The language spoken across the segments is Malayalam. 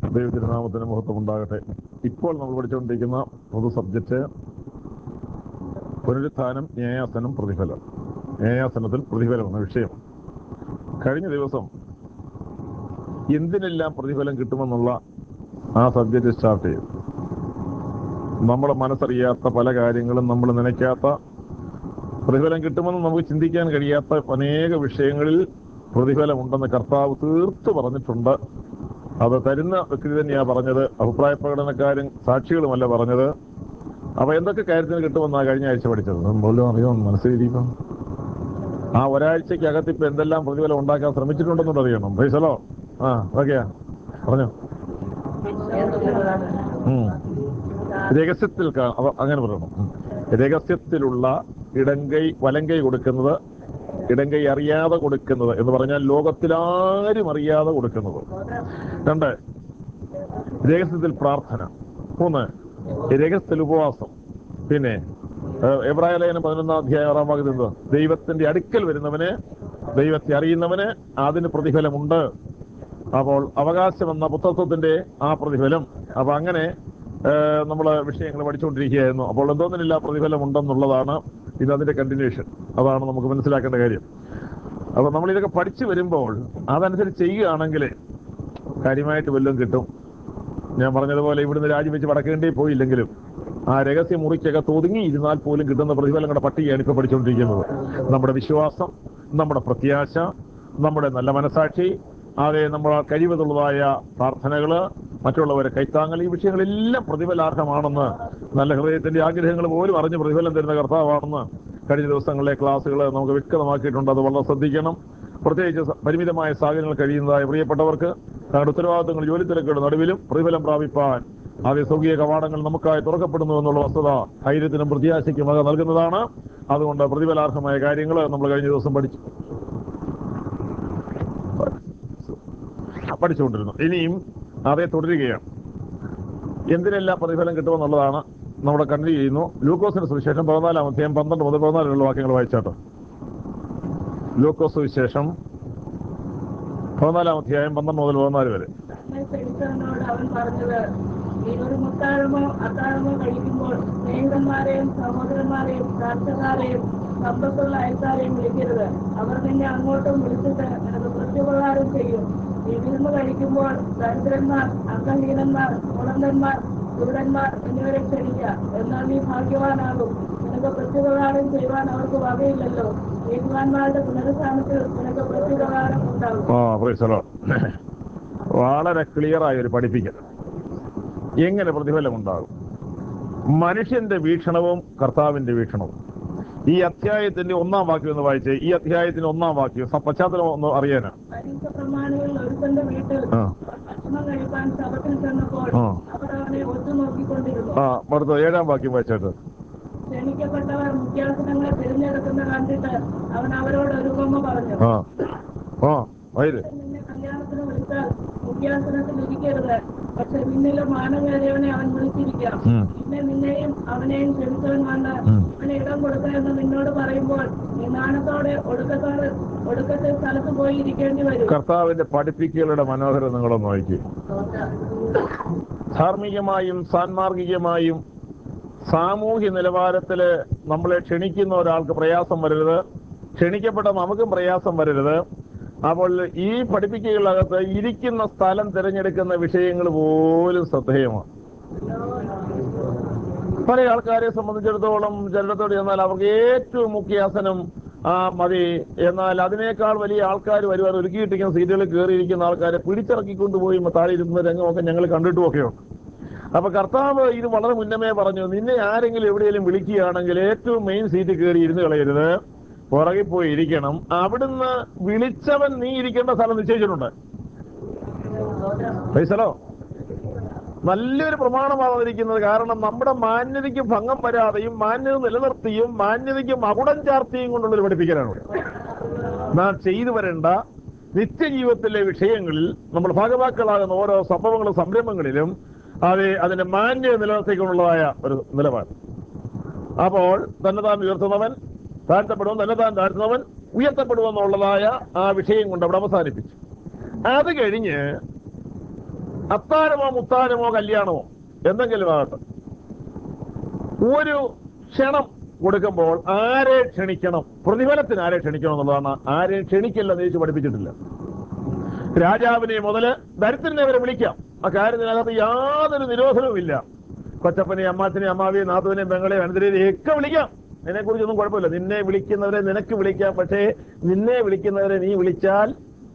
ദൈവത്തിരുനാമത്തിന് മഹത്വം ഉണ്ടാകട്ടെ ഇപ്പോൾ നമ്മൾ പഠിച്ചുകൊണ്ടിരിക്കുന്ന പൊതു സബ്ജക്റ്റ് പുനരുത്ഥാനം ന്യായാസനം പ്രതിഫലം ന്യായാസനത്തിൽ പ്രതിഫലം എന്ന വിഷയം കഴിഞ്ഞ ദിവസം എന്തിനെല്ലാം പ്രതിഫലം കിട്ടുമെന്നുള്ള ആ സബ്ജക്റ്റ് സ്റ്റാർട്ട് ചെയ്തു നമ്മുടെ മനസ്സറിയാത്ത പല കാര്യങ്ങളും നമ്മൾ നനയ്ക്കാത്ത പ്രതിഫലം കിട്ടുമെന്ന് നമുക്ക് ചിന്തിക്കാൻ കഴിയാത്ത അനേക വിഷയങ്ങളിൽ പ്രതിഫലമുണ്ടെന്ന് കർത്താവ് തീർത്തു പറഞ്ഞിട്ടുണ്ട് അത് തരുന്ന വ്യക്തി തന്നെയാ പറഞ്ഞത് അഭിപ്രായ പ്രകടനക്കാരും സാക്ഷികളുമല്ല പറഞ്ഞത് അപ്പൊ എന്തൊക്കെ കാര്യത്തിന് കിട്ടുമെന്നാ കഴിഞ്ഞ ആഴ്ച പഠിച്ചത് പോലും അറിയാം മനസ്സിലിരിക്കും ആ ഒരാഴ്ചക്കകത്ത് ഇപ്പൊ എന്തെല്ലാം പ്രതിഫലം ഉണ്ടാക്കാൻ ശ്രമിച്ചിട്ടുണ്ടെന്നോട് അറിയണം പൈസലോ ആ ഓക്കെയാ പറഞ്ഞോ ഉം. രഹസ്യത്തിൽ കാ- അവ- അങ്ങനെ പറയണം ഉം. രഹസ്യത്തിലുള്ള ഇടങ്കൈ വലങ്കൈ കൊടുക്കുന്നത് ഇടങ്കൈ അറിയാതെ കൊടുക്കുന്നത് എന്ന് പറഞ്ഞാൽ ലോകത്തിലാരും അറിയാതെ കൊടുക്കുന്നത് രണ്ട് രഹസ്യത്തിൽ പ്രാർത്ഥന മൂന്ന് രഹസ്യത്തിൽ ഉപവാസം പിന്നെ ഏഹ്, എബ്രായ ലേഖനം പതിനൊന്നാം അധ്യായം ആറാം ഭാഗത്ത് എന്ത് ദൈവത്തിന്റെ അടുക്കൽ വരുന്നവന് ദൈവത്തെ അറിയുന്നവന് അതിന് പ്രതിഫലമുണ്ട് അപ്പോൾ അവകാശം എന്ന പുത്രത്വത്തിന്റെ ആ പ്രതിഫലം അപ്പൊ അങ്ങനെ നമ്മൾ വിഷയങ്ങൾ പഠിച്ചുകൊണ്ടിരിക്കുകയായിരുന്നു അപ്പോൾ എന്തോന്നില്ല പ്രതിഫലം ഉണ്ടെന്നുള്ളതാണ് ഇത് അതിന്റെ കണ്ടിന്യൂഷൻ അതാണ് നമുക്ക് മനസ്സിലാക്കേണ്ട കാര്യം അപ്പൊ നമ്മൾ ഇതൊക്കെ പഠിച്ചു വരുമ്പോൾ അതനുസരിച്ച് ചെയ്യുകയാണെങ്കിൽ കാര്യമായിട്ട് വല്ലതും കിട്ടും ഞാൻ പറഞ്ഞതുപോലെ ഇവിടുന്ന് രാജിവെച്ച് വടക്കേണ്ടി പോയില്ലെങ്കിലും ആ രഹസ്യ മുറിക്കകത്ത് ഒതുങ്ങി ഇരുന്നാൽ പോലും കിട്ടുന്ന പ്രതിഫലങ്ങളുടെ പട്ടികയാണ് ഇപ്പൊ പഠിച്ചുകൊണ്ടിരിക്കുന്നത് നമ്മുടെ വിശ്വാസം നമ്മുടെ പ്രത്യാശ നമ്മുടെ നല്ല മനസാക്ഷി അതെ നമ്മുടെ കഴിവതുള്ളതായ പ്രാർത്ഥനകള് മറ്റുള്ളവരെ കൈത്താങ്ങൽ ഈ വിഷയങ്ങളെല്ലാം പ്രതിഫലാർഹമാണെന്ന് നല്ല ഹൃദയത്തിന്റെ ആഗ്രഹങ്ങൾ പോലും അറിഞ്ഞ് പ്രതിഫലം തരുന്ന കർത്താവാണെന്ന് കഴിഞ്ഞ ദിവസങ്ങളിലെ ക്ലാസ്സുകൾ നമുക്ക് വ്യക്തമാക്കിയിട്ടുണ്ട് അത് വളരെ ശ്രദ്ധിക്കണം പ്രത്യേകിച്ച് സ- പരിമിതമായ സാഹചര്യങ്ങൾ കഴിയുന്നതായ പ്രിയപ്പെട്ടവർക്ക് തങ്ങളുടെ ഉത്തരവാദിത്തങ്ങൾ ജോലി തിരക്കുകളുടെ നടുവിലും പ്രതിഫലം പ്രാപിപ്പാൻ ആദ്യ സ്വർഗീയ കവാടങ്ങൾ നമുക്കായി തുറക്കപ്പെടുന്നു എന്നുള്ള വസ്തുത ധൈര്യത്തിനും പ്രത്യാശയ്ക്കും വക നൽകുന്നതാണ് അതുകൊണ്ട് പ്രതിഫലാർഹമായ കാര്യങ്ങൾ നമ്മൾ കഴിഞ്ഞ ദിവസം പഠിച്ചു പഠിച്ചുകൊണ്ടിരുന്നു ഇനിയും അതേ തുടരുകയാണ് എന്തിനെല്ലാം പ്രതിഫലം കിട്ടുമെന്നുള്ളതാണ് നമ്മുടെ കണ്ടു ചെയ്യുന്നു ലൂക്കോസിന് സുവിശേഷം പതിനാലാം അധ്യായം പന്ത്രണ്ട് മുതൽ പതിനാലുള്ള വാക്യങ്ങൾ വായിച്ചാട്ടോ ലൂക്കോസ് സുവിശേഷം പതിനാലാം അധ്യായം പന്ത്രണ്ട് മുതൽ പതിനാല് വരെ എന്നെ ക്ഷണിച്ചവനോട് അവൻ പറഞ്ഞത് നീ ഒരു മുത്താഴമോ അത്താഴമോ കഴിക്കുമ്പോൾ സ്നേഹിതന്മാരെയും സഹോദരന്മാരെയും പ്രാർത്ഥക്കാരെയും സമ്പത്തുള്ള അയൽക്കാരെയും വിളിക്കരുത് അവർ നിന്നെ അങ്ങോട്ടും വിളിച്ചിട്ട് നിനക്ക് പ്രത്യുപകാരം ചെയ്യും നീ വിരുന്ന് കഴിക്കുമ്പോൾ ദരിദ്രന്മാർ അംഗഹീനന്മാർ മുളന്തന്മാർ ദുരിതന്മാർ എന്നിവരെ ക്ഷണിക്ക എന്നാൽ നീ ഭാഗ്യവാനാകും നിനക്ക് പ്രത്യുപകാരം ചെയ്യുവാൻ അവർക്ക് വകയില്ലല്ലോ നീതിമാന്മാരുടെ പുനരുത്ഥാനത്തിൽ നിനക്ക് പ്രത്യുപകാരം ഉണ്ടാകും ആ പ്രൈസലോ വളരെ ക്ലിയർ ആയ ഒരു പഠിപ്പിക്കൽ എങ്ങനെ പ്രതിഫലം ഉണ്ടാകും മനുഷ്യന്റെ വീക്ഷണവും കർത്താവിന്റെ വീക്ഷണവും ഈ അധ്യായത്തിന്റെ ഒന്നാം വാക്യം ഒന്ന് വായിച്ചേ ഈ അധ്യായത്തിന്റെ ഒന്നാം വാക്യം സ- പശ്ചാത്തലം ഒന്ന് അറിയാനാ പരീക്ഷ പ്രമാണികളിൽ ഒരുത്തന്റെ വീട്ടിൽ ആ. ഭക്ഷണം കഴിക്കാൻ ശബത്തിൽ ചെന്നപ്പോൾ ആ. അവർ അവനെ ഒത്തു നോക്കിക്കൊണ്ടിരുന്നു ആ അടുത്ത ഏഴാം വാക്യം വായിച്ചേട്ട് ക്ഷണിക്കപ്പെട്ടവർ മുഖ്യാസനങ്ങളെ തിരഞ്ഞെടുക്കുന്ന കണ്ടിട്ട് അവൻ അവരോട് ഒരു ഉപമ പറഞ്ഞു ആ ആ വൈര് നിന്നെ കല്യാണത്തിന് വിളിച്ചാൽ മുഖ്യാസനത്തിൽ ഇരിക്കരുത് പക്ഷെ നിന്നിലെ മാനവേറിയവനെ അവൻ വിളിച്ചിരിക്കാം ഉം. പിന്നെ നിന്നെയും അവനെയും ക്ഷണിച്ചവൻ കണ്ട് ഉം. അവനെ ഇടം കൊടുക്കുക എന്ന് നിന്നോട് പറയുമ്പോൾ നീ നാണത്തോടെ ഒടുക്കത്തോടെ ഒടുക്കത്തെ സ്ഥലത്ത് പോയി ഇരിക്കേണ്ടി വരും കർത്താവിന്റെ പഠിപ്പിക്കലുടെ മനോഹരം നിങ്ങളൊന്ന് വായിക്കും ധാർമ്മികമായും സാൻമാർഗികമായും സാമൂഹ്യ നിലവാരത്തില് നമ്മളെ ക്ഷണിക്കുന്ന ഒരാൾക്ക് പ്രയാസം വരരുത് ക്ഷണിക്കപ്പെട്ട നമുക്കും പ്രയാസം വരരുത് അപ്പോൾ ഈ പഠിപ്പിക്കലകത്ത് ഇരിക്കുന്ന സ്ഥലം തിരഞ്ഞെടുക്കുന്ന വിഷയങ്ങൾ പോലും ശ്രദ്ധേയമാണ് പല ആൾക്കാരെ സംബന്ധിച്ചിടത്തോളം ചിലടത്തോട് ചെന്നാൽ അവർക്ക് ഏറ്റവും മുഖ്യാസനം ആ മതി എന്നാൽ അതിനേക്കാൾ വലിയ ആൾക്കാർ വരുവാൻ ഒരുക്കിയിട്ടിരിക്കുന്ന സീറ്റുകളിൽ കയറിയിരിക്കുന്ന ആൾക്കാരെ പിടിച്ചിറക്കിക്കൊണ്ടുപോയി താഴെ ഇരുന്ന രംഗമൊക്കെ ഞങ്ങൾ കണ്ടിട്ടുമൊക്കെ ഉണ്ട് അപ്പൊ കർത്താവ് ഇത് വളരെ മുന്നമേ പറഞ്ഞു നിന്നെ ആരെങ്കിലും എവിടെയെങ്കിലും വിളിക്കുകയാണെങ്കിൽ ഏറ്റവും മെയിൻ സീറ്റ് കയറി ഇരുന്ന് കളയരുത് പുറകിൽ പോയി ഇരിക്കണം അവിടുന്ന് വിളിച്ചവൻ നീ ഇരിക്കേണ്ട സ്ഥലം നിശ്ചയിച്ചിട്ടുണ്ട് പൈസലോ നല്ലൊരു പ്രമാണമാണ് വന്നിരിക്കുന്നത് കാരണം നമ്മുടെ മാന്യതയ്ക്ക് ഭംഗം വരാതെയും മാന്യത നിലനിർത്തിയും മാന്യതയ്ക്ക് മകുടം ചാർത്തിയും കൊണ്ടുള്ളൊരു പഠിപ്പിക്കലാണ് ഇവിടെ. നാം ചെയ്തു വരേണ്ട നിത്യജീവിതത്തിലെ വിഷയങ്ങളിൽ നമ്മൾ ഭാഗവാക്കളാകുന്ന ഓരോ സംഭവങ്ങളും സംരംഭങ്ങളിലും അത് അതിന്റെ മാന്യത നിലനിർത്തിക്കൊണ്ടുള്ളതായ ഒരു നിലപാട് അപ്പോൾ തന്നെ താൻ ഉയർത്തുന്നവൻ താഴ്ത്തപ്പെടുവൻ തന്നെ താൻ താഴ്ത്തുന്നവൻ ഉയർത്തപ്പെടുമെന്നുള്ളതായ ആ വിഷയം കൊണ്ട് അവിടെ അവസാനിപ്പിച്ചു അത് കഴിഞ്ഞ് അത്താരമോ മുത്താരമോ കല്യാണമോ എന്തെങ്കിലും ആകട്ടെ ഒരു ക്ഷണം കൊടുക്കുമ്പോൾ ആരെ ക്ഷണിക്കണം പ്രതിഫലത്തിന് ആരെ ക്ഷണിക്കണം എന്നുള്ളതാണ് ആരെയും ക്ഷണിക്കില്ല ദേശിച്ച് പഠിപ്പിച്ചിട്ടില്ല രാജാവിനെ മുതല് ദരിദ്രനെ വരെ വിളിക്കാം ആ കാര്യത്തിനകത്ത് യാതൊരു നിരോധനവുമില്ല കൊച്ചപ്പനെ അമ്മാച്ചനെ അമ്മാവിയെ നാത്തുവിനെ പെങ്ങളെ അനന്തരയെ ഒക്കെ വിളിക്കാം അതിനെ കുറിച്ചൊന്നും കുഴപ്പമില്ല നിന്നെ വിളിക്കുന്നവരെ നിനക്ക് വിളിക്കാം പക്ഷേ നിന്നെ വിളിക്കുന്നവരെ നീ വിളിച്ചാൽ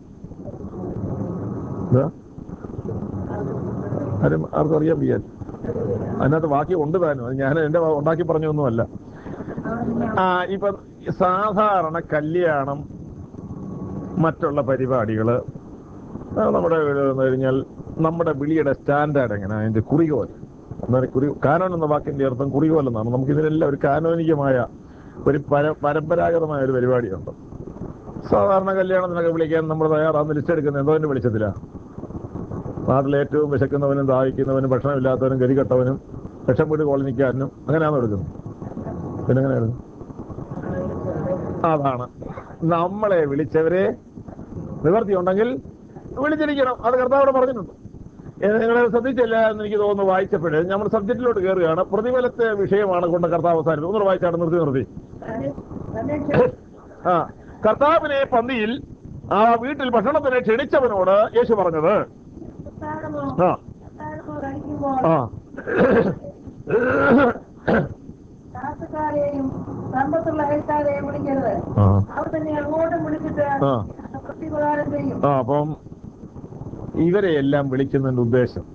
എന്താ? ആരും ആർക്കും അറിയാൻ വയ്യാൻ അതിനകത്ത് ബാക്കി ഉണ്ട് താനും അത് ഞാൻ എന്റെ ഉണ്ടാക്കി പറഞ്ഞൊന്നുമല്ല ആ ഇപ്പൊ സാധാരണ കല്യാണം മറ്റുള്ള പരിപാടികള് ആ, നമ്മുടെ വീട് വന്നു കഴിഞ്ഞാൽ നമ്മുടെ വിളിയുടെ സ്റ്റാൻഡേർഡ് എങ്ങനെ അതിന്റെ കുറികോൽ എന്നാൽ കുറി കാനോൻ എന്ന വാക്കിന്റെ അർത്ഥം കുറികോൽ എന്നാണ് നമുക്ക് ഇതിനെല്ലാം ഒരു കാനോനികമായ ഒരു പര പരമ്പരാഗതമായ ഒരു പരിപാടിയുണ്ട് സാധാരണ കല്യാണത്തിനൊക്കെ വിളിക്കാൻ നമ്മൾ തയ്യാറാന്ന് ലിസ്റ്റ് എടുക്കുന്നത് എന്തോ എന്റെ വെളിച്ചത്തിലാ നാട്ടിലെ ഏറ്റവും വിശക്കുന്നവനും ദാഹിക്കുന്നവനും ഭക്ഷണമില്ലാത്തവനും ഗതികെട്ടവനും രക്ഷപ്പെട്ട് കോളനിക്കാരനും അങ്ങനെയാണോ എടുക്കുന്നത് പിന്നെ എങ്ങനെയാണ് അതാണ് നമ്മളെ വിളിച്ചവരെ നിവർത്തി ഉണ്ടെങ്കിൽ വിളിച്ചിരിക്കണം അത് കർത്താവിടെ പറഞ്ഞിട്ടുണ്ട് നിങ്ങൾ ശ്രദ്ധിച്ചില്ല എന്ന് എനിക്ക് തോന്നുന്നു വായിച്ചപ്പോഴേ നമ്മൾ സബ്ജക്റ്റിലോട്ട് കയറുകയാണ് പ്രതിഫലത്തെ വിഷയമാണ് കൊണ്ട് കർത്താവ് അവസാനിച്ചത് ഒന്നുകൂടെ വായിച്ചാണ് നിർത്തി നിർത്തി തന്നെ തന്നെ ക്ഷ- ആ കർത്താവിനെ പന്തിയിൽ ആ വീട്ടിൽ ഭക്ഷണത്തിന് ക്ഷണിച്ചവനോട് യേശു പറഞ്ഞത് അത്താഴമോ ആ അത്താഴമോ കഴിക്കുമ്പോൾ ആ കാത്തുകാരെയും സമ്പത്തുള്ള അയൽക്കാരെയും വിളിക്കരുത് ആ അവർ തന്നെ അങ്ങോട്ടും വിളിച്ചിട്ട് ആ പ്രത്യുപകാരം ചെയ്യും ആ അപ്പം ഇവരെ എല്ലാം വിളിക്കുന്നതിന്റെ ഉദ്ദേശം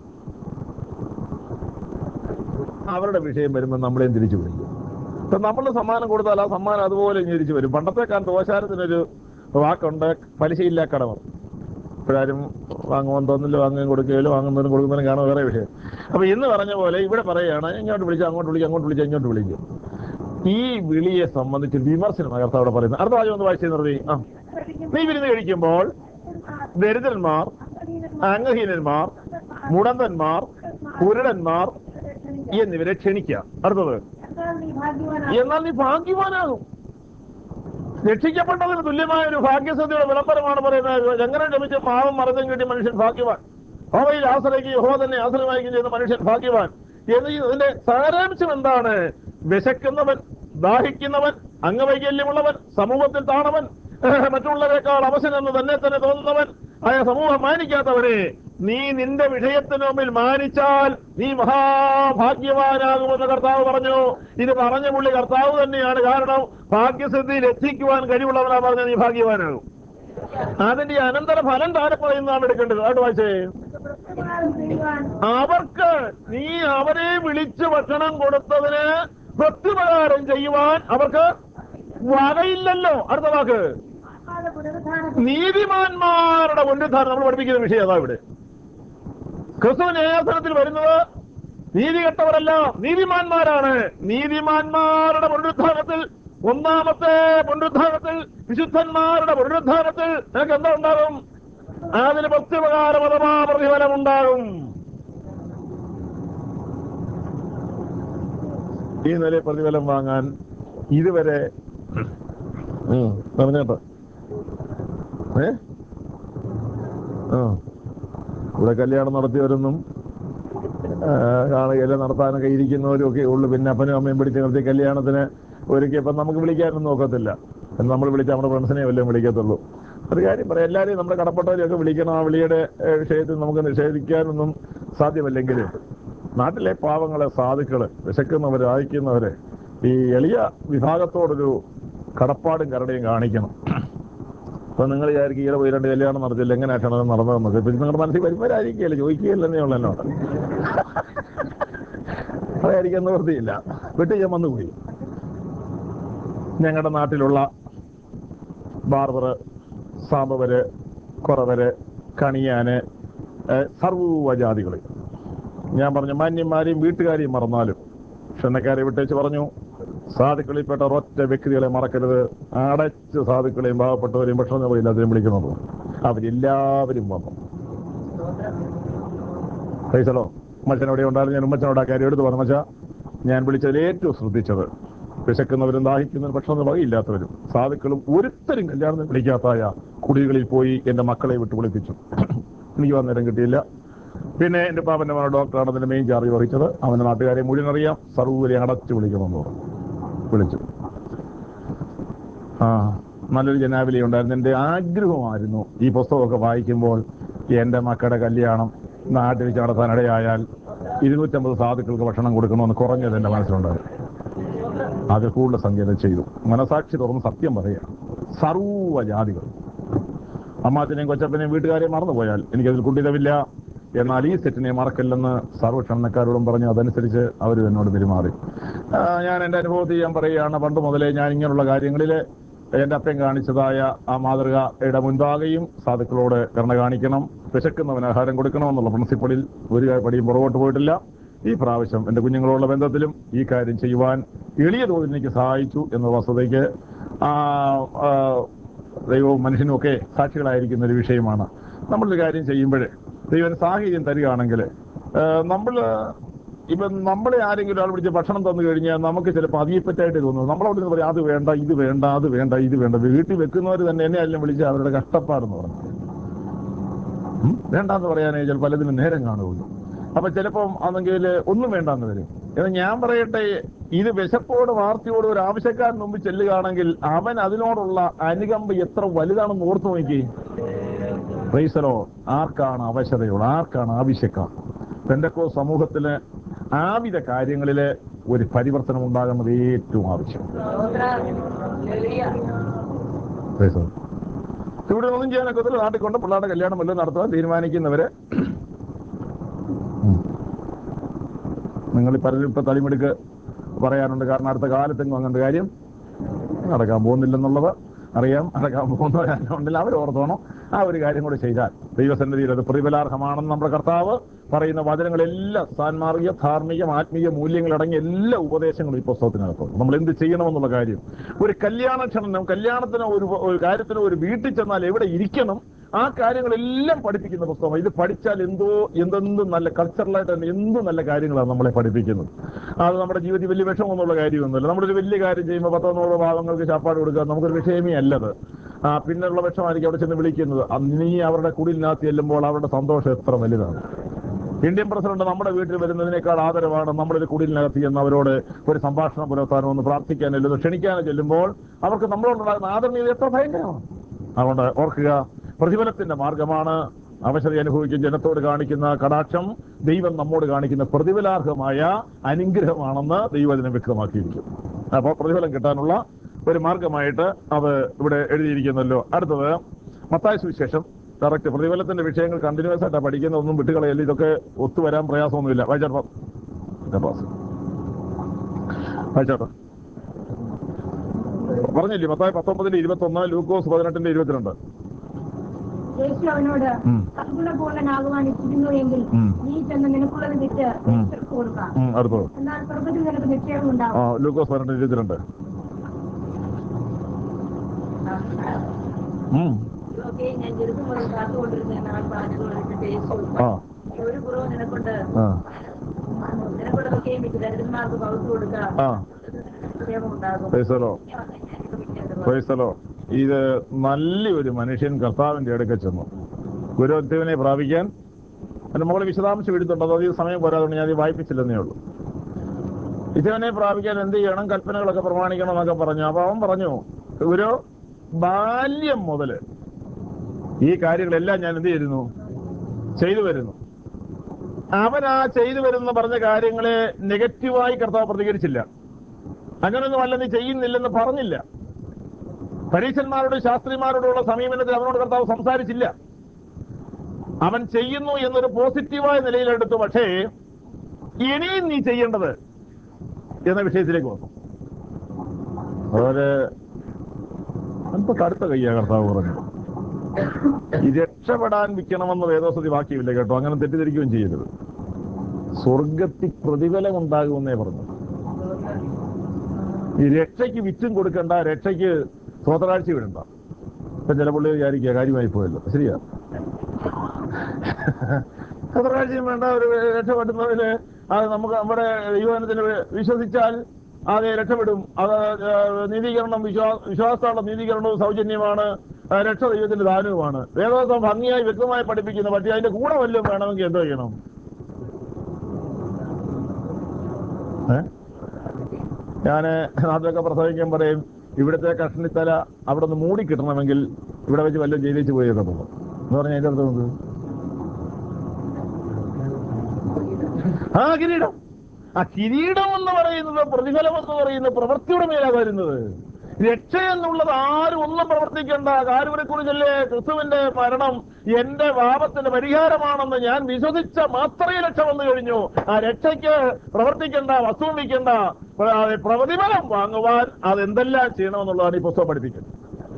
അവരുടെ വിഷയം വരുമ്പോൾ നമ്മളെയും തിരിച്ചു വിളിക്കും ഇപ്പൊ നമ്മൾ സമ്മാനം കൊടുത്താൽ ആ സമ്മാനം അതുപോലെ ഇങ്ങ് തിരിച്ചു വരും പണ്ടത്തെ കാലത്ത് ഓശാരത്തിനൊരു വാക്കുണ്ട് പലിശയില്ലാ കടമർ ഇപ്പോഴാരും വാങ്ങുവാൻ തോന്നില്ല വാങ്ങുകയും കൊടുക്കുകയില്ല വാങ്ങുന്നതിനും കൊടുക്കുന്നതിനും കാണാൻ വേറെ വിഷയം അപ്പൊ ഇന്ന് പറഞ്ഞ പോലെ ഇവിടെ പറയുകയാണ് ഇങ്ങോട്ട് വിളിച്ച് അങ്ങോട്ട് വിളിക്കും അങ്ങോട്ട് വിളിച്ച് ഇങ്ങോട്ട് വിളിക്കും ഈ വിളിയെ സംബന്ധിച്ച് വിമർശനം അകത്ത് അവിടെ പറയുന്നത് അടുത്ത വാചകം ഒന്ന് വായിച്ചു നിർത്തി ആ നീ വിരുന്ന് കഴിക്കുമ്പോൾ ദരിദ്രന്മാർ അംഗഹീനന്മാർ മുടന്തന്മാർ കുരുടന്മാർ എന്നിവരെ ക്ഷണിക്കുക അടുത്തത് എന്നാൽ നീ ഭാഗ്യവാനാണ് എന്നാൽ നീ ഭാഗ്യവാനാകും രക്ഷിക്കപ്പെട്ടതിന് തുല്യമായ ഒരു ഭാഗ്യസദ്യയുടെ വിളംബരമാണ് പറയുന്നത് എങ്ങനെ ലഭിച്ച പാവം മറഞ്ഞും കിട്ടിയ മനുഷ്യൻ ഭാഗ്യവാൻ ഹോവയിൽ ആശ്രയിക്കുകയും ഹോ തന്നെ ആശ്രയമായിരിക്കും ചെയ്യുന്ന മനുഷ്യൻ ഭാഗ്യവാൻ എന്ന് ഇതിന്റെ സാരാംശം എന്താണ് വിശക്കുന്നവൻ ദാഹിക്കുന്നവൻ അംഗവൈകല്യമുള്ളവൻ സമൂഹത്തിൽ താണവൻ മറ്റുള്ളവരെക്കാൾ അവസരം തന്നെ തന്നെ തോന്നുന്നവൻ ആയ സമൂഹം മാനിക്കാത്തവനെ നീ നിന്റെ വിഷയത്തിന് മുമ്പിൽ മാനിച്ചാൽ നീ മഹാഭാഗ്യവാനാകുമെന്ന് കർത്താവ് പറഞ്ഞു ഇത് പറഞ്ഞ പുള്ളി കർത്താവ് തന്നെയാണ് കാരണം ഭാഗ്യസിദ്ധിയിൽ എത്തിക്കുവാൻ കഴിവുള്ളവനാ പറഞ്ഞ നീ ഭാഗ്യവാനാകും അതിന്റെ ഈ അനന്തര ഫലം താരെ പറയുന്നതാണ് എടുക്കേണ്ടത് അത് വായിച്ചേ പ്രത്യുപകാരം ചെയ്യുവാൻ അവർക്ക് നീ അവരെ വിളിച്ച് ഭക്ഷണം കൊടുത്തതിന് പ്രത്യുപകാരം ചെയ്യുവാൻ അവർക്ക് വകയില്ലല്ലോ അടുത്ത വാക്ക് ആത്മാവിന്റെ പുനരുദ്ധാനം നീതിമാന്മാരുടെ പുനരുദ്ധാനം നമ്മൾ പഠിപ്പിക്കുന്ന വിഷയം അതാ ഇവിടെ ക്രിസ്തു ന്യായാസനത്തിൽ വരുന്നത് നീതി കെട്ടവരല്ല നീതിമാന്മാരാണ് നീതിമാന്മാരുടെ പുനരുദ്ധാനത്തിൽ ഒന്നാമത്തെ പുനരുദ്ധാനത്തിൽ വിശുദ്ധന്മാരുടെ പുനരുദ്ധാനത്തിൽ നിനക്ക് എന്താ ഉണ്ടാകും അതിന് പ്രത്യുപകാരം അഥവാ പ്രതിഫലം ഉണ്ടാകും ഈ നിലയിൽ പ്രതിഫലം വാങ്ങാൻ ഇതുവരെ ഉം, പറഞ്ഞേട്ടോ ഏ ആ ഇവിടെ കല്യാണം നടത്തിയവരൊന്നും ആ, കാണുകയില്ല നടത്താനൊക്കെ ഇരിക്കുന്നവരും ഒക്കെ ഉള്ളു പിന്നെ അപ്പനും അമ്മയും പിടിച്ച് നിർത്തി കല്യാണത്തിന് ഒരുക്കി ഇപ്പം നമുക്ക് വിളിക്കാനൊന്നും നോക്കത്തില്ല എന്ന് നമ്മൾ വിളിച്ച നമ്മുടെ ഫ്രണ്ട്സിനെ വല്ലതും വിളിക്കത്തുള്ളൂ ഒരു കാര്യം പറയാം എല്ലാവരെയും നമ്മുടെ കടപ്പെട്ടവരെയൊക്കെ വിളിക്കണം ആ വിളിയുടെ ഏ, വിഷയത്തിൽ നമുക്ക് നിഷേധിക്കാനൊന്നും സാധ്യമല്ലെങ്കിലും നാട്ടിലെ പാവങ്ങളെ സാധുക്കള് വിശക്കുന്നവര് അയക്കുന്നവര് ഈ എളിയ വിഭാഗത്തോടൊരു കടപ്പാടും കരുണയും കാണിക്കണം അപ്പൊ നിങ്ങൾ വിചാരിക്കും ഈയിടെ പോയി രണ്ട് കല്യാണം നടത്തില്ല എങ്ങനെയായിട്ടാണ് അത് നടന്നതെന്നൊക്കെ പിന്നെ നിങ്ങളുടെ മനസ്സിൽ വരുന്നവരായിരിക്കില്ല ചോദിക്കുകയില്ലെന്നേ ഉള്ളൂ എന്നോട് അതായിരിക്കും നിവൃത്തിയില്ല വിട്ട് ഞാൻ വന്നുകൂടി ഞങ്ങളുടെ നാട്ടിലുള്ള ബാർബറ് സാമ്പവര് കുറവര് കണിയാന് ഏഹ്, സർവ്വജാതികള് ഞാൻ പറഞ്ഞു മാന്യന്മാരെയും വീട്ടുകാരെയും മറന്നാലും ക്ഷണക്കാരെ വിട്ടേച്ച് പറഞ്ഞു സാധുക്കളിൽപ്പെട്ട ഒരൊറ്റ വ്യക്തികളെ മറക്കരുത് അടച്ച് സാധുക്കളെയും പാവപ്പെട്ടവരെയും ഭക്ഷണം ഇല്ലാത്തവരെയും വിളിക്കുന്നത് അവരെല്ലാവരും വന്നു പൈസലോ ഉമ്മച്ചനോടെ ഉണ്ടായിരുന്നു ഞാൻ ഉമ്മച്ചനോട് ആ കാര്യം എടുത്ത് പറഞ്ഞു മച്ചാ ഞാൻ വിളിച്ചതിൽ ഏറ്റവും ശ്രദ്ധിച്ചത് വിശക്കുന്നവരും ദാഹിക്കുന്നവരും ഭക്ഷണം വകയില്ലാത്തവരും സാധുക്കളും ഒരുത്തരും കല്യാണത്തിന് വിളിക്കാത്തായ കുടികളിൽ പോയി എന്റെ മക്കളെ വിട്ട് വിളിപ്പിച്ചു എനിക്ക് വന്നേരം കിട്ടിയില്ല പിന്നെ എന്റെ പാപ്പന്റെ മകൻ ഡോക്ടറാണ് അതിന്റെ മെയിൻ ചാർജ് വഹിച്ചത് അവന്റെ നാട്ടുകാരെ മുഴുവൻ അറിയാം സർവ്വരെ അടച്ചു വിളിക്കണമെന്ന് പറഞ്ഞു വിളിച്ചു ആ നല്ലൊരു ജനാവലി ഉണ്ടായിരുന്നു എന്റെ ആഗ്രഹമായിരുന്നു ഈ പുസ്തകമൊക്കെ വായിക്കുമ്പോൾ എന്റെ മക്കളുടെ കല്യാണം നാട്ടിൽ വെച്ച് നടത്താനിടയായാൽ ഇരുന്നൂറ്റമ്പത് സാധുക്കൾക്ക് ഭക്ഷണം കൊടുക്കണമെന്ന് കുറഞ്ഞത് എന്റെ മനസ്സിലുണ്ടായിരുന്നു അത് കൂടുതൽ സംഖ്യ ചെയ്തു മനസാക്ഷി തുറന്ന് സത്യം പറയുക സർവ്വ ജാതികൾ അമ്മാച്ചനെയും കൊച്ചപ്പനെയും വീട്ടുകാരെയും മറന്നുപോയാൽ എനിക്കതിൽ കുണ്ഠിതമില്ല എന്നാൽ ഈ സെറ്റിനെ മറക്കില്ലെന്ന് സർവ്വക്ഷണക്കാരോടും പറഞ്ഞു അതനുസരിച്ച് അവർ എന്നോട് പെരുമാറി ആ, ഞാൻ എന്റെ അനുഭവത്തിൽ ഞാൻ പറയുകയാണ് പണ്ട് മുതലേ ഞാൻ ഇങ്ങനെയുള്ള കാര്യങ്ങളിൽ എന്റെ അപ്പൻ കാണിച്ചതായ ആ മാതൃകയുടെ മുൻപാകെയും സാധുക്കളോട് കരുണ കാണിക്കണം വിശക്കുന്നവന് ആഹാരം കൊടുക്കണം എന്നുള്ള പ്രിൻസിപ്പളിൽ ഒരു പടിയും പുറകോട്ട് പോയിട്ടില്ല ഈ പ്രാവശ്യം എന്റെ കുഞ്ഞുങ്ങളോടുള്ള ബന്ധത്തിലും ഈ കാര്യം ചെയ്യുവാൻ എളിയ തോതിൽ എനിക്ക് സഹായിച്ചു എന്ന വസ്തുതയ്ക്ക് ആ, ആ, ദൈവവും മനുഷ്യനും ഒക്കെ സാക്ഷികളായിരിക്കുന്ന ഒരു വിഷയമാണ് നമ്മളൊരു കാര്യം ചെയ്യുമ്പോൾ ദൈവം സാഹചര്യം തരികയാണെങ്കിൽ നമ്മൾ ഇപ്പം നമ്മളെ ആരെങ്കിലും ഒരാൾ പിടിച്ച് ഭക്ഷണം തന്നു കഴിഞ്ഞാൽ നമുക്ക് ചിലപ്പോൾ അതിയെപ്പറ്റായിട്ട് തോന്നുന്നു നമ്മളവിടെ നിന്ന് പറയും അത് വേണ്ട ഇത് വേണ്ട അത് വേണ്ട ഇത് വേണ്ട വീട്ടിൽ വെക്കുന്നവർ തന്നെ എന്നെ ആരെങ്കിലും വിളിച്ച് അവരുടെ കഷ്ടപ്പാടെന്ന് പറഞ്ഞു ഉം? വേണ്ടാന്ന് പറയാനേ ചിലപ്പോൾ പലതിനും നേരം കാണുകയുള്ളൂ അപ്പൊ ചിലപ്പം അന്നെങ്കിൽ ഒന്നും വേണ്ടാന്ന് വരും എന്നാൽ ഞാൻ പറയട്ടെ ഇത് വിശപ്പോട് വാർത്തയോട് ഒരു ആവശ്യക്കാരൻ മുമ്പ് ചെല്ലുകയാണെങ്കിൽ അവൻ അതിനോടുള്ള അനുകമ്പ എത്ര വലുതാണെന്ന് ഓർത്തു നോക്കി പ്രൈസലോ ആർക്കാണ് അവശതയുള്ളത് ആർക്കാണ് ആവശ്യക്കാർ പെന്തക്കോ സമൂഹത്തില് ആവിധ കാര്യങ്ങളില് ഒരു പരിവർത്തനം ഉണ്ടാകുന്നത് ഏറ്റവും ആവശ്യം Praise the Lord. ഇവിടെ ഒന്നും ചെയ്യാനൊക്കെ ഒത്തിരി നാട്ടിൽ കൊണ്ട് പിള്ളേരുടെ കല്യാണം വല്ലതും നടത്താൻ തീരുമാനിക്കുന്നവര് ഉം. നിങ്ങൾ ഈ പലരും ഇപ്പൊ തളിമെടുക്ക് പറയാനുണ്ട് കാരണം അടുത്ത കാലത്തെങ്ങും അങ്ങനത്തെ കാര്യം നടക്കാൻ പോകുന്നില്ലെന്നുള്ളത് അറിയാം നടക്കാൻ പോകുന്നവരുണ്ടെങ്കിൽ അവർ ഓർത്തോണം ആ ഒരു കാര്യം കൂടെ ചെയ്താൽ ദൈവസന്നിധിയിൽ അത് പ്രതിഫലാർഹമാണെന്ന് നമ്മുടെ കർത്താവ് പറയുന്ന വചനങ്ങളെല്ലാം സാൻമാർഗിക ധാർമ്മിക ആത്മീയ മൂല്യങ്ങൾ അടങ്ങിയ എല്ലാ ഉപദേശങ്ങളും ഈ പുസ്തകത്തിനകത്തുണ്ട് നമ്മൾ എന്ത് ചെയ്യണമെന്നുള്ള കാര്യം ഒരു കല്യാണ ക്ഷണം കല്യാണത്തിനോ ഒരു ഒരു കാര്യത്തിനോ ഒരു വീട്ടിൽ ചെന്നാൽ എവിടെ ഇരിക്കണം ആ കാര്യങ്ങളെല്ലാം പഠിപ്പിക്കുന്ന പുസ്തകം ഇത് പഠിച്ചാൽ എന്തോ എന്തെന്ത് നല്ല കൾച്ചറലായിട്ട് തന്നെ എന്ത് നല്ല കാര്യങ്ങളാണ് നമ്മളെ പഠിപ്പിക്കുന്നത് അത് നമ്മുടെ ജീവിതത്തിൽ വലിയ വിഷമമൊന്നുള്ള കാര്യമൊന്നുമില്ല നമ്മളൊരു വലിയ കാര്യം ചെയ്യുമ്പോൾ പത്തോ നൂറോ ഭാഗങ്ങൾക്ക് ചാപ്പാട് കൊടുക്കുക നമുക്കൊരു വിഷയമേ അല്ലത് ആ പിന്നെയുള്ള വിഷമായിരിക്കും അവിടെ ചെന്ന് വിളിക്കുന്നത് അന്ന് നീ അവരുടെ കുടിലിനകത്ത് ചെല്ലുമ്പോൾ അവരുടെ സന്തോഷം എത്ര വലുതാണ് ഇന്ത്യൻ പ്രസിഡന്റ് നമ്മുടെ വീട്ടിൽ വരുന്നതിനേക്കാൾ ആദരവാണ് നമ്മളൊരു കുടിലിനകത്ത് ചെന്ന് അവരോട് ഒരു സംഭാഷണം പുലർത്താനോ ഒന്ന് പ്രാർത്ഥിക്കാനോ അല്ലെങ്കിൽ ക്ഷണിക്കാനോ ചെല്ലുമ്പോൾ അവർക്ക് നമ്മളോടുണ്ടാകുന്ന ആദരണീയത എത്ര ഭയങ്കരമാണ് അതുകൊണ്ട് ഓർക്കുക പ്രതിഫലത്തിന്റെ മാർഗമാണ് അവശത അനുഭവിക്കുന്ന ജനത്തോട് കാണിക്കുന്ന കടാക്ഷം ദൈവം നമ്മോട് കാണിക്കുന്ന പ്രതിഫലാർഹമായ അനുഗ്രഹമാണെന്ന് ദൈവം അതിനെ വ്യക്തമാക്കിയിരിക്കും അപ്പോൾ പ്രതിഫലം കിട്ടാനുള്ള ഒരു മാർഗമായിട്ട് അത് ഇവിടെ എഴുതിയിരിക്കുന്നല്ലോ അടുത്തത് മത്തായ സുവിശേഷം കറക്റ്റ് പ്രതിഫലത്തിന്റെ വിഷയങ്ങൾ കണ്ടിന്യൂസ് ആയിട്ടാണ് പഠിക്കുന്ന ഒന്നും വിട്ടുകളയല്ല ഇതൊക്കെ ഒത്തുവരാൻ പ്രയാസമൊന്നുമില്ല വായിച്ചാട്ടോ വായിച്ചാട്ടോ പറഞ്ഞില്ലേ മത്തായ പത്തൊമ്പതിന്റെ ഇരുപത്തി ഒന്ന് ലൂക്കോസ് പതിനെട്ടിന്റെ ഇരുപത്തിരണ്ട് യേശു അവനോട് ഉം. സദ്ഗുണപൂർണ്ണനാകുവാൻ ഇച്ഛിക്കുന്നു എങ്കിൽ ഉം. നീ ചെന്ന് നിനക്കുള്ളത് വിറ്റ് ഉം. ദരിദ്രർക്ക് കൊടുക്കാം ഉം, അടുത്തത് എന്നാൽ സ്വർഗത്തിൽ നിനക്ക് നിക്ഷേപം ഉണ്ടാവും ആ ലൂക്കോസ് പതിനെട്ട് ഇരുപത്തിരണ്ട് ഉം. ഇതൊക്കെ ഞാൻ ചെറുപ്പം മുതൽ കാത്തുകൊണ്ടിരുന്ന എന്നാണ് പറഞ്ഞത് കേട്ടിട്ട് യേശു ആ ഒരു കുറവ് നിനക്കൊണ്ട് ആ നിനക്കുള്ളതൊക്കെയും വിറ്റ് ദരിദ്രന്മാർക്ക് പകുത്തു കൊടുക്കാം ആ നിക്ഷേപം ഉണ്ടാകും പ്രൈസലോ പ്രൈസലോ ഇത് നല്ലൊരു മനുഷ്യൻ കർത്താവിന്റെ അടുക്ക ചെന്നു ഗുരുദേവനെ പ്രാപിക്കാൻ അതിന്റെ മുകളിൽ വിശദാംശം എഴുതുന്നുണ്ട് അത് അധികം സമയം പോരാതുകൊണ്ട് ഞാൻ ഇത് വായിപ്പിച്ചില്ലെന്നേ ഉള്ളൂ ഇതവനെ പ്രാപിക്കാൻ എന്ത് ചെയ്യണം കൽപ്പനകളൊക്കെ പ്രമാണിക്കണം എന്നൊക്കെ പറഞ്ഞു അപ്പൊ അവൻ പറഞ്ഞു ഒരു ബാല്യം മുതല് ഈ കാര്യങ്ങളെല്ലാം ഞാൻ എന്ത് ചെയ്യുന്നു ചെയ്തു വരുന്നു അവൻ ആ ചെയ്തു വരുന്ന പറഞ്ഞ കാര്യങ്ങളെ നെഗറ്റീവായി കർത്താവ് പ്രതികരിച്ചില്ല അങ്ങനൊന്നും അല്ല നീ ചെയ്യുന്നില്ലെന്ന് പറഞ്ഞില്ല പരീക്ഷന്മാരോടും ശാസ്ത്രിമാരോടുള്ള സമീപനത്തിൽ അവനോട് കർത്താവ് സംസാരിച്ചില്ല അവൻ ചെയ്യുന്നു എന്നൊരു പോസിറ്റീവായ നിലയിലെടുത്തു പക്ഷേ ഇനിയും നീ ചെയ്യേണ്ടത് എന്ന വിഷയത്തിലേക്ക് വന്നു അതുപോലെ അല്പ കടുത്ത കയ്യാ കർത്താവ് പറഞ്ഞു ഈ രക്ഷപ്പെടാൻ വിൽക്കണമെന്ന് വേദോസതി വാക്യമില്ല കേട്ടോ അങ്ങനെ തെറ്റിദ്ധരിക്കുകയും ചെയ്യരുത് സ്വർഗത്തിൽ പ്രതിഫലം ഉണ്ടാകുമെന്നേ പറഞ്ഞു ഈ രക്ഷയ്ക്ക് വിറ്റും കൊടുക്കണ്ട രക്ഷയ്ക്ക് സ്വതരാഴ്ച വിടണ്ട ഇപ്പൊ ചില പുള്ളി വിചാരിക്കുക കാര്യമായി പോയല്ലോ ശരിയാ സ്വതരാഴ്ചയും വേണ്ട ഒരു രക്ഷപ്പെടുന്നതിന് അത് നമുക്ക് നമ്മുടെ ദൈവജനത്തിന് വിശ്വസിച്ചാൽ അത് രക്ഷപ്പെടും അത് ആ, നീതീകരണം വിശ്വാ വിശ്വാസമുള്ള നീതീകരണവും സൗജന്യമാണ് ആ, രക്ഷ ദൈവത്തിന്റെ ദാനവുമാണ് വേദോസം ഭംഗിയായി വ്യക്തമായി പഠിപ്പിക്കുന്നു പക്ഷേ അതിന്റെ കൂടെ വല്ലതും വേണമെങ്കിൽ എന്തോ ചെയ്യണം ഏ ഞാന് അതൊക്കെ പ്രസംഗിക്കാൻ പറയും ഇവിടുത്തെ കഷ്ണിത്തല അവിടെ നിന്ന് മൂടി കിട്ടണമെങ്കിൽ ഇവിടെ വെച്ച് വല്ലതും ജയിലിച്ച് പോയേക്കാൻ പോകും എന്ന് പറഞ്ഞാൽ അതിന്റെ അർത്ഥം എന്ത് ആ കിരീടം ആ കിരീടം എന്ന് പറയുന്നത് പ്രതിഫലം എന്ന് പറയുന്നത് പ്രവൃത്തിയുടെ മേലാ വരുന്നത് രക്ഷ എന്നുള്ളത് ആരും ഒന്നും പ്രവർത്തിക്കേണ്ട കാരുവിനെ കുറിച്ചല്ലേ ക്രിസ്തുവിന്റെ മരണം എന്റെ പാപത്തിന്റെ പരിഹാരമാണെന്ന് ഞാൻ വിശ്വസിച്ച മാത്രമേ രക്ഷ വന്നു കഴിഞ്ഞു ആ രക്ഷയ്ക്ക് പ്രവർത്തിക്കേണ്ട വസ്തു വയ്ക്കേണ്ട പ്രതിഫലം വാങ്ങുവാൻ അതെന്തെല്ലാം ചെയ്യണമെന്നുള്ളതാണ് ഈ പുസ്തകം പഠിപ്പിക്കുന്നത്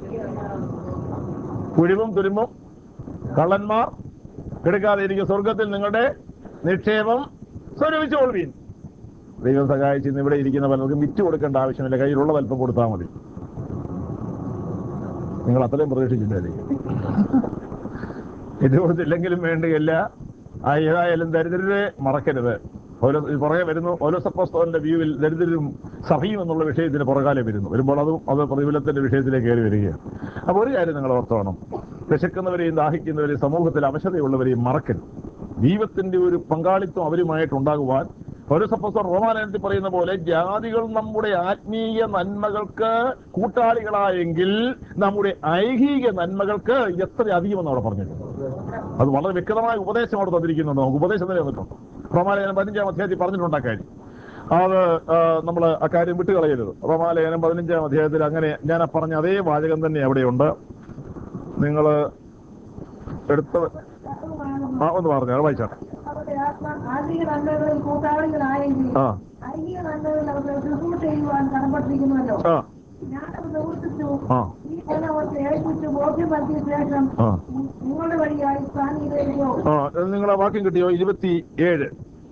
കുഴിവും തുരുമ്പും കള്ളന്മാർ എടുക്കാതെ ഇരിക്കും സ്വർഗത്തിൽ നിങ്ങളുടെ നിക്ഷേപം സ്വരൂപിച്ചുകൊള്ളുവീൻ ദൈവം സഹായിച്ച് ഇന്ന് ഇവിടെ ഇരിക്കുന്ന പലർക്കും വിറ്റ് കൊടുക്കേണ്ട ആവശ്യമില്ല കയ്യിലുള്ള അല്പം കൊടുത്താൽ മതി നിങ്ങൾ അത്രയും പ്രതീക്ഷിച്ചില്ലായിരിക്കും ഇത് കൊടുത്തില്ലെങ്കിലും വേണ്ടിയല്ല ആ ഏതായാലും ദരിദ്രരെ മറക്കരുത് ഓരോ പുറകെ വരുന്നു ഓരോ സപ്പോസ്തോന്റെ വ്യൂവിൽ ദരിദ്രരും സഭയും എന്നുള്ള വിഷയത്തിന് പുറകാലെ വരുന്നു വരുമ്പോൾ അതും അത് പ്രതിഫലത്തിന്റെ വിഷയത്തിലേക്ക് കയറി വരികയാണ് അപ്പോൾ ഒരു കാര്യം നിങ്ങൾ ഓർത്തോണം വിശക്കുന്നവരെയും ദാഹിക്കുന്നവരെയും സമൂഹത്തിൽ അവശതയുള്ളവരെയും മറക്കരുത് ദൈവത്തിന്റെ ഒരു പങ്കാളിത്തം അവരുമായിട്ടുണ്ടാകുവാൻ ഒരു സപ്പോസ് റോമാലയത്തിൽ പറയുന്ന പോലെ ജാതികൾ നമ്മുടെ ആത്മീയ നന്മകൾക്ക് കൂട്ടാളികളായെങ്കിൽ നമ്മുടെ ഐഹിക നന്മകൾക്ക് എത്ര അധികമെന്ന് അവിടെ പറഞ്ഞിട്ടുണ്ട് അത് വളരെ വ്യക്തമായ ഉപദേശം അവിടെ തന്നിരിക്കുന്നുണ്ട് നമുക്ക് ഉപദേശം തന്നെ തന്നിട്ടുണ്ട് റോമാലയനം പതിനഞ്ചാം അധ്യായത്തിൽ പറഞ്ഞിട്ടുണ്ട് ആ കാര്യം അത് നമ്മൾ ആ കാര്യം വിട്ടുകളയരുത് റോമാലയനം പതിനഞ്ചാം അധ്യായത്തിൽ അങ്ങനെ ഞാൻ ആ പറഞ്ഞ അതേ വാചകം തന്നെ അവിടെയുണ്ട് നിങ്ങൾ എടുത്ത ആ ഒന്ന് പറഞ്ഞു അത് വായിച്ചാട്ടെ അവരുടെ ആത്മാ ആത്മീയ നന്മകളിൽ കൂട്ടാളികളായെങ്കിൽ ആ ഐഹിക നന്മകളിൽ അവർക്ക് ശുശ്രൂഷ ചെയ്യുവാൻ കടപ്പെട്ടിരിക്കുന്നുവല്ലോ ആ ഞാനത് പ്രവർത്തിച്ചു ആ ഈ ഫലം അവർക്ക് ഏൽപ്പിച്ചു ബോധ്യപ്പെടുത്തിയ ശേഷം ആ നിങ്ങളുടെ വഴിയായി സ്ഥാനീകരിക്കോ ആ നിങ്ങൾ ആ വാക്യം കിട്ടിയോ ഇരുപത്തി ഏഴ്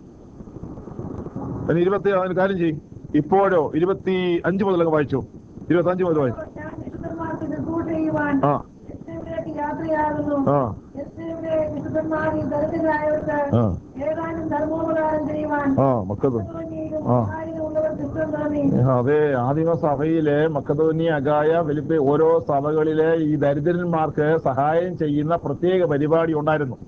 ഇനി ഇരുപത്തി അതിന് കാര്യം ചെയ്യും ഇപ്പോഴോ ഇരുപത്തി അഞ്ച് മുതലൊക്കെ വായിച്ചു ഇരുപത്തി അഞ്ച് മുതൽ വായിച്ചു ഞാൻ വിശുദ്ധന്മാർക്ക് ശുശ്രൂഷ ചെയ്യുവാൻ ആ എസ്തേവിലേക്ക് യാത്രയാകുന്നു ആ എസ്തേവിലെ വിശുദ്ധന്മാരിൽ ദരിദ്രരായവർക്ക് ആ ഏതാനും ധർമ്മോപകാരം ചെയ്യുവാൻ ആ മക്കത് മക്കതോന്യയിലും ആ. അക്കായിലുമുള്ളവർക്ക് ഇഷ്ടം തോന്നി അതെ ആദിമ സഭയിലെ മക്കതോന്യ അഗായ വലിപ്പ ഓരോ സഭകളിലെ ഈ ദരിദ്രന്മാർക്ക് സഹായം ചെയ്യുന്ന പ്രത്യേക പരിപാടി ഉണ്ടായിരുന്നു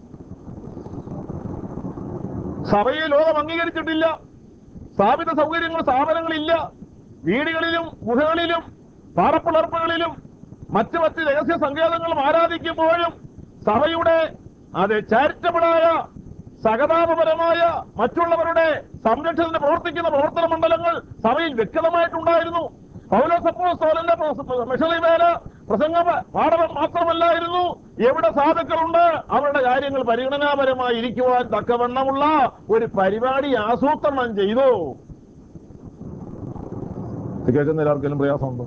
സഭയെ ലോകം അംഗീകരിച്ചിട്ടില്ല സ്ഥാപിത സൗകര്യങ്ങൾ സ്ഥാപനങ്ങളില്ല വീടുകളിലും ഗുഹകളിലും പാറപ്പിളർപ്പുകളിലും മറ്റ് മറ്റ് രഹസ്യ സങ്കേതങ്ങളും ആരാധിക്കുമ്പോഴും സഭയുടെ അത് ചാരിറ്റബിളായ സഹതാപപരമായ മറ്റുള്ളവരുടെ സംരക്ഷണത്തിന് പ്രവർത്തിക്കുന്ന പ്രവർത്തന മണ്ഡലങ്ങൾ സഭയിൽ വ്യക്തമായിട്ടുണ്ടായിരുന്നു പൗലോസപ്പോസ്തോലന്റെ മിഷണറി വേല പ്രസംഗ പാഠം മാത്രമല്ലായിരുന്നു എവിടെ സാധുക്കളുണ്ട് അവരുടെ കാര്യങ്ങൾ പരിഗണനാപരമായി ഇരിക്കുവാൻ തക്കവണ്ണമുള്ള ഒരു പരിപാടി ആസൂത്രണം ചെയ്തു ഇത് കേൾക്കുന്ന എല്ലാവർക്കും പ്രയാസമുണ്ടോ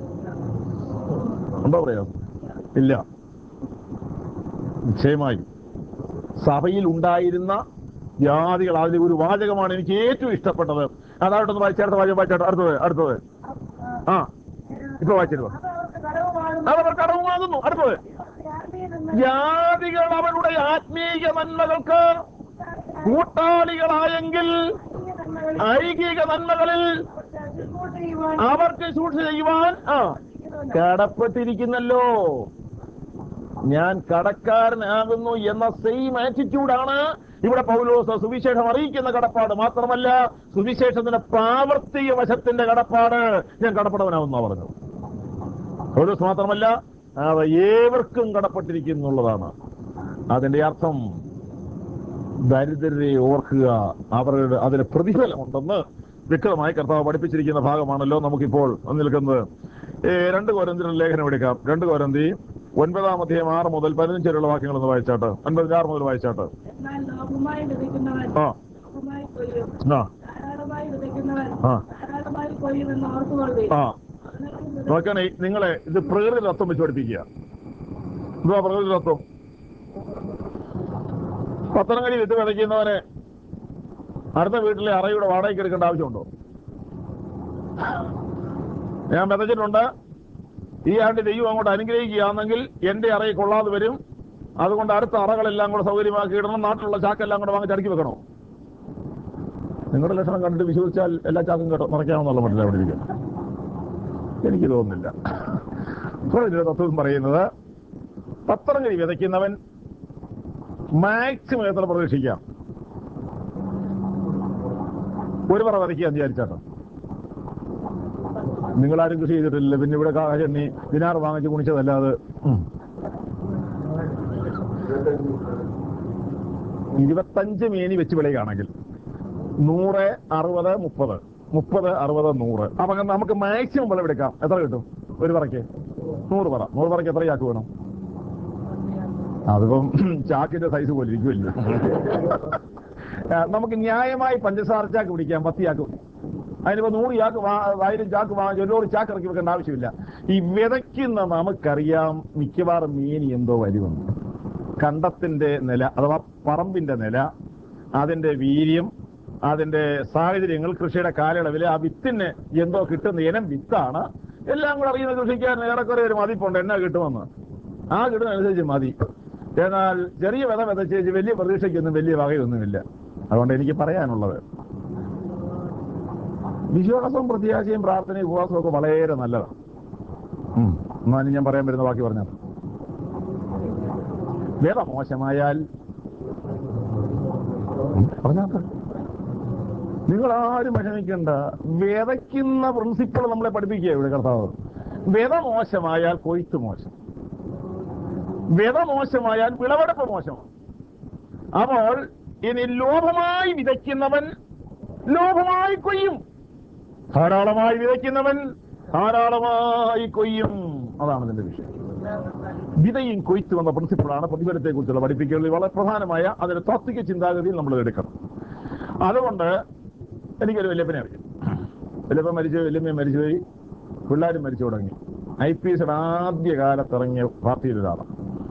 ഉണ്ടോ പ്രയാസം ഇല്ല നിശ്ചയമായി സഭയിൽ ഉണ്ടായിരുന്ന ജാതികൾ അതിൽ ഒരു വാചകമാണ് എനിക്ക് ഏറ്റവും ഇഷ്ടപ്പെട്ടത് അതായിട്ടൊന്ന് വായിച്ചേർത്ത വാചകം വായിച്ചേട്ടെ അടുത്തത് അടുത്തത് ആ ഇപ്പൊ വായിച്ചിരുന്നു അത് അവർക്ക് കടവുമാകുന്നു അതവർ കടവുമാകുന്നു അടുത്തത് ആത്മീയ നന്മ ജാതികൾ അവരുടെ ആത്മീയ നന്മകൾക്ക് കൂട്ടാളികളായെങ്കിൽ ഐഹിക നന്മകളിൽ ഐഹിക നന്മകളിൽ അവർക്ക് ശുശ്രൂഷ ചെയ്യുവാൻ അവർക്ക് ശുശ്രൂഷ ചെയ്യുവാൻ ആ കടപ്പെട്ടിരിക്കുന്നല്ലോ ഞാൻ കടക്കാരനാകുന്നു എന്ന സെയിം ആറ്റിറ്റ്യൂഡാണ് ഇവിടെ പൗലോസ് സുവിശേഷം അറിയിക്കുന്ന കടപ്പാട് മാത്രമല്ല സുവിശേഷത്തിന്റെ പ്രാവർത്തിക വശത്തിന്റെ കടപ്പാട് ഞാൻ കടപ്പെടവനാവുന്ന പറഞ്ഞു പൗലോസ് മാത്രമല്ല അത് ഏവർക്കും കടപ്പെട്ടിരിക്കുന്നുള്ളതാണ് അതിന്റെ അർത്ഥം ദരിദ്രരെ ഓർക്കുക അവരുടെ അതിന് പ്രതിഫലമുണ്ടെന്ന് വ്യക്തമായി കർത്താവ് പഠിപ്പിച്ചിരിക്കുന്ന ഭാഗമാണല്ലോ നമുക്കിപ്പോൾ നിൽക്കുന്നത് ഏ, രണ്ട് കോരന്തിയുടെ ലേഖനം എടുക്കാം രണ്ട് കോരന്തി ഒൻപതാം അധ്യായം ആറ് മുതൽ പതിനഞ്ച് വരെയുള്ള വാക്യങ്ങൾ ഒന്ന് വായിച്ചാട്ട് ഒൻപതിന് ആറ് മുതൽ വായിച്ചാട്ട് എന്നാൽ ലോകമായി വിതയ്ക്കുന്നവൻ ആ ലോകമായി കൊയ്യും ആ ധാരാളമായി വിതയ്ക്കുന്നവൻ ആ ധാരാളമായി കൊയ്യുമെന്ന് ഓർത്തുകൊള്ളു ആ നോക്കണേ നിങ്ങളെ ഇത് പ്രകൃതി തത്വം വെച്ച് പഠിപ്പിക്കുക എന്തുവാ പ്രകൃതി തത്വം പത്തനംകടി വിത്ത് വിതയ്ക്കുന്നവന് അടുത്ത വീട്ടിലെ അറയുടെ വാടകയ്ക്ക് എടുക്കേണ്ട ആവശ്യമുണ്ടോ ഞാൻ വിതച്ചിട്ടുണ്ട് ഈ ആണ്ട് ദൈവം അങ്ങോട്ട് അനുഗ്രഹിക്കുകയാണെങ്കിൽ എന്റെ അറയിൽ കൊള്ളാതെ വരും അതുകൊണ്ട് അടുത്ത അറകളെല്ലാം കൂടെ സൗകര്യമാക്കി ഇടണം നാട്ടിലുള്ള ചാക്കെല്ലാം കൂടെ വാങ്ങി ചടക്കി വെക്കണോ നിങ്ങളുടെ ലക്ഷണം കണ്ടിട്ട് വിശ്വസിച്ചാൽ എല്ലാ ചാക്കും കേട്ടോ നിറയ്ക്കാമെന്നുള്ള മട്ടില്ല അവിടെ ഇരിക്കും എനിക്ക് തോന്നുന്നില്ല അപ്പോൾ ഇതിന്റെ തത്വം പറയുന്നത് പത്രങ്ങഴി വിതയ്ക്കുന്നവൻ മാക്സിമം എത്ര പ്രതീക്ഷിക്കാം ഒരു പറ വിതയ്ക്കുക എന്ന് വിചാരിച്ചാട്ടോ നിങ്ങളാരും കൃഷി ചെയ്തിട്ടില്ല പിന്നെ ഇവിടെ കാശെണ്ണി ദിനാറ് വാങ്ങിച്ച് കുണിച്ചതല്ലാതെ ഉം. ഇരുപത്തഞ്ച് മേനി വെച്ച് വിളയുകയാണെങ്കിൽ നൂറ് അറുപത് മുപ്പത് മുപ്പത് അറുപത് നൂറ് അപ്പൊ അങ്ങനെ നമുക്ക് മാക്സിമം വിളവെടുക്കാം എത്ര കിട്ടും ഒരു പറയ്ക്ക് നൂറ് പറ നൂറ് പറയ്ക്ക് എത്ര ചാക്ക് വേണം അതിപ്പം ചാക്കിന്റെ സൈസ് പോലെ ഇരിക്കുമല്ലോ ആ, നമുക്ക് ന്യായമായി പഞ്ചസാര ചാക്ക് പിടിക്കാം പത്ത് ചാക്ക് മതി. അതിനിപ്പോ നൂറ് ചാക്ക് വാ- ആയിരം ചാക്ക് വാങ്ങിച്ച് ഒരു ലോഡ് ചാക്ക് ഇറക്കി വെക്കേണ്ട ആവശ്യമില്ല ഈ വിതയ്ക്കുന്ന നമുക്കറിയാം മിക്കവാറും മീനി എന്തോ വരുമെന്ന് കണ്ടത്തിന്റെ നില അഥവാ പറമ്പിന്റെ നില അതിന്റെ വീര്യം അതിന്റെ സാഹചര്യങ്ങൾ കൃഷിയുടെ കാലയളവിൽ ആ വിത്തിന് എന്തോ കിട്ടുന്ന ഇനം വിത്താണ് എല്ലാം കൂടെ അറിയുന്ന കൃഷിക്കാരൻ ഏറെക്കുറെ ഒരു മതിപ്പുണ്ട് എന്നാ കിട്ടുമെന്ന് ആ കിട്ടുന്നതനുസരിച്ച് മതി എന്നാൽ ചെറിയ വിത വിതച്ചേച്ച് വലിയ പ്രതീക്ഷയ്ക്കൊന്നും വലിയ വകയൊന്നുമില്ല അതുകൊണ്ട് എനിക്ക് പറയാനുള്ളത് വിശ്വാസവും പ്രത്യാശയും പ്രാർത്ഥനയും ഉപവാസവും ഒക്കെ വളരെ നല്ലതാണ് ഉം. എന്നാലും ഞാൻ പറയാൻ വരുന്ന ബാക്കി പറഞ്ഞാൽ വേദ മോശമായാൽ ഉം, പറഞ്ഞാട്ടെ നിങ്ങൾ ആരും വിഷമിക്കണ്ട വിതയ്ക്കുന്ന പ്രിൻസിപ്പിൾ നമ്മളെ പഠിപ്പിക്കുക ഇവിടെ കർത്താവ് വിത മോശമായാൽ കൊയ്ത്ത് മോശം വിത മോശമായാൽ വിളവെടുപ്പ് മോശമാണ് അപ്പോൾ ഇനി ലോഭമായി വിതയ്ക്കുന്നവൻ ലോഭമായി കൊയ്യും ധാരാളമായി വിതയ്ക്കുന്നവൻ ധാരാളമായി കൊയ്യും അതാണ് ഇതിന്റെ വിഷയം വിതയും കൊയ്ത്തും എന്ന പ്രിൻസിപ്പിളാണ് പ്രതിഫലത്തെ കുറിച്ചുള്ള പഠിപ്പിക്കുന്നത് വളരെ പ്രധാനമായ അതിന്റെ താത്വിക ചിന്താഗതിയിൽ നമ്മൾ എടുക്കണം അതുകൊണ്ട് എനിക്കൊരു വല്യപ്പനെ അറിയാം വല്യപ്പൻ മരിച്ചു വല്യമ്മ മരിച്ചുപോയി പിള്ളേരും മരിച്ചു തുടങ്ങി ഐ പി എസ് ആദ്യ കാലത്ത് ഇറങ്ങിയ പാർട്ടിയിൽ ഒരാളാണ്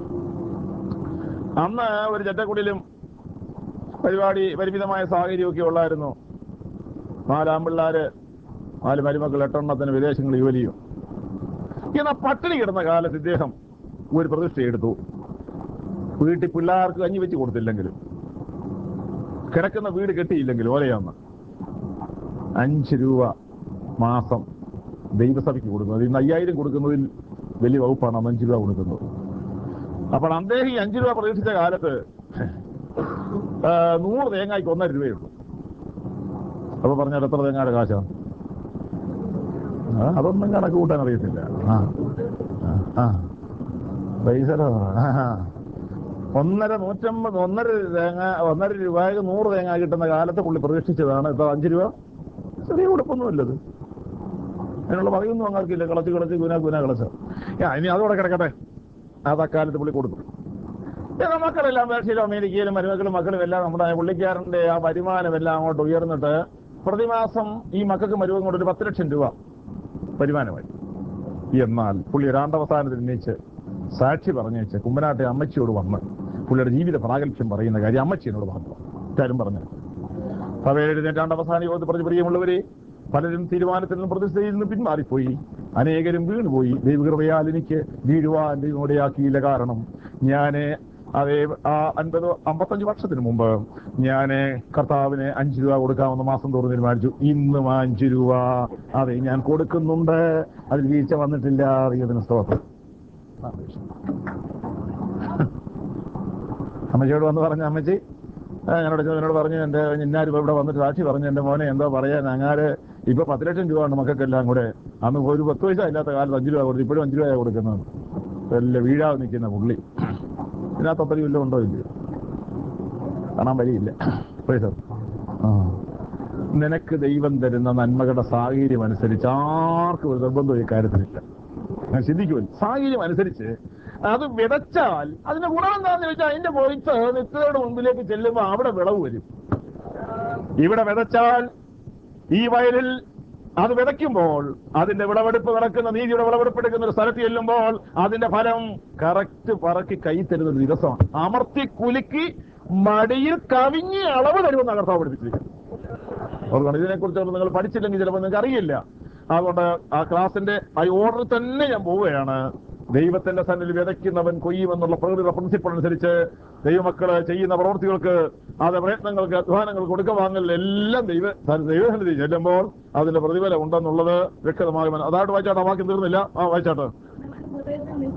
അന്ന് ഒരു ചെറ്റക്കുടിയിലും പരിപാടി പരിമിതമായ സാഹചര്യമൊക്കെ ഉള്ളായിരുന്നു നാലാം പിള്ളേര് നാല് മരുമക്കൾ എട്ടെണ്ണത്തിന് വിദേശങ്ങൾ ജോലിയും എന്നാൽ പട്ടിണി കിടന്ന കാലത്ത് ഇദ്ദേഹം ഒരു പ്രതിഷ്ഠ എടുത്തു വീട്ടിൽ പിള്ളേർക്ക് കഞ്ഞി വെച്ച് കൊടുത്തില്ലെങ്കിലും കിടക്കുന്ന വീട് കെട്ടിയില്ലെങ്കിലും ഓലയാന്ന് അഞ്ച് രൂപ മാസം ദൈവസഭയ്ക്ക് കൊടുക്കുന്നത് ഇന്ന് അയ്യായിരം കൊടുക്കുന്നതിൽ വലിയ വകുപ്പാണ് അന്ന് അഞ്ച് രൂപ കൊടുക്കുന്നത് അപ്പോൾ അദ്ദേഹം ഈ അഞ്ച് രൂപ പ്രതീക്ഷിച്ച കാലത്ത് ആ, നൂറ് തേങ്ങയ്ക്ക് ഒന്നര രൂപയുള്ളൂ അപ്പൊ പറഞ്ഞാൽ എത്ര തേങ്ങയുടെ കാശാണ് ആ, അതൊന്നും കണക്ക് കൂട്ടാൻ അറിയത്തില്ല ആ ആ, ആ പൈസ ഒന്നര നൂറ്റമ്പത് ഒന്നര തേങ്ങ ഒന്നര രൂപയ്ക്ക് നൂറ് തേങ്ങ കിട്ടുന്ന കാലത്ത് പുള്ളി പ്രതീക്ഷിച്ചതാണ് ഇപ്പൊ അഞ്ച് രൂപ ചെറിയ കുഴപ്പമൊന്നുമില്ലത് അതിനുള്ള വകയൊന്നും അങ്ങാർക്കില്ല കളച്ച് കളച്ച് കുന കുന കളച്ച് ആ, ഇനി അതോടെ കിടക്കട്ടെ അത് അക്കാലത്ത് പുള്ളി കൊടുത്തു ഏതാ മക്കളെല്ലാം പേർഷ്യയിലും അമേരിക്കയിലും മരുമക്കളും മക്കളും എല്ലാം നമ്മുടെ പുള്ളിക്കാരന്റെ ആ വരുമാനം എല്ലാം അങ്ങോട്ട് ഉയർന്നിട്ട് പ്രതിമാസം ഈ മക്കൾക്ക് മരുമകം കൊണ്ട് ഒരു പത്ത് ലക്ഷം രൂപ വരുമാനമായി എന്നാൽ പുള്ളി ഒരാണ്ടവസാനത്തിൽ ഉന്നയിച്ച് സാക്ഷി പറഞ്ഞേച്ച് കുമ്പനാട്ടെ അമ്മച്ചിയോട് വന്ന് പുള്ളിയുടെ ജീവിത പ്രാഗൽഭ്യം പറയുന്ന കാര്യം അമ്മച്ചിയോട് പറഞ്ഞു കാര്യം പറഞ്ഞു സഭയിൽ എഴുന്നേറ്റാണ്ട് അവസാന യോഗത്തിൽ പറഞ്ഞു പ്രിയമുള്ളവരെ പലരും തീരുമാനത്തിൽ നിന്നും പ്രതിഷ്ഠയിൽ നിന്നും പിന്മാറിപ്പോയി അനേകരും വീണുപോയി ദൈവകൃപയാൽ എനിക്ക് വീഴുവാൻ ദൈവോടെയാക്കിയില്ല കാരണം ഞാന് അതേ ആ അൻപത് അമ്പത്തഞ്ച് വർഷത്തിന് മുമ്പ് ഞാന് കർത്താവിന് അഞ്ച് രൂപ കൊടുക്കാമെന്ന് മാസം തോറും തീരുമാനിച്ചു ഇന്നും ആ അഞ്ച് രൂപ അതെ ഞാൻ കൊടുക്കുന്നുണ്ട് അതിൽ വീഴ്ച വന്നിട്ടില്ല അറിയതിന് സ്തോത്രം അതാണ് വിഷയം. അമ്മച്ചിയോട് വന്ന് പറഞ്ഞ അമ്മച്ചി ആ, എന്നോട് എന്നോട് പറഞ്ഞു എന്റെ ഇന്നാരും ഇവിടെ വന്നിട്ട് സാക്ഷി പറഞ്ഞു എന്റെ മോനെ എന്തോ പറയാൻ അങ്ങാര് ഇപ്പൊ പത്ത് ലക്ഷം രൂപ ഉണ്ട് മക്കൾക്കെല്ലാം കൂടെ അന്ന് ഒരു പത്ത് പൈസ ഇല്ലാത്ത കാലത്ത് അഞ്ചു രൂപ കൊടുത്തു ഇപ്പോഴും അഞ്ചു രൂപ കൊടുക്കുന്നത് വല്ല വീഴാതെ നിൽക്കുന്ന പുള്ളി ഇതിനകത്ത് അത്ര വല്ലതും ഉണ്ടോ ഇല്ലയോ കാണാൻ വഴിയില്ല പൈസ ആ നിനക്ക് ദൈവം തരുന്ന നന്മകളുടെ സാഹചര്യം അനുസരിച്ച് ആർക്കും ഒരു നിർബന്ധം ഈ കാര്യത്തിലില്ല ഞാൻ ചിന്തിക്കുമല്ലോ സാഹചര്യം അനുസരിച്ച് അത് വിതച്ചാൽ അതിന്റെ ഗുണം എന്താണെന്ന് വെച്ചാൽ അതിന്റെ പോയിന്റ് നിത്യതയുടെ മുമ്പിലേക്ക് ചെല്ലുമ്പോൾ അവിടെ വിളവ് വരും ഇവിടെ വിതച്ചാൽ ഈ വയലിൽ അത് വിതയ്ക്കുമ്പോൾ അതിന്റെ വിളവെടുപ്പ് നടക്കുന്ന നീതിയുടെ വിളവെടുപ്പ് എടുക്കുന്ന ഒരു സ്ഥലത്ത് ചെല്ലുമ്പോൾ അതിന്റെ ഫലം കറക്റ്റ് പറക്കി കൈ തരുന്ന ഒരു ദിവസമാണ് അമർത്തി കുലുക്കി മടിയിൽ കവിഞ്ഞ് അളവ് തരുമെന്ന് കർത്താവ് പഠിപ്പിച്ചിരിക്കുന്നത് അതുകൊണ്ട് ഇതിനെക്കുറിച്ച് നിങ്ങൾ പഠിച്ചില്ലെങ്കിൽ ചിലപ്പോൾ നിങ്ങൾക്ക് അറിയില്ല അതുകൊണ്ട് ആ ക്ലാസിന്റെ ആ ഓർഡർ തന്നെ ഞാൻ പോവുകയാണ് ദൈവത്തിന്റെ സന്നിധി വിതയ്ക്കുന്നവൻ കൊയ്യുമെന്നുള്ള പ്രകൃതി പ്രിൻസിപ്പിൾ അനുസരിച്ച് ദൈവമക്കള് ചെയ്യുന്ന പ്രവൃത്തികൾക്ക് അത് പ്രയത്നങ്ങൾക്ക് അധ്വാനങ്ങൾക്ക് കൊടുക്ക വാങ്ങൽ എല്ലാം ദൈവ ദൈവസന്നിധി ചെല്ലുമ്പോൾ അതിന്റെ പ്രതിഫലം ഉണ്ടെന്നുള്ളത് വ്യക്തമായി മനസ്സി- അതായിട്ട് വായിച്ചാട്ടെ വാക്യം തീർന്നില്ല ആ വായിച്ചാട്ടെ ഹൃദയത്തിൽ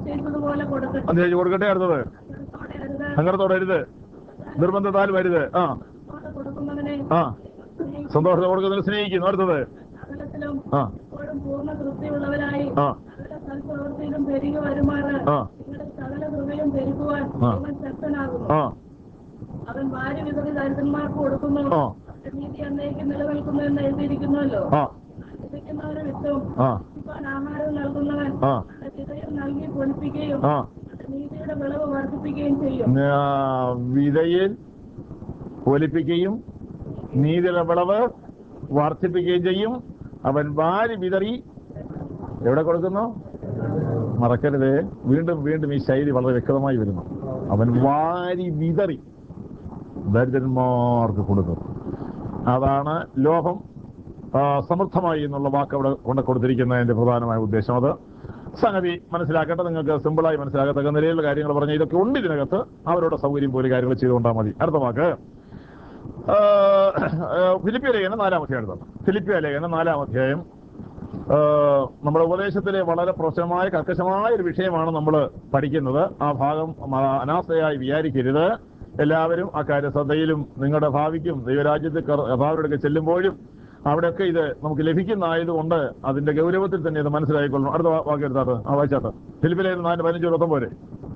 നിശ്ചയിച്ചതുപോലെ കൊടുക്കട്ടെ അന്തേജ് കൊടുക്കട്ടെ അടുത്തത് അച്ചടക്കത്തോടെ അരുത് സങ്കടത്തോടെ അരുത് നിർബന്ധത്താൽ വരുത് ആ സന്തോഷത്തോടെ കൊടുക്കുന്നവനെ ആ സന്തോഷത്തോടെ കൊടുക്കുന്നതിന് സ്നേഹിക്കുന്നു അടുത്തത് സകലത്തിലും ആ എപ്പോഴും പൂർണ്ണ തൃപ്തിയുള്ളവരായി ആ സകല സൽപ്രവൃത്തിയിലും പെരുകി വരുമാറ് ആ. നിങ്ങളുടെ സകല കൃപയും പെരുകുവാൻ ആ. ദൈവം ശക്തനാകുന്നു ആ അവൻ ഭാര്യ വിധവി ദരിദ്രന്മാർക്ക് കൊടുക്കുന്നു ആ നീതി അന്നേക്ക് നിലനിൽക്കുന്നു എന്ന് എഴുതിയിരിക്കുന്നുവല്ലോ ആ വിതയ്ക്കുന്നവന് വിത്തും ആ ഭക്ഷിപ്പാൻ ആഹാരവും നൽകുന്നവൻ ആ തന്റെ വിതയം നൽകി പൊലിപ്പിക്കുകയും ആ തന്റെ നീതിയുടെ വിളവ് വർദ്ധിപ്പിക്കുകയും ചെയ്യും ആ, വിതയിൽ ഒലിപ്പിക്കുകയും നീതിയുടെ വിളവ് വർദ്ധിപ്പിക്കുകയും ചെയ്യും അവൻ വാരി വിതറി എവിടെ കൊടുക്കുന്നു മറക്കരുത് വീണ്ടും വീണ്ടും ഈ ശൈലി വളരെ വ്യക്തമായി വരുന്നു അവൻ വാരി വിതറി ദരിദ്രന്മാർക്ക് കൊടുക്കും അതാണ് ലോകം ആ, സമൃദ്ധമായി എന്നുള്ള വാക്ക് അവിടെ കൊണ്ട് കൊടുത്തിരിക്കുന്നതിന്റെ പ്രധാനമായ ഉദ്ദേശം അത് സംഗതി മനസ്സിലാക്കട്ടെ നിങ്ങൾക്ക് സിമ്പിളായി മനസ്സിലാക്കത്തക്ക നിലയിലുള്ള കാര്യങ്ങൾ പറഞ്ഞ ഇതൊക്കെ ഉണ്ട് ഇതിനകത്ത് അവരുടെ സൗകര്യം പോലെ കാര്യങ്ങൾ ചെയ്തുകൊണ്ടാൽ മതി അടുത്ത വാക്ക് ആ, ആ, ഫിലിപ്പിയ ലേഖനം നാലാം അധ്യായം എടുത്താണ് ഫിലിപ്പിയ ലേഖനം നാലാം അധ്യായം ആ, നമ്മുടെ ഉപദേശത്തിലെ വളരെ പ്രശ്നമായ കർക്കശമായ ഒരു വിഷയമാണ് നമ്മൾ പഠിക്കുന്നത് ആ ഭാഗം മ- അനാസ്ഥയായി വിചാരിക്കരുത് എല്ലാവരും ആ കാര്യ ശ്രദ്ധയിലും നിങ്ങളുടെ ഭാവിക്കും ദൈവരാജ്യത്തിൽ കഥാവിലൊക്കെ ചെല്ലുമ്പോഴും അവിടെയൊക്കെ ഇത് നമുക്ക് ലഭിക്കുന്നതായതുകൊണ്ട് അതിന്റെ ഗൗരവത്തിൽ തന്നെ ഇത് മനസ്സിലായിക്കൊള്ളണം അടുത്ത വാ- വാക്യം എടുത്താട്ട് ആ വായിച്ചാട്ട് ഫിലിപ്പിലെ നാല് പതിനഞ്ച് ഇരുപത്തൊമ്പത് പോരെ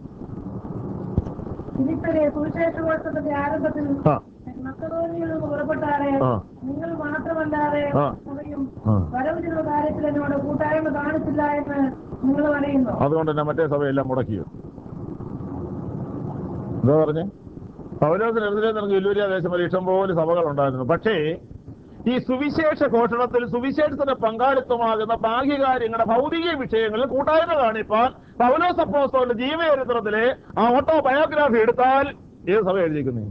ഫിലിപ്പിലെ സുവിശേഷ വർഷത്തിന്റെ ആരംഭത്തിൽ ആ മക്കതോനിയിൽ നിന്ന് പുറപ്പെട്ടാറെ ആ. നിങ്ങൾ മാത്രമല്ലാതെ ആ. സഭയും ആ. വരവിലുള്ള കാര്യത്തിൽ എന്നോട് കൂട്ടായ്മ കാണിച്ചില്ല എന്ന് നിങ്ങൾ പറയുന്നു അതുകൊണ്ട് തന്നെ മറ്റേ സഭയെല്ലാം മുടക്കിയോ എന്താ പറഞ്ഞേ പൗലോസിന് എതിരെ നിനക്ക് വലിയ ദേശം വരെ ഇഷ്ടം പോലെ സഭകൾ ഉണ്ടായിരുന്നു പക്ഷേ ഈ സുവിശേഷ ഘോഷണത്തിൽ സുവിശേഷത്തിന്റെ പങ്കാളിത്തമാകുന്ന ബാഹ്യകാര്യങ്ങളുടെ ഭൗതിക വിഷയങ്ങളിൽ കൂട്ടായ്മ കാണിപ്പാൻ പൗലോസ് അപ്പോസ്തോന്റെ ജീവചരിത്രത്തിലെ ആ ഓട്ടോ ബയോഗ്രാഫി എടുത്താൽ ഏത് സഭ എഴുതിയിരിക്കുന്നു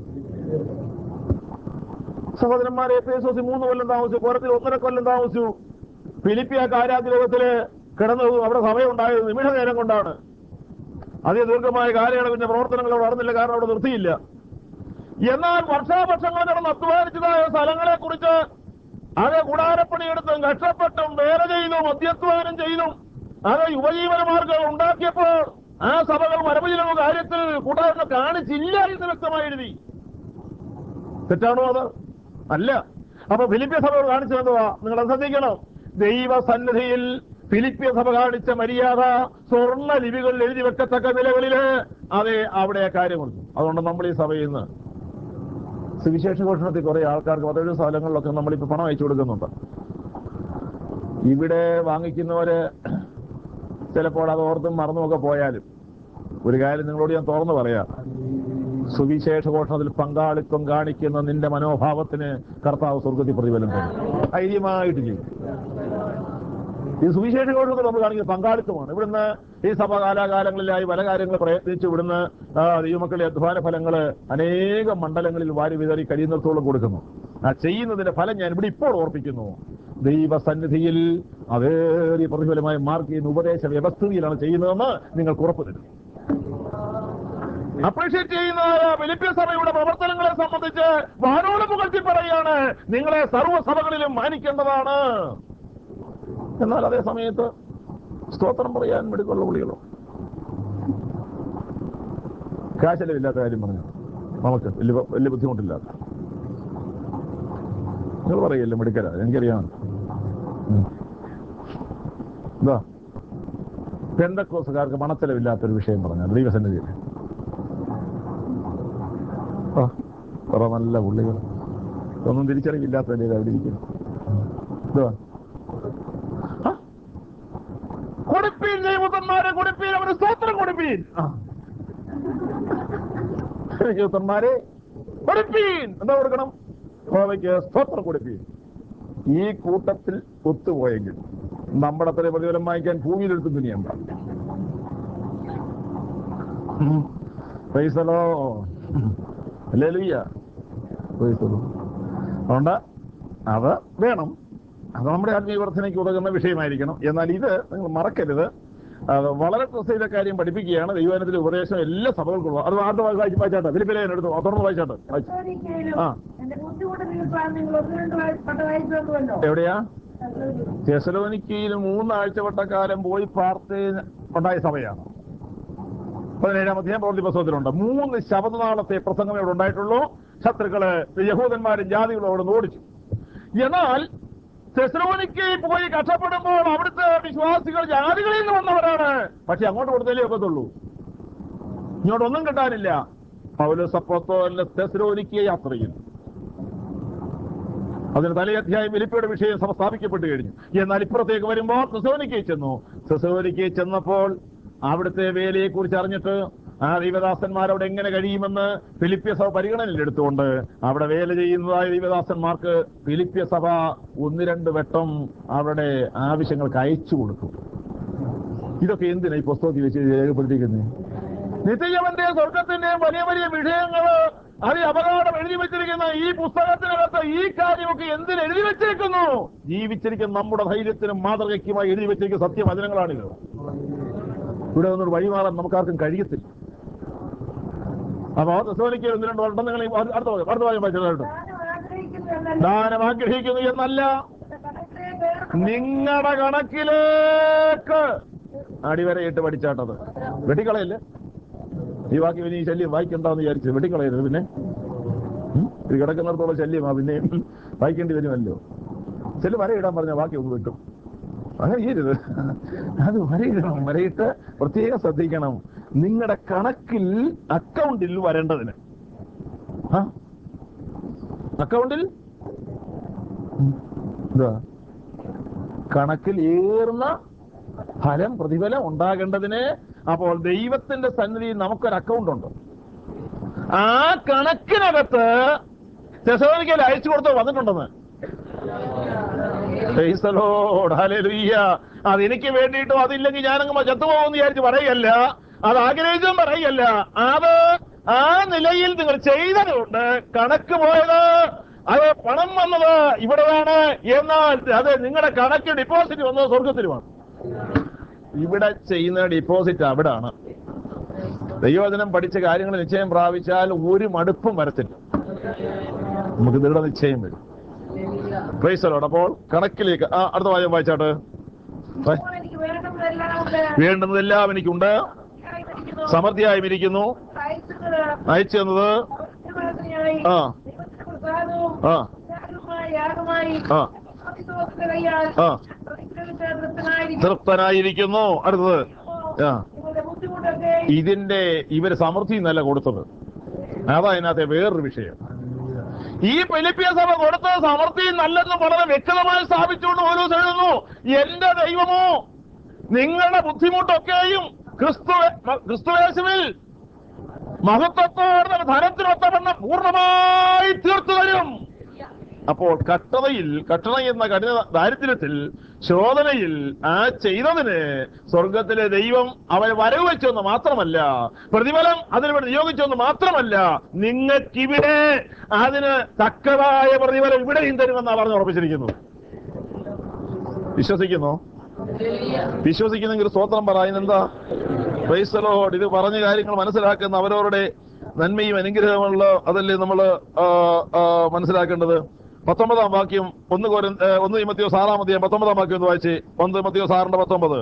സഹോദരന്മാരെ പേസോസി മൂന്ന് കൊല്ലം താമസിച്ചു പുറത്തിൽ ഒന്നര കൊല്ലം താമസിച്ചു ഫിലിപ്പിയ കാരാഗ്രഹത്തില് കിടന്നത് അവിടെ സഭയുണ്ടായത് നിമിഷ നേരം കൊണ്ടാണ് അതേ ദീർഘമായ കാലയളവിന്റെ പ്രവർത്തനങ്ങൾ അവിടെ നടന്നില്ല കാരണം അവിടെ നിർത്തിയില്ല എന്നാൽ വർഷാവർഷങ്ങൾ കിടന്ന് അധ്വാനിച്ചതായ സ്ഥലങ്ങളെ കുറിച്ച് അത് കൂടാരപ്പണിയെടുത്തും കഷ്ടപ്പെട്ടും വേല ചെയ്തും മദ്യധ്വാനം ചെയ്തും അത് ഉപജീവന മാർഗം ഉണ്ടാക്കിയപ്പോൾ ആ സഭകൾ മരമജിലോ കാര്യത്തിൽ കൂട്ടായ്മ കാണിച്ചില്ല എന്ന് വ്യക്തമായി എഴുതി തെറ്റാണോ അത് അല്ല അപ്പൊ ഫിലിപ്പിയ സഭ കാണിച്ചു എന്തുവാ നിങ്ങൾ ശ്രദ്ധിക്കണം ദൈവസന്നിധിയിൽ ഫിലിപ്പിയ സഭ കാണിച്ച മര്യാദ സ്വർണ്ണ ലിപികളിൽ എഴുതി വെക്കത്തക്ക നിലകളില് അതെ അവിടെ ആ കാര്യം കൊടുത്തു അതുകൊണ്ട് നമ്മൾ ഈ സഭയിൽ നിന്ന് സുവിശേഷ ഘോഷണത്തിൽ കുറെ ആൾക്കാർക്ക് പതിനേഴ് സ്ഥലങ്ങളിലൊക്കെ നമ്മളിപ്പോ പണം അയച്ചു കൊടുക്കുന്നുണ്ട് ഇവിടെ വാങ്ങിക്കുന്നവര് ചിലപ്പോൾ അത് ഓർത്തും മറന്നുമൊക്കെ പോയാലും ഒരു കാര്യം നിങ്ങളോട് ഞാൻ തുറന്നു പറയാം സുവിശേഷ ഘോഷണത്തിൽ പങ്കാളിത്തം കാണിക്കുന്ന നിന്റെ മനോഭാവത്തിന് കർത്താവ് സ്വർഗത്തിൽ പ്രതിഫലം തരും ധൈര്യമായിട്ട് ചെയ്യും ഈ സുവിശേഷ ഘോഷണത്തിൽ നമ്മൾ കാണിക്കുന്ന പങ്കാളിത്തമാണ് ഇവിടുന്ന് ഈ സഭ കാലാകാലങ്ങളിലായി പല കാര്യങ്ങൾ പ്രയത്നിച്ച് ഇവിടുന്ന് ആ, ദൈവമക്കളുടെ അധ്വാന ഫലങ്ങള് അനേകം മണ്ഡലങ്ങളിൽ വാരി വിതറി കഴിയുന്നിടത്തോളം കൊടുക്കുന്നു ആ ചെയ്യുന്നതിന്റെ ഫലം ഞാൻ ഇവിടെ ഇപ്പോൾ ഓർപ്പിക്കുന്നു ദൈവസന്നിധിയിൽ അതേറിയ പ്രതിഫലമായി മാർക്ക് ചെയ്യുന്ന ഉപദേശ വ്യവസ്ഥിതിയിലാണ് ചെയ്യുന്നതെന്ന് നിങ്ങൾക്ക് ഉറപ്പ് തരും അപ്രീഷിയേറ്റ് ചെയ്യുന്ന ഫിലിപ്പിയ സഭയുടെ പ്രവർത്തനങ്ങളെ സംബന്ധിച്ച് വാനോട് പുകഴ്ത്തി പറയുകയാണ് നിങ്ങളെ സർവ്വസഭകളിലും മാനിക്കേണ്ടതാണ് എന്നാൽ അതേ സമയത്ത് സ്തോത്രം പറയാൻ മെടുക്കുള്ള വിളികളോ കാശലവില്ലാത്ത കാര്യം പറഞ്ഞു നമുക്ക് വലിയ വലിയ ബുദ്ധിമുട്ടില്ലാത്ത നിങ്ങൾ പറയല്ലേ മെടുക്കല എനിക്കറിയാം ഉം. എന്താ പെന്തക്കോസുകാർക്ക് മണച്ചലവില്ലാത്തൊരു വിഷയം പറഞ്ഞാൽ ദൈവസന്നിധിയിൽ ആ കുറെ നല്ല പുള്ളികൾ ഒന്നും തിരിച്ചറിവില്ലാത്തതിന്റെ അവിടെ ഇരിക്കുന്നു എന്തുവാ ആ? കൊടുപ്പീൻ ദൈവത്തന്മാരെ കൊടുപ്പീൻ അവര് സ്തോത്രം കൊടുപ്പീൻ ആ. ദൈവത്തന്മാരെ കൊടുപ്പീൻ എന്താ കൊടുക്കണം യഹോവയ്ക്ക് സ്തോത്രം കൊടുപ്പീൻ ഈ കൂട്ടത്തിൽ ഒത്തുപോയെങ്കിൽ നമ്മുടെ അത്ര പ്രതിഫലം വാങ്ങിക്കാൻ ഭൂമിയിലെടുത്തും തുനിയണ്ട പൈസലോ ലെലിയ പൈസലോ അതുകൊണ്ട് അത് വേണം അത് നമ്മുടെ ആത്മീയ വർധനയ്ക്ക് ഉതകുന്ന വിഷയമായിരിക്കണം എന്നാൽ ഇത് നിങ്ങൾ മറക്കരുത് അത് വളരെ പ്രസിദ്ധ കാര്യം പഠിപ്പിക്കുകയാണ് ദൈവനത്തിലെ ഉപദേശം എല്ലാ സഭകൾക്കും അത് ആരുടെ വായിച്ച് വായിച്ചാട്ടെ ഫിലിപ്പിലെ എടുത്തു തുറന്ന് വായിച്ചാട്ടെ വായിച്ചു പരിശോധിക്കയിലും ആ. എന്റെ ബുദ്ധിമുട്ട് നിൽക്കാൻ നിങ്ങൾ ഒന്ന് രണ്ട് വായി- പട്ട വായിച്ചു വെക്കുമല്ലോ എവിടെയാ തെസലോനിക്കയിൽ മൂന്നാഴ്ച വട്ടക്കാലം പോയി പാർത്ത് ഉണ്ടായ സഭയാണ് പതിനേഴാം അധ്യായം പ്രവൃത്തി പുസ്തകത്തിലുണ്ട് മൂന്ന് ശബദനാളത്തെ പ്രസംഗമേ ഇവിടെ ഉണ്ടായിട്ടുള്ളൂ ശത്രുക്കള് യഹൂദന്മാരും ജാതികളും അവിടെ നിന്ന് ഓടിച്ചു എന്നാൽ തെസ്ലോനിക്കയിൽ പോയി കഷ്ടപ്പെടുമ്പോൾ അവിടുത്തെ വിശ്വാസികൾ ജാതികളിൽ നിന്ന് വന്നവരാണ് പക്ഷെ അങ്ങോട്ട് കൊടുത്തല്ലേ ഒക്കത്തുള്ളൂ ഇങ്ങോട്ടൊന്നും കിട്ടാനില്ല പൗലോസ് അപ്പോസ്തലൻ തെസ്ലോനിക്കയെ യാത്ര ചെയ്യുന്നു അതിന് തലേ അധ്യായം വെലിപ്പയുടെ വിഷയം സഭ സ്ഥാപിക്കപ്പെട്ടു കഴിഞ്ഞു എന്നാൽ ഇപ്പുറത്തേക്ക് വരുമ്പോൾ തെസോനിക്കയിൽ ചെന്നു തെസോനിക്കയിൽ ചെന്നപ്പോൾ അവിടുത്തെ വേലയെ കുറിച്ച് അറിഞ്ഞിട്ട് ആ ദൈവദാസന്മാർ അവിടെ എങ്ങനെ കഴിയുമെന്ന് ഫിലിപ്പ്യ സഭ പരിഗണനയിൽ എടുത്തുകൊണ്ട് അവിടെ വേല ചെയ്യുന്നതായ ദൈവദാസന്മാർക്ക് ഫിലിപ്പ്യ സഭ ഒന്ന് രണ്ട് വട്ടം അവരുടെ ആവശ്യങ്ങൾക്ക് അയച്ചു കൊടുത്തു ഇതൊക്കെ എന്തിനാ ഈ പുസ്തകത്തിൽ വെച്ച് രേഖപ്പെടുത്തിയിരിക്കുന്നത് നിത്യജവന്റെ സ്വർഗത്തിന്റെയും വലിയ വലിയ വിഷയങ്ങള് അത് അപകടം എഴുതി വെച്ചിരിക്കുന്ന ഈ പുസ്തകത്തിനകത്ത് ഈ കാര്യമൊക്കെ എന്തിന് എഴുതി വെച്ചിരിക്കുന്നു ജീവിച്ചിരിക്കുന്ന നമ്മുടെ ധൈര്യത്തിനും മാതൃകയ്ക്കുമായി എഴുതി വെച്ചിരിക്കുന്ന സത്യവചനങ്ങളാണിത് ഇവിടെ നിന്നൊരു വഴിമാറാൻ നമുക്കാർക്കും കഴിയത്തില്ല അപ്പൊ തെസ്സലോനിക്കയിൽ ഒന്ന് രണ്ട് വർഷം നിങ്ങൾ ഈ അടുത്ത ഭാഗം- അടുത്ത ഭാഗം വായിച്ചതായിട്ട് ദാനം ആഗ്രഹിക്കുന്നു എന്നല്ല നിങ്ങളുടെ കണക്കിലേക്ക് അടിവരയിട്ട് പഠിച്ചാട്ടത് വെട്ടിക്കളയല്ലേ ഈ വാക്യം ഇനി ഈ ശല്യം വായിക്കണ്ടെന്ന് വിചാരിച്ചു വെട്ടിക്കളയരുത് പിന്നെ ഉം? ഇത് കിടക്കുന്നിടത്തോളം ശല്യമാ പിന്നെ വായിക്കേണ്ടി വരുമല്ലോ ചില വരയിടാൻ പറഞ്ഞ വാക്യം ഒന്ന് വെട്ടും അങ്ങനെ ചെയ്യരുത് അത് വരയിടണം വരയിട്ട് പ്രത്യേകം ശ്രദ്ധിക്കണം നിങ്ങളുടെ കണക്കിൽ അക്കൗണ്ടിൽ വരേണ്ടതിന് ആ? അക്കൗണ്ടിൽ ഉം. എന്താ കണക്കിൽ ഏറുന്ന ഫലം പ്രതിഫലം ഉണ്ടാകേണ്ടതിന് അപ്പോൾ ദൈവത്തിന്റെ സന്നിധിയിൽ നമുക്കൊരു അക്കൗണ്ട് ഉണ്ട് ആ കണക്കിനകത്ത് തെസോനിക്കയിൽ അയച്ചു കൊടുത്ത് വന്നിട്ടുണ്ടെന്ന് Praise the Lord. Hallelujah. അതെനിക്ക് വേണ്ടിയിട്ടും അതില്ലെങ്കിൽ ഞാനങ്ങ് ചത്തുപോകുമെന്ന് വിചാരിച്ച് പറയല്ല അത് ആഗ്രഹിച്ചും പറയല്ല അത് ആ നിലയിൽ നിങ്ങൾ ചെയ്തതുകൊണ്ട് കണക്ക് പോയത് അത് പണം വന്നത് ഇവിടെയാണ് എന്നാൽ അത് നിങ്ങളുടെ കണക്ക് ഡിപ്പോസിറ്റ് വന്നത് സ്വർഗത്തിലുമാണ് ഇവിടെ ചെയ്യുന്ന ഡിപ്പോസിറ്റ് അവിടാണ് ദൈവവചനം പഠിച്ച കാര്യങ്ങൾ നിശ്ചയം പ്രാപിച്ചാൽ ഒരു മടുപ്പും വരത്തില്ല നമുക്ക് ദൃഢനിശ്ചയം വരും പ്രൈസലോട് അപ്പോൾ കണക്കിലേക്ക് ആ അടുത്ത വാചകം വായിച്ചാട്ട് വായി. എനിക്ക് വേണ്ടതെല്ലാം ഉണ്ട് വേണ്ടുന്നതെല്ലാം എനിക്കുണ്ട് ആയിരിക്കുന്നു. സമൃദ്ധിയായും ഇരിക്കുന്നു അയച്ചത് അയച്ചു തന്നത് പ്രവർത്തനത്തിനായി ആ ദൈവത്തിന്റെ പ്രസാദവും ആ യാഗമായി യാഗമായി ആ അതിദോഷത്തിന്റെ കയ്യാൽ ആ പ്രതിഗ്രഹിച്ച തൃപ്തനായിരിക്കുന്നു. തൃപ്തനായിരിക്കുന്നു അടുത്തത് ആ നിങ്ങളുടെ ബുദ്ധിമുട്ടൊക്കെ ഇതിന്റെ ഇവര് സമൃദ്ധി എന്നല്ല കൊടുത്തത് അതാ അതിനകത്തെ വേറൊരു വിഷയം ഈ ഫിലിപ്പിയ സഭ കൊടുത്ത സമൃദ്ധി നല്ലെന്ന് വളരെ വ്യക്തമായി സ്ഥാപിച്ചുകൊണ്ട് ഓരോ എഴുതുന്നു എന്റെ ദൈവമോ നിങ്ങളുടെ ബുദ്ധിമുട്ടൊക്കെയും ക്രിസ്തു ക്രിസ്തുവേശുവിൽ മഹത്വത്തോടെ ധനത്തിനൊത്തവണ്ണം പൂർണ്ണമായി തീർത്തു തരും അപ്പോൾ കട്ടതയിൽ കട്ടണ എന്ന കഠിന ദാരിദ്ര്യത്തിൽ ശോധനയിൽ ആ ചെയ്തതിന് സ്വർഗത്തിലെ ദൈവം അവൻ വരവ് വെച്ചെന്ന് മാത്രമല്ല പ്രതിഫലം അതിനുവേണ്ടി നിയോഗിച്ചെന്ന് മാത്രമല്ല നിങ്ങൾക്കിവിടെ അതിന് തക്കതായ പ്രതിഫലം ഇവിടെയും തരുമെന്നാണ് പറഞ്ഞു ഉറപ്പിച്ചിരിക്കുന്നത് വിശ്വസിക്കുന്നു വിശ്വസിക്കുന്നെങ്കിൽ സ്തോത്രം പറയുന്നത് എന്താ ക്രൈസ്തലോട് ഇത് പറഞ്ഞ കാര്യങ്ങൾ മനസ്സിലാക്കുന്ന അവരവരുടെ നന്മയും അനുഗ്രഹമുള്ള അതല്ലേ നമ്മൾ മനസ്സിലാക്കേണ്ടത് പത്തൊമ്പതാം വാക്യം ഒന്ന് കോര ഒന്ന് തിമത്തിയോ സാറാം അധ്യായം പത്തൊമ്പതാം വാക്യം ഒന്ന് വായിച്ച് ഒന്ന് തിമത്തിയോ സാറിന്റെ പത്തൊമ്പത്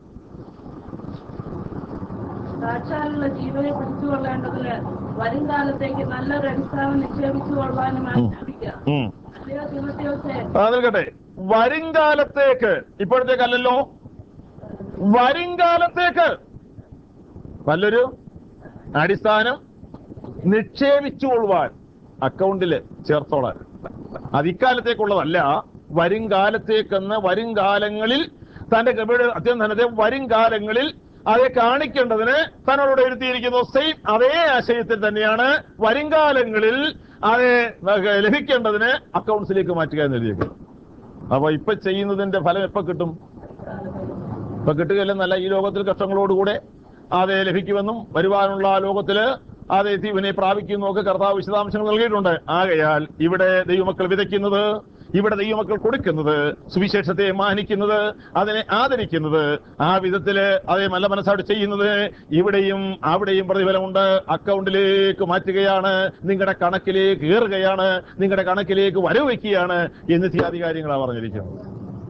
സാക്ഷാലുള്ള ജീവനെ പിടിച്ചുകൊള്ളേണ്ടതിന് വരും കാലത്തേക്ക് നല്ലൊരു അടിസ്ഥാനം നിക്ഷേപിച്ചു കൊള്ളാനും ആഗ്രഹിക്കാം ഉം. അല്ലയോ തിമത്തിയോസേ ആ നിൽക്കട്ടെ വരുംകാലത്തേക്ക് ഇപ്പോഴത്തേക്കല്ലല്ലോ വരുംകാലത്തേക്ക് നല്ലൊരു അടിസ്ഥാനം നിക്ഷേപിച്ചുകൊള്ളുവാൻ അക്കൗണ്ടില് ചേർത്തോളാൻ അത് ഇക്കാലത്തേക്കുള്ളതല്ല വരുംകാലത്തേക്കെന്ന് വരുംകാലങ്ങളിൽ തന്റെ കൃപയുടെ അത്യന്തനത്തെ വരുംകാലങ്ങളിൽ അത് കാണിക്കേണ്ടതിന് തന്നോട് ഇരുത്തിയിരിക്കുന്നു സെയിം അതേ ആശയത്തിൽ തന്നെയാണ് വരുംകാലങ്ങളിൽ അത് ലഭിക്കേണ്ടതിന് അക്കൗണ്ട്സിലേക്ക് മാറ്റുക എന്ന് എഴുതിയിരിക്കുന്നത് അപ്പൊ ഇപ്പൊ ചെയ്യുന്നതിന്റെ ഫലം എപ്പോ കിട്ടും ഇപ്പൊ കിട്ടുകയല്ലെന്നല്ല ഈ ലോകത്തിൽ കഷ്ടങ്ങളോടുകൂടെ അത് ലഭിക്കുമെന്നും വരുവാനുള്ള ആ ലോകത്തില് അത് ഇവനെ പ്രാപിക്കുന്നു ഒക്കെ കർത്താവ് വിശദാംശങ്ങൾ നൽകിയിട്ടുണ്ട് ആകയാൽ ഇവിടെ ദൈവമക്കൾ വിതയ്ക്കുന്നത് ഇവിടെ ദൈവമക്കൾ കൊടുക്കുന്നത് സുവിശേഷത്തെ മാനിക്കുന്നത് അതിനെ ആദരിക്കുന്നത് ആ വിധത്തില് അതേ നല്ല മനസ്സോടെ ചെയ്യുന്നത് ഇവിടെയും അവിടെയും പ്രതിഫലമുണ്ട് അക്കൗണ്ടിലേക്ക് മാറ്റുകയാണ് നിങ്ങളുടെ കണക്കിലേക്ക് കയറുകയാണ് നിങ്ങളുടെ കണക്കിലേക്ക് വരവ് വയ്ക്കുകയാണ് എന്ന് അധികാരികളാണ് പറഞ്ഞിരിക്കുന്നത്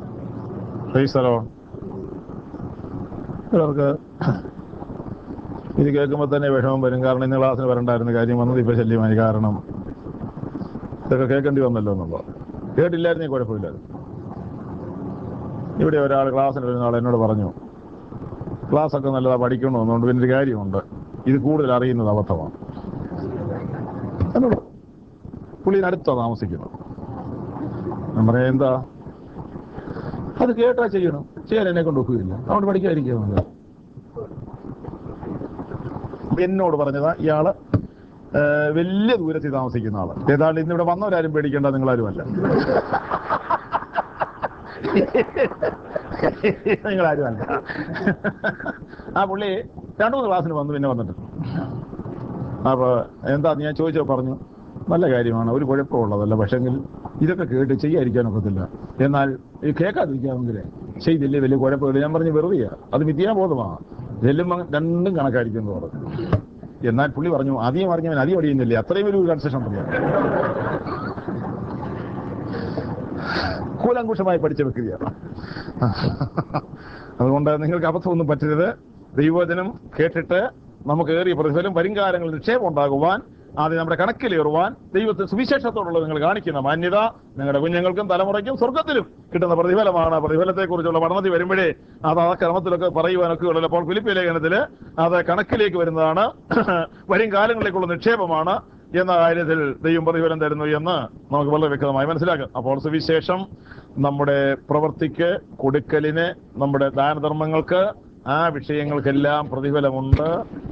Praise the Lord. ചിലർക്ക് ഇത് കേൾക്കുമ്പോൾ തന്നെ വിഷമം വരും കാരണം ഇന്ന് ക്ലാസ്സിന് വരണ്ടായിരുന്ന കാര്യം വന്നത് ഇപ്പൊ ശല്യമായി കാരണം ഇതൊക്കെ കേൾക്കേണ്ടി വന്നല്ലോ എന്നുള്ളത് കേട്ടില്ലായിരുന്നേ കുഴപ്പമില്ലായിരുന്നു ഇവിടെ ഒരാൾ ക്ലാസ്സിന് വരുന്ന ആൾ എന്നോട് പറഞ്ഞു ക്ലാസ് ഒക്കെ നല്ലതാ പഠിക്കണോ എന്നുകൊണ്ട് പിന്നെ ഒരു കാര്യമുണ്ട് ഇത് കൂടുതൽ അറിയുന്നത് അബദ്ധമാണ് എന്നോട് പുള്ളിനടുത്താ താമസിക്കുന്നത് ഞാൻ പറയാം എന്താ അത് കേട്ടാ ചെയ്യണം ചെയ്യാൻ എന്നെ കൊണ്ട് ഒക്കുകയില്ല അതുകൊണ്ട് പഠിക്കാതിരിക്കുന്നുണ്ട് എന്നോട് പറഞ്ഞതാ ഇയാള് ഏ, വലിയ ദൂരത്തിൽ താമസിക്കുന്ന ആള് ഏതാണ്ട് ഇന്നിവിടെ വന്നവരാരും പേടിക്കേണ്ട നിങ്ങളാരുമല്ല നിങ്ങളാരുമല്ല ആ പുള്ളി രണ്ടു മൂന്ന് ക്ലാസ്സിന് വന്നു പിന്നെ വന്നിട്ട് അപ്പൊ എന്താ ഞാൻ ചോദിച്ചോ പറഞ്ഞു നല്ല കാര്യമാണ് ഒരു കുഴപ്പമുള്ളതല്ല പക്ഷെങ്കിൽ ഇതൊക്കെ കേട്ട് ചെയ്യാതിരിക്കാൻ ഒക്കത്തില്ല എന്നാൽ ഈ കേൾക്കാതിരിക്കാമെങ്കിലേ ചെയ്തില്ലേ വലിയ കുഴപ്പമില്ല ഞാൻ പറഞ്ഞു വെറുതെയാ അത് വിദ്യാബോധമാണ് ചെല്ലുമ്പോൾ രണ്ടും കണക്കായിരിക്കും എന്ന് പറഞ്ഞു എന്നാൽ പുള്ളി പറഞ്ഞു അധികം അറിഞ്ഞവൻ അധികം അടിയുന്നില്ലേ അത്രയും വലിയ കൺസെഷൻ ഉണ്ടല്ലോ കൂലങ്കുഷമായി പഠിച്ച വ്യക്തിയാണ് അതുകൊണ്ട് നിങ്ങൾക്ക് അബദ്ധമൊന്നും പറ്റരുത് ദൈവവചനം കേട്ടിട്ട് നമുക്ക് ഏറിയ പ്രതിഫലം വരുംകാലങ്ങളിൽ നിക്ഷേപം ഉണ്ടാകുവാൻ ആദ്യം നമ്മുടെ കണക്കിലേറുവാൻ ദൈവത്തെ സുവിശേഷത്തോടുള്ള നിങ്ങൾ കാണിക്കുന്ന മാന്യത നിങ്ങളുടെ കുഞ്ഞുങ്ങൾക്കും തലമുറയ്ക്കും സ്വർഗത്തിലും കിട്ടുന്ന പ്രതിഫലമാണ് പ്രതിഫലത്തെക്കുറിച്ചുള്ള പഠനത്തിൽ വരുമ്പോഴേ അത് ആ ക്രമത്തിലൊക്കെ പറയുവാനൊക്കെ ഉള്ളല്ലോ അപ്പോൾ ഫിലിപ്പിയ ലേഖനത്തില് അത് കണക്കിലേക്ക് വരുന്നതാണ് വരും കാലങ്ങളിലേക്കുള്ള നിക്ഷേപമാണ് എന്ന കാര്യത്തിൽ ദൈവം പ്രതിഫലം തരുന്നു എന്ന് നമുക്ക് വളരെ വ്യക്തമായി മനസ്സിലാക്കാം അപ്പോൾ സുവിശേഷം നമ്മുടെ പ്രവൃത്തിക്ക് കൊടുക്കലിന് നമ്മുടെ ദാനധർമ്മങ്ങൾക്ക് ആ വിഷയങ്ങൾക്കെല്ലാം പ്രതിഫലമുണ്ട്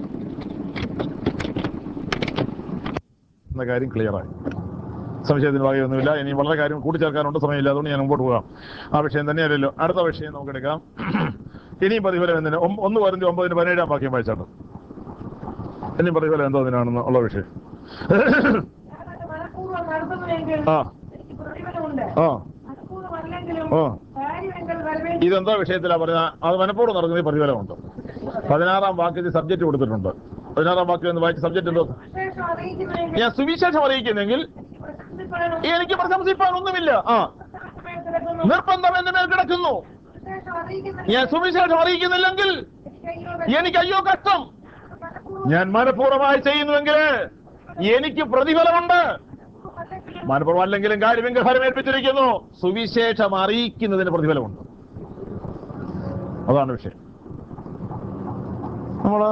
എന്ന കാര്യം ക്ലിയറായി സംശയത്തിന് വകയൊന്നുമില്ല ഇനി വളരെ കാര്യം കൂട്ടിച്ചേർക്കാനുണ്ട് സമയമില്ല അതുകൊണ്ട് ഞാൻ മുമ്പോട്ട് പോകാം ആ വിഷയം തന്നെയല്ലല്ലോ അടുത്ത വിഷയം നമുക്ക് എടുക്കാം ഇനിയും പ്രതിഫലം എന്തിന് ഒമ്പ- ഒന്ന് പറഞ്ഞ് ഒമ്പതിന് പതിനേഴാം വാക്യം വായിച്ചാട്ട് ഇനിയും പ്രതിഫലം എന്തോ അതിനാണെന്ന് ഉള്ള വിഷയം ഞാനത് മനഃപൂർവ്വം നടത്തുന്നുവെങ്കിൽ ആ എനിക്ക് പ്രതിഫലമുണ്ട് ആ മനഃപൂർവ്വമല്ലെങ്കിലും ആ. കാര്യമെങ്കിൽ വരവേണ്ടി ഇതെന്താ വിഷയത്തിലാ പറഞ്ഞ അത് മനഃപൂർവ്വം നടക്കുന്ന പ്രതിഫലമുണ്ട് പതിനാറാം വാക്യത്തിൽ സബ്ജക്ട് കൊടുത്തിട്ടുണ്ട് പതിനാറാം വാക്യം എന്ന് വായിച്ച സബ്ജക്ട് എന്തോ വിശേഷം അറിയിക്കുന്നുവെങ്കിൽ ഞാൻ സുവിശേഷം അറിയിക്കുന്നെങ്കിൽ എനിക്ക് പ്രശസ്തിപ്പെടണം. എനിക്ക് പ്രശംസിപ്പാൻ ഒന്നുമില്ല ആ പ്രശസ്തിപ്പെട്ട് കിടക്കുന്നു. നിർബന്ധം എന്റെ മേൽ കിടക്കുന്നു വിശേഷം അറിയിക്കുന്നില്ല. ഞാൻ സുവിശേഷം അറിയിക്കുന്നില്ലെങ്കിൽ എനിക്ക് അയ്യോ എനിക്ക് അയ്യോ കഷ്ടം മനഃപൂർവ്വം ഞാൻ മനഃപൂർവ്വമായി ചെയ്യുന്നുവെങ്കിൽ എനിക്ക് പ്രതിഫലമുണ്ട് അല്ലെങ്കിലും മനഃപൂർവ്വം അല്ലെങ്കിലും കാര്യമെങ്കിൽ ഫലമേൽപ്പിച്ചിരിക്കുന്നു സുവിശേഷം അറിയിക്കുന്നതിന് പ്രതിഫലമുണ്ട് അതാണ് വിഷയം നമ്മള്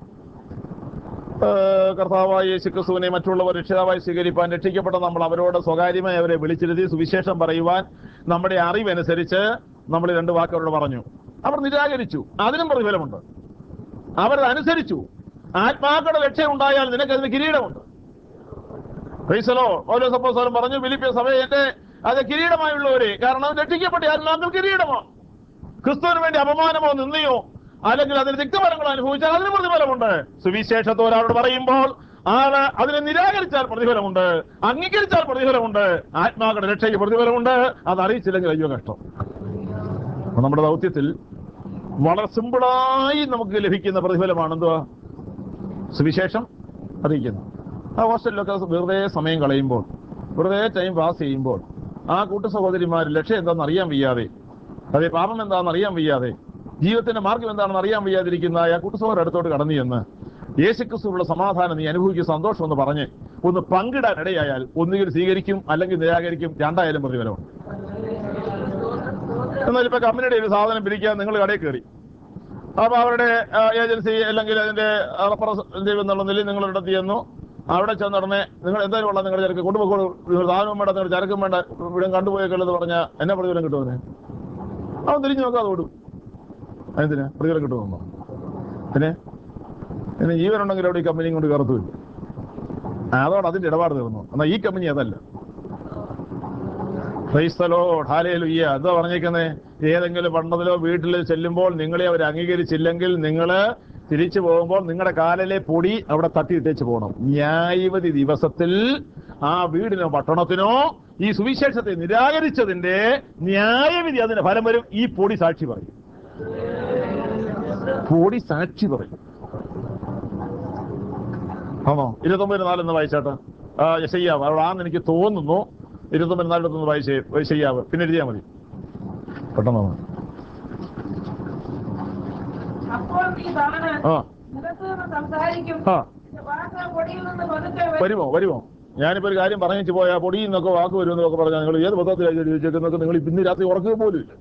ഏഹ്, കർത്താവായ യേശു ക്രിസ്തുവിനെ മറ്റുള്ളവർ രക്ഷിതാവായി സ്വീകരിപ്പാൻ രക്ഷിക്കപ്പെട്ട നമ്മൾ അവരോട് സ്വകാര്യമായി അവരെ വിളിച്ചിരുത്തി സുവിശേഷം പറയുവാൻ നമ്മുടെ അറിവനുസരിച്ച് നമ്മൾ രണ്ട് വാക്കവരോട് പറഞ്ഞു അവർ നിരാകരിച്ചു അതിനും പ്രതിഫലമുണ്ട് അവരത് അനുസരിച്ചു ആത്മാക്കളുടെ രക്ഷ ഉണ്ടായാൽ നിനക്കതിന് കിരീടമുണ്ട് ക്രൈസ്തലോ ഓരോ സപ്പോസോലും പറഞ്ഞു ഫിലിപ്പിയ സഭയെ എന്റെ അത് കിരീടമായുള്ളവരെ കാരണം രക്ഷിക്കപ്പെട്ട ആത്മാക്കൾ കിരീടമാണ് ക്രിസ്തുവിന് വേണ്ടി അപമാനമോ നിന്നയോ അല്ലെങ്കിൽ അതിന് തിക്തഫലങ്ങളോ അനുഭവിച്ചാൽ അതിന് പ്രതിഫലമുണ്ട് സുവിശേഷത്തെ ഒരാളോട് പറയുമ്പോൾ ആള് അതിനെ നിരാകരിച്ചാൽ പ്രതിഫലമുണ്ട് അംഗീകരിച്ചാൽ പ്രതിഫലമുണ്ട് ആത്മാക്കളുടെ രക്ഷയ്ക്ക് പ്രതിഫലമുണ്ട് അത് അറിയിച്ചില്ലെങ്കിൽ അയ്യോ കഷ്ടം അപ്പൊ നമ്മുടെ ദൗത്യത്തിൽ വളരെ സിമ്പിളായി നമുക്ക് ലഭിക്കുന്ന പ്രതിഫലമാണ് എന്തുവാ സുവിശേഷം അറിയിക്കുന്നു ആ ഹോസ്റ്റലിലൊക്കെ വെറുതെ സമയം കളയുമ്പോൾ വെറുതെ ടൈം പാസ് ചെയ്യുമ്പോൾ ആ കൂട്ടു സഹോദരിമാർ ലക്ഷ്യം എന്താണെന്ന് അറിയാൻ വയ്യാതെ അതെ പാപം എന്താണെന്ന് അറിയാൻ വയ്യാതെ ജീവിതത്തിന്റെ മാർഗം എന്താണെന്ന് അറിയാൻ വയ്യാതിരിക്കുന്ന ആ കൂട്ടു സഹോദരൻ അടുത്തോട്ട് കടന്നു ചെന്ന് യേശുക്രിസ്തുവിനുള്ള സമാധാനം നീ അനുഭവിക്കുന്ന സന്തോഷം എന്ന് പറഞ്ഞ് ഒന്ന് പങ്കിടാൻ ഇടയായാൽ ഒന്നുകിൽ സ്വീകരിക്കും അല്ലെങ്കിൽ നിരാകരിക്കും രണ്ടായാലും പ്രതിഫലമുണ്ട് എന്നാൽ ഇപ്പൊ കമ്പനിയുടെ ഒരു സാധനം പിരിക്കാൻ നിങ്ങൾ കടയിൽ കയറി അപ്പൊ അവരുടെ ആ, ഏജൻസി അല്ലെങ്കിൽ അതിന്റെ റെപ്രസെന്റേറ്റീവ് എന്നുള്ള നിലയിൽ നിങ്ങൾ ഇടത്ത് ചെന്നു അവിടെ ചെന്നുടനെ നിങ്ങൾ എന്തായാലും ഉള്ള നിങ്ങളുടെ ചരക്ക് കൊണ്ടുപോക്കോളൂ നിങ്ങൾ സാധനവും വേണ്ട നിങ്ങളുടെ ചരക്കും വേണ്ട ഇവിടെ കണ്ടുപോയേക്കുള്ളത് പറഞ്ഞാൽ എന്നെ പ്രതിഫലം കിട്ടുമെന്ന് അവൻ തിരിഞ്ഞു നോക്കാതെ ഓടും എന്തിനാ പ്രതിഫലം കിട്ടുമെന്നോ പിന്നെ പിന്നെ ജീവനുണ്ടെങ്കിൽ അവിടെ ഈ കമ്പനിയും കൊണ്ട് കയറത്തുമില്ല ആ, അതോടെ അതിന്റെ ഇടപാട് തീർന്നു എന്നാൽ ഈ കമ്പനി അതല്ല ക്രൈസ്തലോ ഹാലേലുയ്യ എന്താ പറഞ്ഞേക്കുന്നേ ഏതെങ്കിലും പണ്ടതിലോ വീട്ടിൽ ചെല്ലുമ്പോൾ നിങ്ങളെ അവർ അംഗീകരിച്ചില്ലെങ്കിൽ നിങ്ങള് തിരിച്ചു പോകുമ്പോൾ നിങ്ങളുടെ കാലിലെ പൊടി അവിടെ തട്ടിയിട്ടേച്ച് പോകണം ന്യായവതി ദിവസത്തിൽ ആ വീടിനോ പട്ടണത്തിനോ ഈ സുവിശേഷത്തെ നിരാകരിച്ചതിന്റെ ന്യായവിധി അതിന്റെ ഫലം വരും ഈ പൊടി സാക്ഷി പറയും പൊടി സാക്ഷി പറയും ആണോ ഇരുപത്തൊമ്പത് നാലെന്ന് വായിച്ചാട്ട് ആ യശയ്യാവ് അവിടെ ആന്ന് എനിക്ക് തോന്നുന്നു ഇരുപത്തൊമ്പത് നാലിടത്തൊന്ന് വായിച്ചേ യശയ്യാവ് പിന്നെ എഴുതിയാൽ മതി പെട്ടെന്ന് വന്ന്. അപ്പോൾ നീ താന് ആ മുഖത്ത് നിന്ന് സംസാരിക്കും ആ വാക്ക് പൊടിയിൽ നിന്ന് പതുക്കെ വരും. വരുമോ വരുമോ ഞാനിപ്പോ ഒരു കാര്യം പറഞ്ഞു പോയാ പൊടിയിൽ നിന്നൊക്കെ വാക്ക് വരുമെന്നൊക്കെ പറഞ്ഞാൽ നിങ്ങൾ ഏത് പത്രത്തിലാണ് ചോദിച്ചേക്കുന്നൊക്കെ നിങ്ങൾ ഇന്ന് രാത്രി ഉറക്കുക പോലും ഇല്ല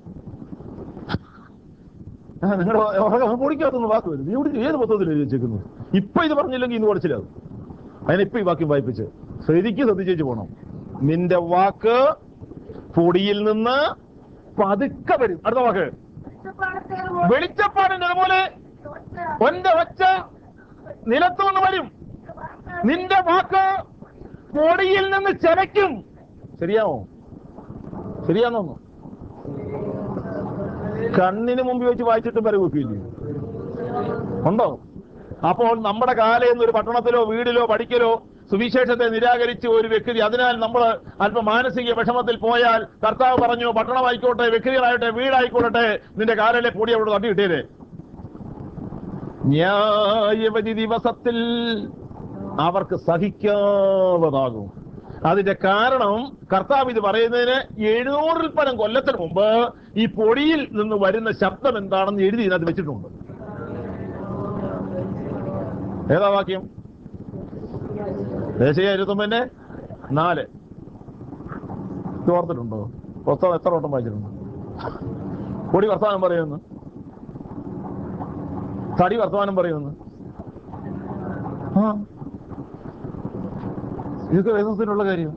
ആ നിങ്ങളുടെ ഉറക്കം പൊടിക്കകത്തുനിന്ന് വാക്ക് വരും ഇവിടെ ഏത് പത്രത്തിലാണ് ചോദിച്ചേക്കുന്നത് ഇപ്പൊ ഇത് പറഞ്ഞില്ലെങ്കിൽ ഇന്ന് പഠിച്ചില്ലാവും അതിനിപ്പോ ഈ വാക്യം വായിപ്പിച്ച് ശരിക്കും ശ്രദ്ധിച്ചേച്ച് പോണം നിന്റെ വാക്ക് പൊടിയിൽ നിന്ന് പതുക്കെ വരും അടുത്ത വാക്ക് വെളിച്ചപ്പാടത്തേത് പോലെ വെളിച്ചപ്പാടിന്റെ പോലെ ഒറ്റ ഒന്റെ ഒച്ച നിലത്തു നിന്ന് വരും വാക്ക് നിന്റെ വാക്ക് പൊടിയിൽ നിന്ന് ചരയ്ക്കും ശരിയാവോ ശരിയാന്നോ കണ്ണിന് മുമ്പിൽ വെച്ച് വായിച്ചിട്ടും വരെ കുപ്പിയില്ലേ ഉണ്ടോ അപ്പോൾ നമ്മുടെ കാലം എന്നൊരു പട്ടണത്തിലോ വീടിലോ പഠിക്കലോ സുവിശേഷത്തെ നിരാകരിച്ച് ഒരു വ്യക്തി അതിനാൽ നമ്മൾ അല്പം മാനസിക വിഷമത്തിൽ പോയാൽ കർത്താവ് പറഞ്ഞു പട്ടണമായിക്കോട്ടെ വ്യക്തികളായിട്ടെ വീടായിക്കോട്ടെ നിന്റെ കാലിലെ പൊടി അവിടെ തട്ടിയിട്ടേരെ ന്യായവധി ദിവസത്തിൽ അവർക്ക് സഹിക്കാവതാകും അതിന്റെ കാരണം കർത്താവ് ഇത് പറയുന്നതിന് എഴുന്നൂറിൽ പരം കൊല്ലത്തിന് മുമ്പ് ഈ പൊടിയിൽ നിന്ന് വരുന്ന ശബ്ദം എന്താണെന്ന് എഴുതി ഇതിനകത്ത് വെച്ചിട്ടുണ്ട് ഏതാ വാക്യം ദേശീയ ഇരുപത്തൊമ്പതിന്റെ നാല് ഇത് ഓർത്തിട്ടുണ്ടോ പുസ്തകം എത്ര വട്ടം വായിച്ചിട്ടുണ്ട് പൊടി വർത്തമാനം പറയുന്നു തടി വർത്തമാനം പറയുമെന്ന് ആ ഇതൊക്കെ വേദത്തിനുള്ള കാര്യം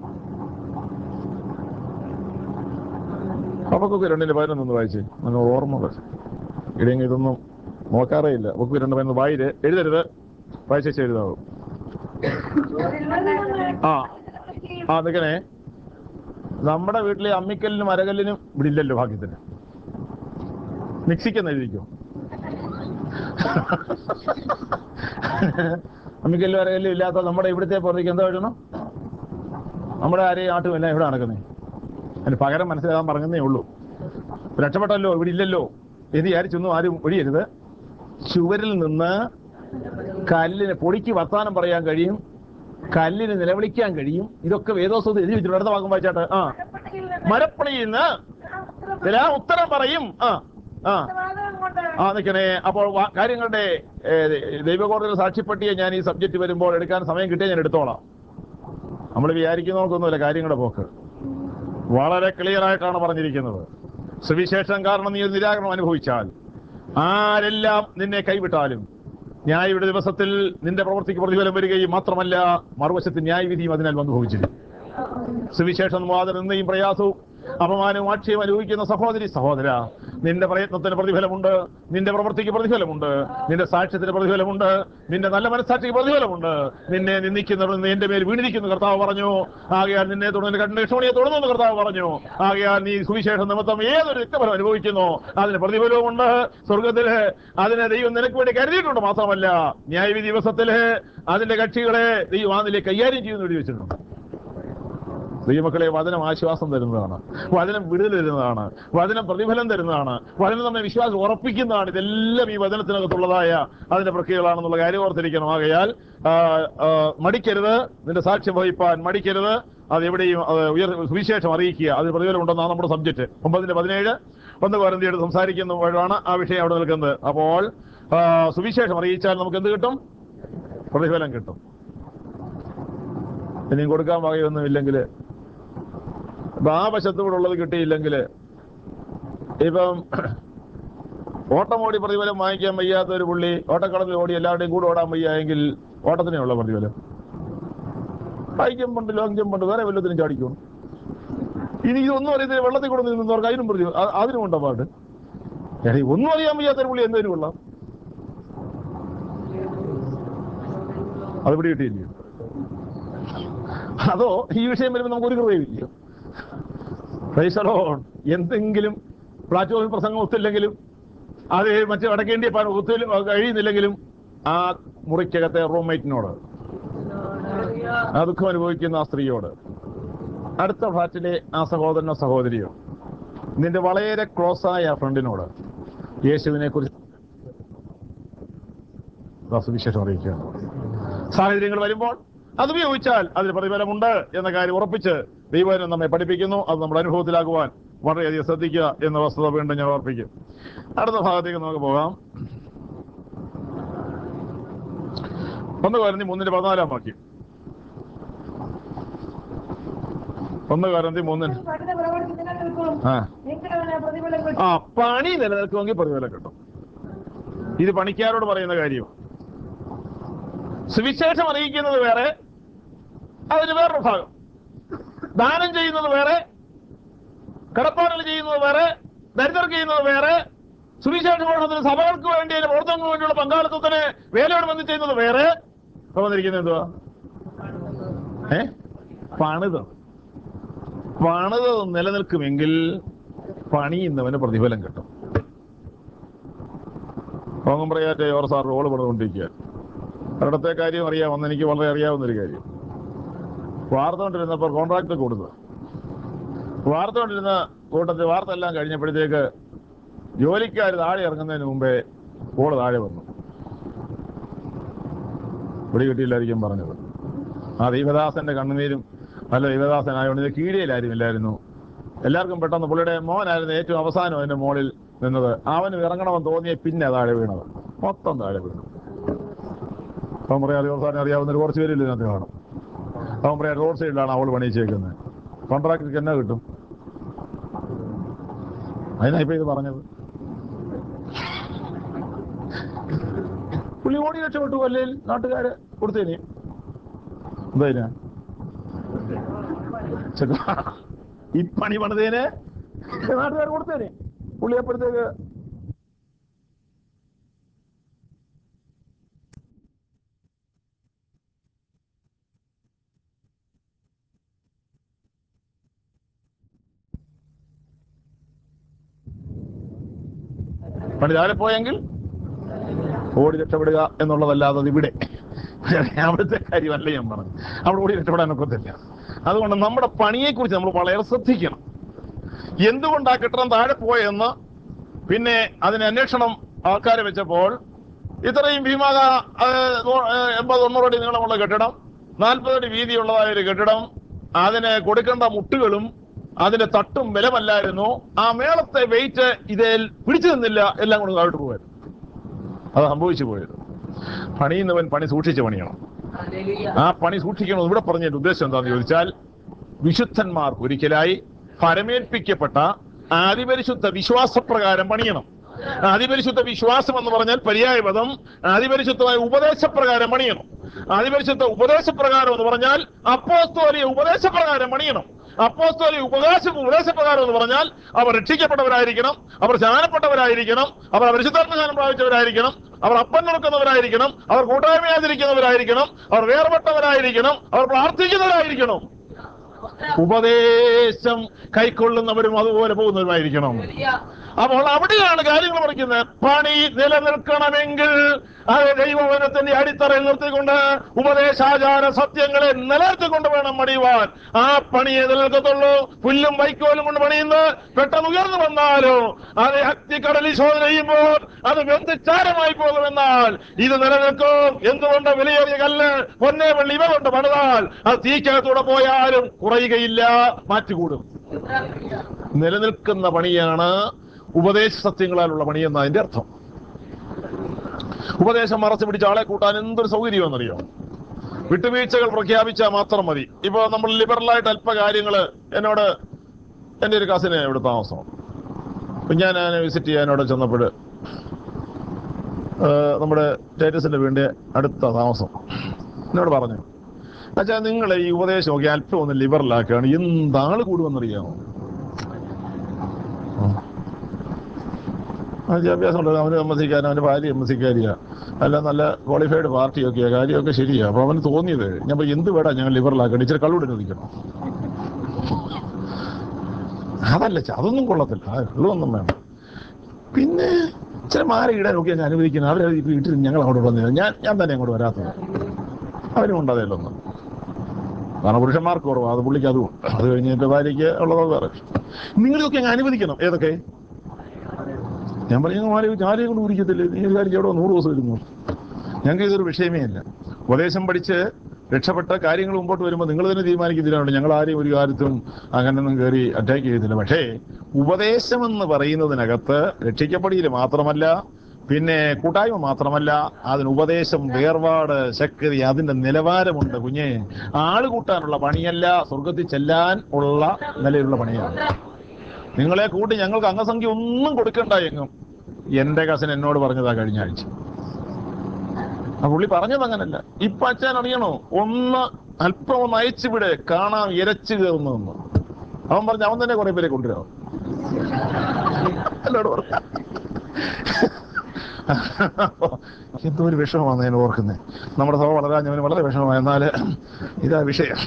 അപ്പൊക്കൊക്കെ രണ്ടിന്റെ പതിനൊന്നൊന്ന് വായിച്ചേ അങ്ങനെ ഓർമ്മ വരും. ഇല്ലെങ്കിൽ ഇതൊന്നും നോക്കാറേ ഇല്ല ഒക്കെ രണ്ട് പതിനൊന്ന് വായില് എഴുതരുത് വായിച്ചേച്ച് എഴുതാവും ആ ആ നിൽക്കണേ നമ്മുടെ വീട്ടിലെ അമ്മിക്കല്ലിനും അരകല്ലിനും ഇവിടെ ഇല്ലല്ലോ ഭാഗ്യത്തിന് മിക്സിക്കെന്ന് എഴുതിക്കോ അമ്മിക്കല്ലും അരകല്ലും ഇല്ലാത്ത നമ്മുടെ ഇവിടുത്തെ പുറത്തേക്ക് എന്താ എഴുതണം നമ്മുടെ ആരെയും ആട്ടും എല്ലാം ഇവിടെ നടക്കുന്നേ അതിന് പകരം മനസ്സിലാകാൻ പറഞ്ഞതേ ഉള്ളൂ രക്ഷപ്പെട്ടല്ലോ ഇവിടെ ഇല്ലല്ലോ എന്ന് വിചാരിച്ചൊന്നും ആരും ഒഴിയരുത് ചുവരിൽ നിന്ന് കല്ലിന് പൊടിക്ക് വർത്താനം പറയാൻ കഴിയും കല്ലിന് നിലവിളിക്കാൻ കഴിയും ഇതൊക്കെ വേദോസ്വത്ത് എഴുതി വെച്ചിട്ടുണ്ട് അടുത്ത ഭാഗം വായിച്ചാട്ട് ആ മരപ്പട്ടിയിൽ നിന്ന് മരപ്പണിയിൽ നിന്ന് ഉത്തരം ചില ഉത്തരം പറയും ആ ആ വാദം കൊണ്ട് ആ നിൽക്കണേ അപ്പോൾ വാ- കാര്യങ്ങളുടെ ഏ, ദൈവകോടതിയിൽ സാക്ഷ്യപ്പെട്ടിയെ ഞാൻ ഈ സബ്ജക്റ്റ് വരുമ്പോൾ എടുക്കാൻ സമയം കിട്ടിയാൽ ഞാൻ എടുത്തോളാം നമ്മൾ വിചാരിക്കുന്നവർക്കൊന്നുമില്ല കാര്യങ്ങളുടെ പോക്ക് വളരെ ക്ലിയർ ആയിട്ടാണ് പറഞ്ഞിരിക്കുന്നത് സുവിശേഷം കാരണം നീ ഒരു നിരാകരണം അനുഭവിച്ചാൽ ആരെല്ലാം നിന്നെ കൈവിട്ടാലും ന്യായയുടെ ദിവസത്തിൽ നിന്റെ പ്രവൃത്തിക്ക് പ്രതിഫലം വരികയും മാത്രമല്ല മറുവശത്ത് ന്യായവിധിയും അതിനാൽ വന്നു ഭവിച്ചിരിക്കും സുവിശേഷം മുഖാതെ നിന്നയും പ്രയാസവും അപമാനവും ആക്ഷേപം അനുഭവിക്കുന്ന സഹോദരി സഹോദര നിന്റെ പ്രയത്നത്തിന് പ്രതിഫലമുണ്ട് നിന്റെ പ്രവൃത്തിക്ക് പ്രതിഫലമുണ്ട് നിന്റെ സാക്ഷ്യത്തിന് പ്രതിഫലമുണ്ട് നിന്റെ നല്ല മനസ്സാക്ഷിക്ക് പ്രതിഫലമുണ്ട് നിന്നെ നിന്ദിക്കുന്നവർ എന്റെ മേൽ വീണിരിക്കുന്നു കർത്താവ് പറഞ്ഞു ആകയാൽ നിന്നെ തുടർന്ന് കണ്ടക്ഷോണിയെ തുടർന്നു കർത്താവ് പറഞ്ഞു ആകയാൽ നീ സുവിശേഷം നിമിത്തം ഏതൊരു രക്തഫലം അനുഭവിക്കുന്നു അതിന് പ്രതിഫലവുമുണ്ട് സ്വർഗത്തില് അതിനെ ദൈവം നിനക്ക് വേണ്ടി കരുതിയിട്ടുണ്ട് മാത്രമല്ല ന്യായവിധി ദിവസത്തില് അതിന്റെ കക്ഷികളെ ദൈവം അതിലെ കൈകാര്യം ചെയ്യുന്ന എഴുതി വെച്ചിട്ടുണ്ട് ദൈവമക്കളെ വചനം ആശ്വാസം തരുന്നതാണ് വചനം വിടുതൽ തരുന്നതാണ് വചനം പ്രതിഫലം തരുന്നതാണ് വചനം നമ്മെ വിശ്വാസം ഉറപ്പിക്കുന്നതാണ് ഇതെല്ലാം ഈ വചനത്തിനകത്തുള്ളതായ അതിന്റെ പ്രക്രിയകളാണെന്നുള്ള കാര്യം ഓർത്തിരിക്കണം ആകയാൽ ആ, ആ, മടിക്കരുത് നിന്റെ സാക്ഷ്യം വഹിപ്പാൻ മടിക്കരുത് അത് എവിടെയും അത് ഉയർ സുവിശേഷം അറിയിക്കുക അതിന് പ്രതിഫലം ഉണ്ടെന്നാണ് നമ്മുടെ സബ്ജക്ട് ഒമ്പതിന്റെ പതിനേഴ് ഒന്ന് കോരന്തിയോട് സംസാരിക്കുന്നപ്പോഴാണ് ആ വിഷയം അവിടെ നിൽക്കുന്നത് അപ്പോൾ ആ, സുവിശേഷം അറിയിച്ചാൽ നമുക്ക് എന്ത് കിട്ടും പ്രതിഫലം കിട്ടും ഇനിയും കൊടുക്കാൻ വകയൊന്നും ഇല്ലെങ്കിൽ ഇപ്പൊ ആ വശത്തൂടെ ഉള്ളത് കിട്ടിയില്ലെങ്കിൽ ഇപ്പം ഓട്ടം ഓടി പ്രതിഫലം വാങ്ങിക്കാൻ വയ്യാത്ത ഒരു പുള്ളി ഓട്ടക്കളത്തിൽ ഓടി എല്ലാവരുടെയും കൂടെ ഓടാൻ വയ്യ എങ്കിൽ ഓട്ടത്തിനുള്ള പ്രതിഫലം ഹൈ ജമ്പുണ്ട് ലോങ് ജമ്പുണ്ട് വേറെ വല്ലത്തിനും ചാടിക്കും ഇനി ഇതൊന്നും അറിയത്തില്ല വെള്ളത്തിൽ കൂടെ നിന്നവർക്ക് അതിനും പ്രതി അ- അതിനും ഉണ്ടോ പാട്ട് എടീ, ഒന്നും അറിയാൻ വയ്യാത്ത ഒരു പുള്ളി എന്തേലും കൊള്ളാം അത് ഇവിടെ കിട്ടിയില്ലയോ അതോ ഈ വിഷയം വരുമ്പോൾ നമുക്ക് ഒരു കൃപയുമില്ല പ്രൈസലോൺ എന്തെങ്കിലും പ്ലാറ്റ്ഫോമിൽ പ്രസംഗം ഒത്തില്ലെങ്കിലും അത് മറ്റു അടക്കേണ്ടിയ പണം ഒത്തു കഴിയുന്നില്ലെങ്കിലും ആ മുറിക്കകത്തെ റൂംമേറ്റിനോട് ആ ദുഃഖം അനുഭവിക്കുന്ന ആ സ്ത്രീയോട് അടുത്ത ഫ്ലാറ്റിലെ ആ സഹോദരനോ സഹോദരിയോ നിന്റെ വളരെ ക്ലോസ് ആയ ആ ഫ്രണ്ടിനോട് യേശുവിനെ കുറിച്ച് സുവിശേഷം അറിയിക്കുകയാണ് സാഹചര്യങ്ങൾ വരുമ്പോൾ അത് ഉപയോഗിച്ചാൽ അതിന് പ്രതിഫലമുണ്ട് എന്ന കാര്യം ഉറപ്പിച്ച് ദൈവം നമ്മെ പഠിപ്പിക്കുന്നു അത് നമ്മുടെ അനുഭവത്തിലാക്കുവാൻ വളരെയധികം ശ്രദ്ധിക്കുക എന്ന വസ്തുത വീണ്ടും ഞാൻ ഓർപ്പിക്കും അടുത്ത ഭാഗത്തേക്ക് നമുക്ക് പോകാം ഒന്ന് കരന്തി മൂന്നിന്റെ പതിനാലാം വാക്യം ഒന്ന് കരന്തി മൂന്നിന് കഠിന പ്രവൃത്തി നിലനിൽക്കും ആ നിങ്ങളവനെ പ്രതിഫലം കിട്ടും ആ പണി നിലനിൽക്കുമെങ്കിൽ പ്രതിഫലം കിട്ടും ഇത് പണിക്കാരോട് പറയുന്ന കാര്യം സുവിശേഷം അറിയിക്കുന്നത് വേറെ അതിന് വേറൊരു ഭാഗം ദാനം ചെയ്യുന്നത് വേറെ കടപ്പാടുകൾ ചെയ്യുന്നത് വേറെ ദരിദ്രർക്ക് ചെയ്യുന്നത് വേറെ സുവിശേഷ പഠനത്തിന് സഭകൾക്ക് വേണ്ടി അതിന്റെ പ്രവർത്തനങ്ങൾക്ക് വേണ്ടിയുള്ള പങ്കാളിത്തത്തിന് വേലയോട് ബന്ധം ചെയ്യുന്നത് വേറെ ഇപ്പൊ വന്നിരിക്കുന്നത് എന്തുവാ ഏ പണിത് പണിത് നിലനിൽക്കുമെങ്കിൽ പണിയുന്നവന് പ്രതിഫലം കിട്ടും കോങ്ങമ്പ്രയാറ്റെ ഓർ സാർ റോള് പണിതുകൊണ്ടിരിക്കുക അവിടുത്തെ കാര്യം അറിയാമെന്ന് എനിക്ക് വളരെ അറിയാവുന്ന ഒരു കാര്യം വാർത്തുകൊണ്ടിരുന്നപ്പോൾ കോൺട്രാക്ട് കൊടുത്തു വാർത്തുകൊണ്ടിരുന്ന കൂട്ടത്തിൽ വാർത്ത എല്ലാം കഴിഞ്ഞപ്പോഴത്തേക്ക് ജോലിക്കാർ താഴെ ഇറങ്ങുന്നതിന് മുമ്പേ ഓള് താഴെ വന്നു പിടി കിട്ടിയില്ലായിരിക്കും പറഞ്ഞത് ആ ദൈവദാസന്റെ കണ്ണുനീരും നല്ല ദൈവദാസനായതുകൊണ്ട് ഇത് കീഴിയിലാരും ഇല്ലായിരുന്നു എല്ലാവർക്കും പെട്ടെന്ന് പുള്ളിയുടെ മോനായിരുന്നു ഏറ്റവും അവസാനം അതിന്റെ മുകളിൽ നിന്നത് അവന് ഇറങ്ങണമെന്ന് തോന്നിയ പിന്നെ താഴെ വീണത് മൊത്തം താഴെ വീണു അവൻ പറയാം ദിവസം അറിയാവുന്ന ഒരു കുറച്ച് പേരില്ല ഇതിനകത്ത് കാണും അവൻ പറയാം റോഡ് സൈഡിലാണ് അവൾ പണിയിച്ചേക്കുന്നത് കോൺട്രാക്ടർക്ക് എന്നാ കിട്ടും അതിനാ ഇപ്പൊ ഇത് പറഞ്ഞത് പുള്ളി ഓടി രക്ഷപ്പെട്ടു അല്ലെങ്കിൽ നാട്ടുകാര് കൊടുത്തേനെ എന്താ ചെക്ക- ഈ പണി പണിതേന് നാട്ടുകാർ കൊടുത്തേനെ പുള്ളി അപ്പോഴത്തേക്ക് പണി താഴെ പോയെങ്കിൽ ഓടി രക്ഷപ്പെടുക എന്നുള്ളതല്ലാതെ അത് ഇവിടെ അവിടുത്തെ കാര്യമല്ല ഞാൻ പറഞ്ഞു അവിടെ ഓടി രക്ഷപ്പെടാൻ ഒക്കത്തില്ല അതുകൊണ്ട് നമ്മുടെ പണിയെക്കുറിച്ച് നമ്മൾ വളരെ ശ്രദ്ധിക്കണം എന്തുകൊണ്ടാ കെട്ടിടം താഴെ പോയെന്ന് പിന്നെ അതിന് അന്വേഷണം ആൾക്കാരെ വെച്ചപ്പോൾ ഇത്രയും ഭീമാക എൺപത് തൊണ്ണൂറ് അടി നീളമുള്ള കെട്ടിടം നാൽപ്പത് അടി വീതിയുള്ളതായ ഒരു കെട്ടിടം അതിന് കൊടുക്കേണ്ട മുട്ടുകളും അതിന്റെ തട്ടും ബലമല്ലായിരുന്നു ആ മേളത്തെ വെയിറ്റ് ഇതിൽ പിടിച്ചു നിന്നില്ല എല്ലാം കൊണ്ട് താഴോട്ട് പോയത് അത് സംഭവിച്ചു പോയത് പണിയുന്നവൻ പണി സൂക്ഷിച്ച് പണിയണം ആ പണി സൂക്ഷിക്കണം ഇവിടെ പറഞ്ഞതിന്റെ ഉദ്ദേശം എന്താണെന്ന് ചോദിച്ചാൽ വിശുദ്ധന്മാർ ഒരിക്കലായി ഫലമേൽപ്പിക്കപ്പെട്ട ആദിപരിശുദ്ധ വിശ്വാസപ്രകാരം പണിയണം ആദിപരിശുദ്ധ വിശ്വാസം എന്ന് പറഞ്ഞാൽ പര്യായ പദം ആദിപരിശുദ്ധമായ ഉപദേശപ്രകാരം പണിയണം ആദിപരിശുദ്ധ ഉപദേശപ്രകാരം എന്ന് പറഞ്ഞാൽ അപ്പോസ്തോലിയ ഉപദേശപ്രകാരം പണിയണം അപ്പോസ്തോലിയ ഉപദേശ ഉപദേശപ്രകാരം എന്ന് പറഞ്ഞാൽ അവർ രക്ഷിക്കപ്പെട്ടവരായിരിക്കണം അവർ സ്നാനപ്പെട്ടവരായിരിക്കണം അവർ പരിശുദ്ധാത്മ സ്നാനം പ്രാപിച്ചവരായിരിക്കണം അവർ അപ്പം കൊടുക്കുന്നവരായിരിക്കണം അവർ കൂട്ടായ്മയാതിരിക്കുന്നവരായിരിക്കണം അവർ വേർപെട്ടവരായിരിക്കണം അവർ പ്രാർത്ഥിക്കുന്നവരായിരിക്കണം ഉപദേശം കൈക്കൊള്ളുന്നവരും അതുപോലെ പോകുന്നവരുമായിരിക്കണം അപ്പോൾ അവിടെയാണ് കാര്യങ്ങൾ പറയുന്നത് പണി നിലനിൽക്കണമെങ്കിൽ അത് ദൈവവനത്തിന്റെ അടിത്തറയിൽ നിർത്തിക്കൊണ്ട് ഉപദേശാചാര സത്യങ്ങളെ നിലനിർത്തിക്കൊണ്ട് വേണം പണിയുവാൻ ആ പണിയെ നിലനിൽക്കത്തുള്ളൂ പുല്ലും വൈക്കോലും കൊണ്ട് പണിയുന്നത് പെട്ടെന്ന് ഉയർന്നു വന്നാലോ അത് അഗ്നിക്കടലിൽ ശോധന ചെയ്യുമ്പോൾ അത് വെന്തിച്ചാരമായി പോകുമെന്നാൽ ഇത് നിലനിൽക്കും എന്തുകൊണ്ട് വിലയേറിയ കല്ല് പൊന്നേ വെള്ളി ഇവ കൊണ്ട് പണിതാൽ അത് തീക്കകത്തൂടെ പോയാലും കുറയുകയില്ല മാറ്റുകൂടും നിലനിൽക്കുന്ന പണിയാണ് ഉപദേശ സത്യങ്ങളാലുള്ള പണിയെന്ന അതിന്റെ അർത്ഥം ഉപദേശം മറച്ചു പിടിച്ച ആളെ കൂട്ടാൻ എന്തൊരു സൗകര്യമെന്നറിയോ വിട്ടുവീഴ്ചകൾ പ്രഖ്യാപിച്ചാൽ മാത്രം മതി ഇപ്പൊ നമ്മൾ ലിബറലായിട്ട് അല്പ കാര്യങ്ങള് എന്നോട് എന്റെ ഒരു കസിന് ഇവിടെ താമസം അപ്പൊ ഞാൻ അതിനെ വിസിറ്റ് ചെയ്യാൻ അവിടെ ചെന്നപ്പോൾ നമ്മുടെ ടേറ്റസിന്റെ വീടിന്റെ അടുത്ത താമസം എന്നോട് പറഞ്ഞു അച്ഛാ നിങ്ങൾ ഈ ഉപദേശമൊക്കെ അല്പം ഒന്ന് ലിബറലാക്കുകയാണ് എന്താള് കൂടുമെന്നറിയാമോ വിദ്യാഭ്യാസം ഉണ്ട് അവന് സമ്മതിക്കാൻ അവന്റെ ഭാര്യ സമ്മതിക്കാരിക അല്ല നല്ല ക്വാളിഫൈഡ് പാർട്ടിയൊക്കെയാ കാര്യമൊക്കെ ശരിയാ അപ്പൊ അവന് തോന്നിയത് ഞാൻ പറഞ്ഞു, എന്ത് വേടാ ഞങ്ങൾ ലിബറലാക്കണം ഇച്ചിരി കള്ളൂടെ അനുവദിക്കണം അതല്ല ചെ, അതൊന്നും കൊള്ളത്തില്ല ആ കള്ളൊന്നും വേണം പിന്നെ ചില മാല ഇടാനൊക്കെ ഞാൻ അനുവദിക്കുന്നത് അവരെ വീട്ടിൽ ഞങ്ങൾ അങ്ങോട്ട് വന്നില്ല ഞാൻ ഞാൻ തന്നെ അങ്ങോട്ട് വരാത്തത് അവരും ഉണ്ടാതേലൊന്നും കാരണം പുരുഷന്മാർക്ക് കുറവാണ് അത് പുള്ളിക്ക് അതും അത് കഴിഞ്ഞ് എന്റെ ഭാര്യയ്ക്ക് ഉള്ളത് വേറെ നിങ്ങളെയൊക്കെ അങ്ങ് അനുവദിക്കണം ഏതൊക്കെ ഞാൻ പറഞ്ഞു മാലയെ ആരെയും കൊണ്ട് കുടിക്കത്തില്ലേ നീ ഒരു കാര്യം എവിടെ നൂറ് ദിവസം ഇരുന്നു ഞങ്ങൾക്ക് ഇതൊരു വിഷയമേ അല്ല ഉപദേശം പഠിച്ച് രക്ഷപ്പെട്ട കാര്യങ്ങൾ മുമ്പോട്ട് വരുമ്പോൾ നിങ്ങൾ തന്നെ തീരുമാനിക്കുന്നില്ലാണ് ഞങ്ങൾ ആരെയും ഒരു കാര്യത്തും അങ്ങനൊന്നും കയറി അറ്റാക്ക് ചെയ്തില്ല പക്ഷേ ഉപദേശം എന്ന് പറയുന്നതിനകത്ത് രക്ഷിക്കപ്പെടിയിൽ മാത്രമല്ല പിന്നെ കൂട്ടായ്മ മാത്രമല്ല അതിന് ഉപദേശം വേർപാട് ശക്തി അതിന്റെ നിലവാരമുണ്ട് കുഞ്ഞെ ആള് കൂട്ടാനുള്ള പണിയല്ല സ്വർഗത്തിൽ ചെല്ലാൻ ഉള്ള നിലയിലുള്ള പണിയാണ് നിങ്ങളെ കൂട്ടി ഞങ്ങൾക്ക് അംഗസംഖ്യ ഒന്നും കൊടുക്കണ്ട എങ്ങും എന്റെ കസൻ എന്നോട് പറഞ്ഞതാ കഴിഞ്ഞ ആഴ്ച ആ പുള്ളി പറഞ്ഞത് അങ്ങനല്ല ഇപ്പൊ അച്ഛൻ അറിയണോ ഒന്ന് അല്പം ഒന്ന് അയച്ചു വിട് കാണാൻ ഇരച്ചു കയറുന്നു അവൻ പറഞ്ഞു അവൻ തന്നെ കുറെ പേരെ കൊണ്ടുവരാം എന്നോട് പറഞ്ഞു എന്തോ ഒരു വിഷമമാണ് ഞാൻ ഓർക്കുന്നത് നമ്മുടെ സഭ വളരാൻ ഞാൻ വളരെ വിഷമമാണ് എന്നാല് ഇതാ വിഷയം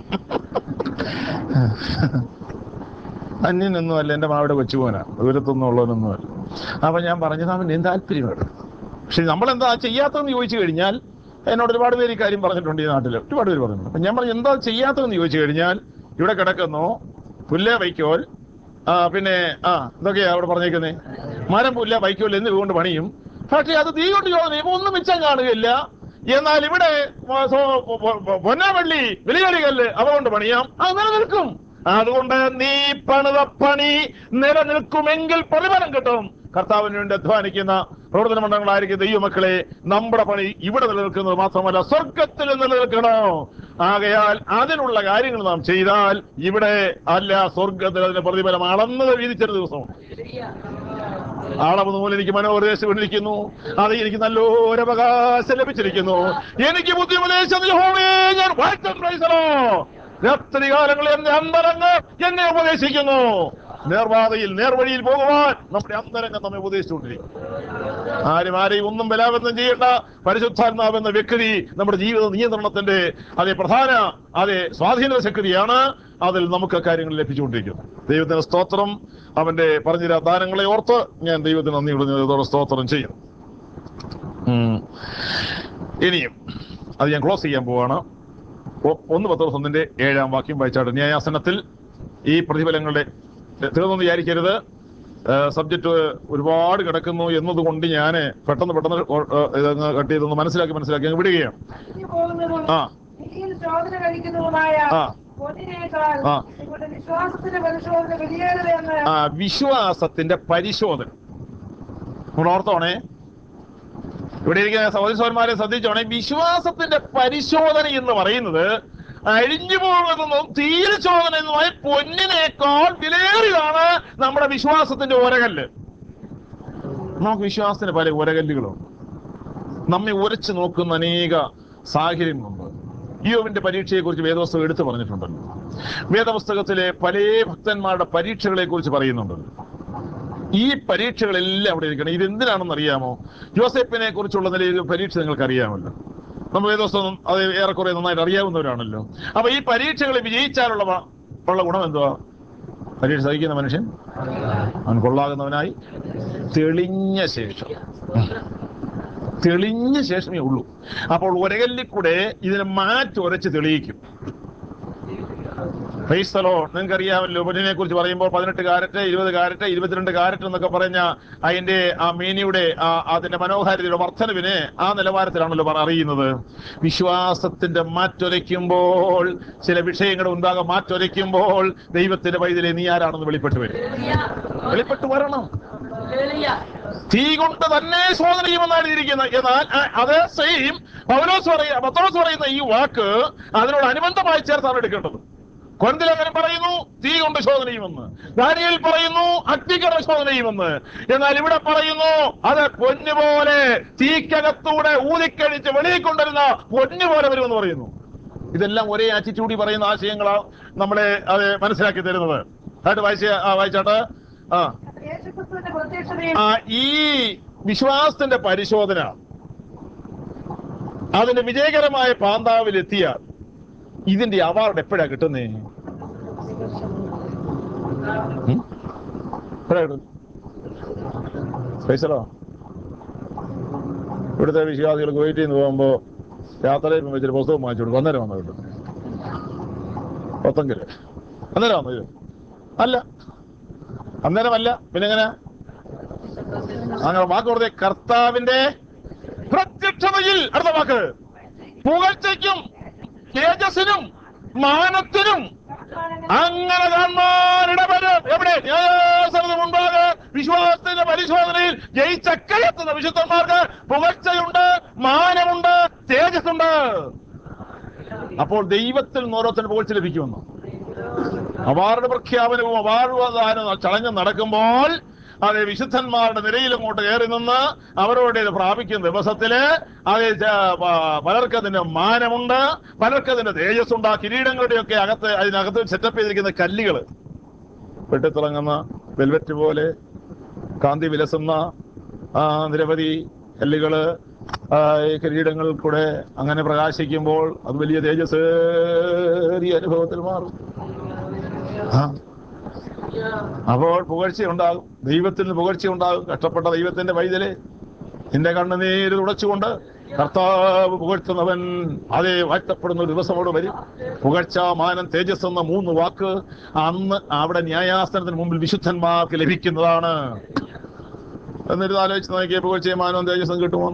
അന്യനൊന്നും അല്ല എന്റെ മാവിടെ കൊച്ചുപോനാ ദൂരത്തൊന്നും ഉള്ളവനൊന്നും അല്ല അപ്പൊ ഞാൻ പറഞ്ഞത് അവൻ എന്ത് താല്പര്യമാണ് പക്ഷെ നമ്മൾ എന്താ ചെയ്യാത്തതെന്ന് ചോദിച്ചു കഴിഞ്ഞാൽ എന്നോട് ഒരുപാട് പേര് ഈ കാര്യം പറഞ്ഞിട്ടുണ്ട് ഈ നാട്ടിൽ ഒരുപാട് പേര് പറഞ്ഞിട്ടുണ്ട് അപ്പൊ ഞാൻ പറഞ്ഞു എന്താ ചെയ്യാത്തതെന്ന് ചോദിച്ചു കഴിഞ്ഞാൽ ഇവിടെ കിടക്കുന്നു പുല്ല വൈക്കോൽ ആ പിന്നെ ആ എന്തൊക്കെയാ അവിടെ പറഞ്ഞേക്കുന്നേ മരം പുല്ല വൈക്കോൽ എന്നിവ കൊണ്ട് പണിയും പക്ഷെ അത് തീ കൊണ്ട് ചോദന ഒന്നും മിച്ചം കാണുകയില്ല എന്നാൽ ഇവിടെ വ- സോ- പൊ- പൊ- പൊന്നാവള്ളി വിലയാളി കല്ല് അവ കൊണ്ട് പണിയാം അത് നിലനിൽക്കും അതുകൊണ്ട് നീ പണിത പണി നിലനിൽക്കുമെങ്കിൽ പ്രതിഫലം കിട്ടും കർത്താവിന് വേണ്ടി അധ്വാനിക്കുന്ന പ്രവർത്തന മണ്ഡലങ്ങളായിരിക്കും ദൈവമക്കളെ നമ്മുടെ പണി ഇവിടെ നിലനിൽക്കുന്നത് മാത്രമല്ല സ്വർഗത്തിൽ നിലനിൽക്കണോ ആകയാൽ അതിനുള്ള കാര്യങ്ങൾ നാം ചെയ്താൽ ഇവിടെ അല്ല സ്വർഗത്തിൽ അതിന്റെ പ്രതിഫലം അളന്നത് വീതിച്ചൊരു ദിവസമാണ് അളവ് നൂൽ എനിക്ക് മനോപദേശം ഇരിക്കുന്നു അത് എനിക്ക് നല്ലൊരു അവകാശം ലഭിച്ചിരിക്കുന്നു എനിക്ക് ബുദ്ധി ഉപദേശം യഹോവേ ഞാൻ വാഴ്ത്തും പ്രൈസലോ രാത്രി കാലങ്ങളിൽ എന്റെ അന്തരംഗ് എന്നെ ഉപദേശിക്കുന്നു നേർവാതയിൽ നേർവഴിയിൽ പോകുവാൻ നമ്മുടെ അന്തരംഗം നമ്മെ ഉപദേശിച്ചുകൊണ്ടിരിക്കും ആരും ആരെയും ഒന്നും ബലാബന്ധം ചെയ്യേണ്ട പരിശുദ്ധാത്മാവെന്ന വ്യക്തി നമ്മുടെ ജീവിത നിയന്ത്രണത്തിന്റെ അതേ പ്രധാന അതേ സ്വാധീന ശക്തിയാണ് അതിൽ നമുക്ക് കാര്യങ്ങൾ ലഭിച്ചുകൊണ്ടിരിക്കുന്നത് ദൈവത്തിന് സ്തോത്രം അവന്റെ പറഞ്ഞ ദാനങ്ങളെ ഓർത്ത് ഞാൻ ദൈവത്തിന് നന്ദി വിടുന്നതോടെ സ്തോത്രം ചെയ്യും ഉം. ഇനിയും അത് ഞാൻ ക്ലോസ് ചെയ്യാൻ പോവാണ് ഒ- ഒന്ന് പത്ത് ഒന്നിന്റെ ഏഴാം വാക്യം വായിച്ചാട്ട് ന്യായാസനത്തിൽ ഈ പ്രതിഫലങ്ങളുടെ തീർന്നൊന്നും വിചാരിക്കരുത് സബ്ജക്റ്റ് ഒരുപാട് കിടക്കുന്നു എന്നതുകൊണ്ട് ഞാൻ പെട്ടെന്ന് പെട്ടെന്ന് ഓ- ഏ, ഇതങ്ങ് കട്ട് ചെയ്തൊന്ന് മനസ്സിലാക്കി മനസ്സിലാക്കി അങ്ങ് വിടുകയാണ് ഇനി പോകുന്നതും ആ ഇനിയും ശോധന കഴിക്കുന്നതുമായ ആ. പൊന്നിനേക്കാൾ ആ. നിങ്ങളുടെ വിശ്വാസത്തിന്റെ പരിശോധന വിലയേറിയതെന്ന് ആ വിശ്വാസത്തിന്റെ പരിശോധന നമ്മൾ ഓർത്തോണേ ഇവിടെ ഇരിക്കുന്ന സഹോദരന്മാരെ ശ്രദ്ധിച്ചോണേ വിശ്വാസത്തിന്റെ പരിശോധന എന്ന് പറയുന്നത് അഴിഞ്ഞു പോകുന്നതും തീരശോധന എന്നുമായി പൊന്നിനേക്കാൾ വിലയേറിയതാണ് നമ്മുടെ വിശ്വാസത്തിന്റെ ഒരകല്ല് നമുക്ക് വിശ്വാസത്തിന് പല ഒരകല്ലുകളുണ്ട് നമ്മെ ഉരച്ചു നോക്കുന്ന അനേക സാഹചര്യങ്ങളുണ്ട് യോവിന്റെ പരീക്ഷയെ കുറിച്ച് വേദപുസ്തകം എടുത്തു പറഞ്ഞിട്ടുണ്ടല്ലോ വേദപുസ്തകത്തിലെ പല ഭക്തന്മാരുടെ പരീക്ഷകളെ കുറിച്ച് പറയുന്നുണ്ടല്ലോ ഈ പരീക്ഷകളെല്ലാം അവിടെ ഇരിക്കണം ഇത് എന്തിനാണെന്ന് അറിയാമോ ജോസഫിനെ കുറിച്ചുള്ള നിലയിൽ പരീക്ഷ നിങ്ങൾക്ക് അറിയാമല്ലോ നമ്മൾ വേദോസ്തം അത് ഏറെക്കുറെ നന്നായിട്ട് അറിയാവുന്നവരാണല്ലോ അപ്പൊ ഈ പരീക്ഷകൾ വിജയിച്ചാലുള്ള വ- ഉള്ള ഗുണം എന്തുവാ പരീക്ഷ സഹിക്കുന്ന മനുഷ്യൻ അവൻ കൊള്ളാകുന്നവനായി തെളിഞ്ഞ ശേഷം തെളിഞ്ഞ ശേഷമേ ഉള്ളൂ അപ്പോൾ ഒരകല്ലിൽ കൂടെ ഇതിനെ മാറ്റി ഉരച്ച് തെളിയിക്കും ക്രൈസ്തലോ നിങ്ങൾക്ക് അറിയാമല്ലോ പൊന്നിനെ കുറിച്ച് പറയുമ്പോൾ പതിനെട്ട് കാരറ്റ് ഇരുപത് കാരറ്റ് ഇരുപത്തിരണ്ട് കാരറ്റ് എന്നൊക്കെ പറഞ്ഞ അതിന്റെ ആ മീനിയുടെ ആ അതിന്റെ മനോഹാരിതയുടെ വർധനവിന് ആ നിലവാരത്തിലാണല്ലോ പറ- അറിയുന്നത് വിശ്വാസത്തിന്റെ മാറ്റൊരയ്ക്കുമ്പോൾ ചില വിഷയങ്ങൾ ഉണ്ടാകെ മാറ്റൊരയ്ക്കുമ്പോൾ ദൈവത്തിന്റെ വൈദ്യലെ നീ ആരാണെന്ന് വെളിപ്പെട്ട് വരും വെളിപ്പെട്ട് വരണം തീ കൊണ്ട് തന്നെ ശോധന ചെയ്യുമെന്നാണ് എഴുതിയിരിക്കുന്നത് എന്നാൽ ആ- അതേ സെയിം പൗലോസ് പറയുക പത്രോസ് പറയുന്ന ഈ വാക്ക് അതിനോട് അനുബന്ധമായി ചേർത്താണ് എടുക്കേണ്ടത് കൊന്തിലങ്ങനെ പറയുന്നു തീ കൊണ്ട് ശോധന ചെയ്യുമെന്ന് ദാനിയേൽ പറയുന്നു അഗ്നികട ശോധന ചെയ്യുമെന്ന് എന്നാൽ ഇവിടെ പറയുന്നു അത് പൊന്നു പോലെ തീക്കകത്തൂടെ ഊതിക്കഴിച്ച് വെളിയിൽ കൊണ്ടുവരുന്ന പൊന്നു പോലെ വരുമെന്ന് പറയുന്നു ഇതെല്ലാം ഒരേ ആറ്റിറ്റ്യൂഡിൽ പറയുന്ന ആശയങ്ങളാണ് നമ്മളെ അത് മനസ്സിലാക്കി തരുന്നത് ആയിട്ട് വായിച്ച ആ, വായിച്ചാട്ട് ആ യേശുക്രിസ്തുവിന്റെ പ്രത്യക്ഷതയും ആ ഈ വിശ്വാസത്തിന്റെ പരിശോധന അതിന്റെ വിജയകരമായ പാന്താവിൽ എത്തിയാൽ ഇതിന്റെ അവാർഡ് എപ്പോഴാ കിട്ടുന്നേ ഉം? എപ്പോഴാ കിട്ടുന്നത്? പൈസലോ ഇവിടുത്തെ വിശ്വാസികൾ കുവൈറ്റിൽ നിന്ന് പോകുമ്പോ യാത്രയിൽ വെച്ചൊരു പുസ്തകം വാങ്ങിച്ചു കൊടുക്കും അന്നേരം വന്നു കിട്ടും പത്തെങ്കില് അന്നേരം വന്നു ഇത് അല്ല അന്നേരമല്ല പിന്നെ എങ്ങനെ അങ്ങനെ വാക്ക് പറഞ്ഞ കർത്താവിന്റെ പ്രത്യക്ഷതയിൽ അടുത്ത വാക്ക് പുകഴ്ചയ്ക്കും തേജസ്സിനും മാനത്തിനും അങ്ങനെ കാണാൻ ഇടവരും എവിടെ ന്യായാസനത്തിന് മുൻപാകെ വിശ്വാസത്തിന്റെ പരിശോധനയിൽ ജയിച്ചക്കയെത്തുന്ന വിശുദ്ധന്മാർക്ക് പുകഴ്ചയുണ്ട് മാനമുണ്ട് തേജസ്സുണ്ട് അപ്പോൾ ദൈവത്തിൽ നിന്ന് ഓരോരുത്തരും പുകഴ്ച ലഭിക്കുമെന്ന് അവാർഡ് പ്രഖ്യാപനവും അവാർഡ് ദാനവും ചടങ്ങും നടക്കുമ്പോൾ അതെ വിശുദ്ധന്മാരുടെ നിരയിൽ അങ്ങോട്ട് കയറി നിന്ന് അവരോട് ഇത് പ്രാപിക്കുന്ന ദിവസത്തില് അത് ച- പ- പലർക്ക് അതിന്റെ മാനമുണ്ട് പലർക്ക് അതിന്റെ തേജസ്സുണ്ട് ആ കിരീടങ്ങളുടെയൊക്കെ അകത്ത് അതിനകത്ത് സെറ്റപ്പ് ചെയ്തിരിക്കുന്ന കല്ലുകള് വെട്ടിത്തിളങ്ങുന്ന വെൽവെറ്റ് പോലെ കാന്തി വിലസുന്ന ആ, നിരവധി കല്ലുകള് ആ, ഈ കിരീടങ്ങൾ കൂടെ അങ്ങനെ പ്രകാശിക്കുമ്പോൾ അത് വലിയ തേജസ്സേറിയ അനുഭവത്തിൽ മാറും ആ. അപ്പോൾ പുകഴ്ച ഉണ്ടാകും ദൈവത്തിന് പുകഴ്ച ഉണ്ടാകും കഷ്ടപ്പെട്ട ദൈവത്തിന്റെ വൈതല് നിന്റെ കണ്ണുനീര് തുടച്ചുകൊണ്ട് കർത്താവ് പുകഴ്ത്തുന്നവൻ അതേ വാഴ്ത്തപ്പെടുന്ന ഒരു ദിവസമോട് വരും പുകഴ്ച മാനം തേജസ് എന്ന മൂന്ന് വാക്ക് അന്ന് അവിടെ ന്യായാസനത്തിന് മുമ്പിൽ വിശുദ്ധന്മാർക്ക് ലഭിക്കുന്നതാണ് എന്നിട്ട് ആലോചിച്ച് നോക്കിയ പുകഴ്ചയും മാനവും തേജസ്സും കിട്ടുമോ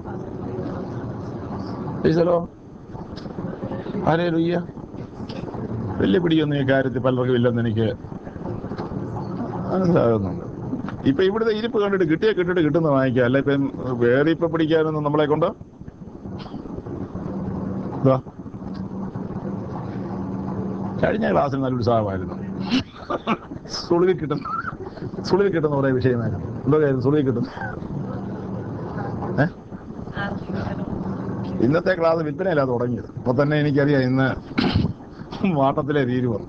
ഈശ്വരോ ആരേ ലുയ്യ വലിയ പിടിയൊന്നും ഈ കാര്യത്തിൽ പലർക്കും ഇല്ലെന്ന് എനിക്ക് മനസ്സിലാകുന്നുണ്ട് ഇപ്പൊ ഇവിടുത്തെ ഇരിപ്പ് കണ്ടിട്ട് കിട്ടിയ കിട്ടിട്ട് കിട്ടുന്ന വാങ്ങിക്കുക അല്ല ഇപ്പം വേറെ ഇപ്പൊ പിടിക്കാനൊന്നും നമ്മളെ കൊണ്ട് ഇതാ. കഴിഞ്ഞ ക്ലാസ്സിൽ നല്ല ഉത്സാഹമായിരുന്നു സുളിൽ കിട്ടുന്ന സുളിൽ കിട്ടുന്ന കുറെ വിഷയമായിരുന്നു എന്തോ കാര്യം സുളിൽ കിട്ടുന്നു ഏ ഇന്നത്തെ ക്ലാസ് വിൽപ്പനയല്ല തുടങ്ങിയത് അപ്പൊ തന്നെ എനിക്കറിയാം ഇന്ന് വാട്ടത്തിലെ തീരു വന്നു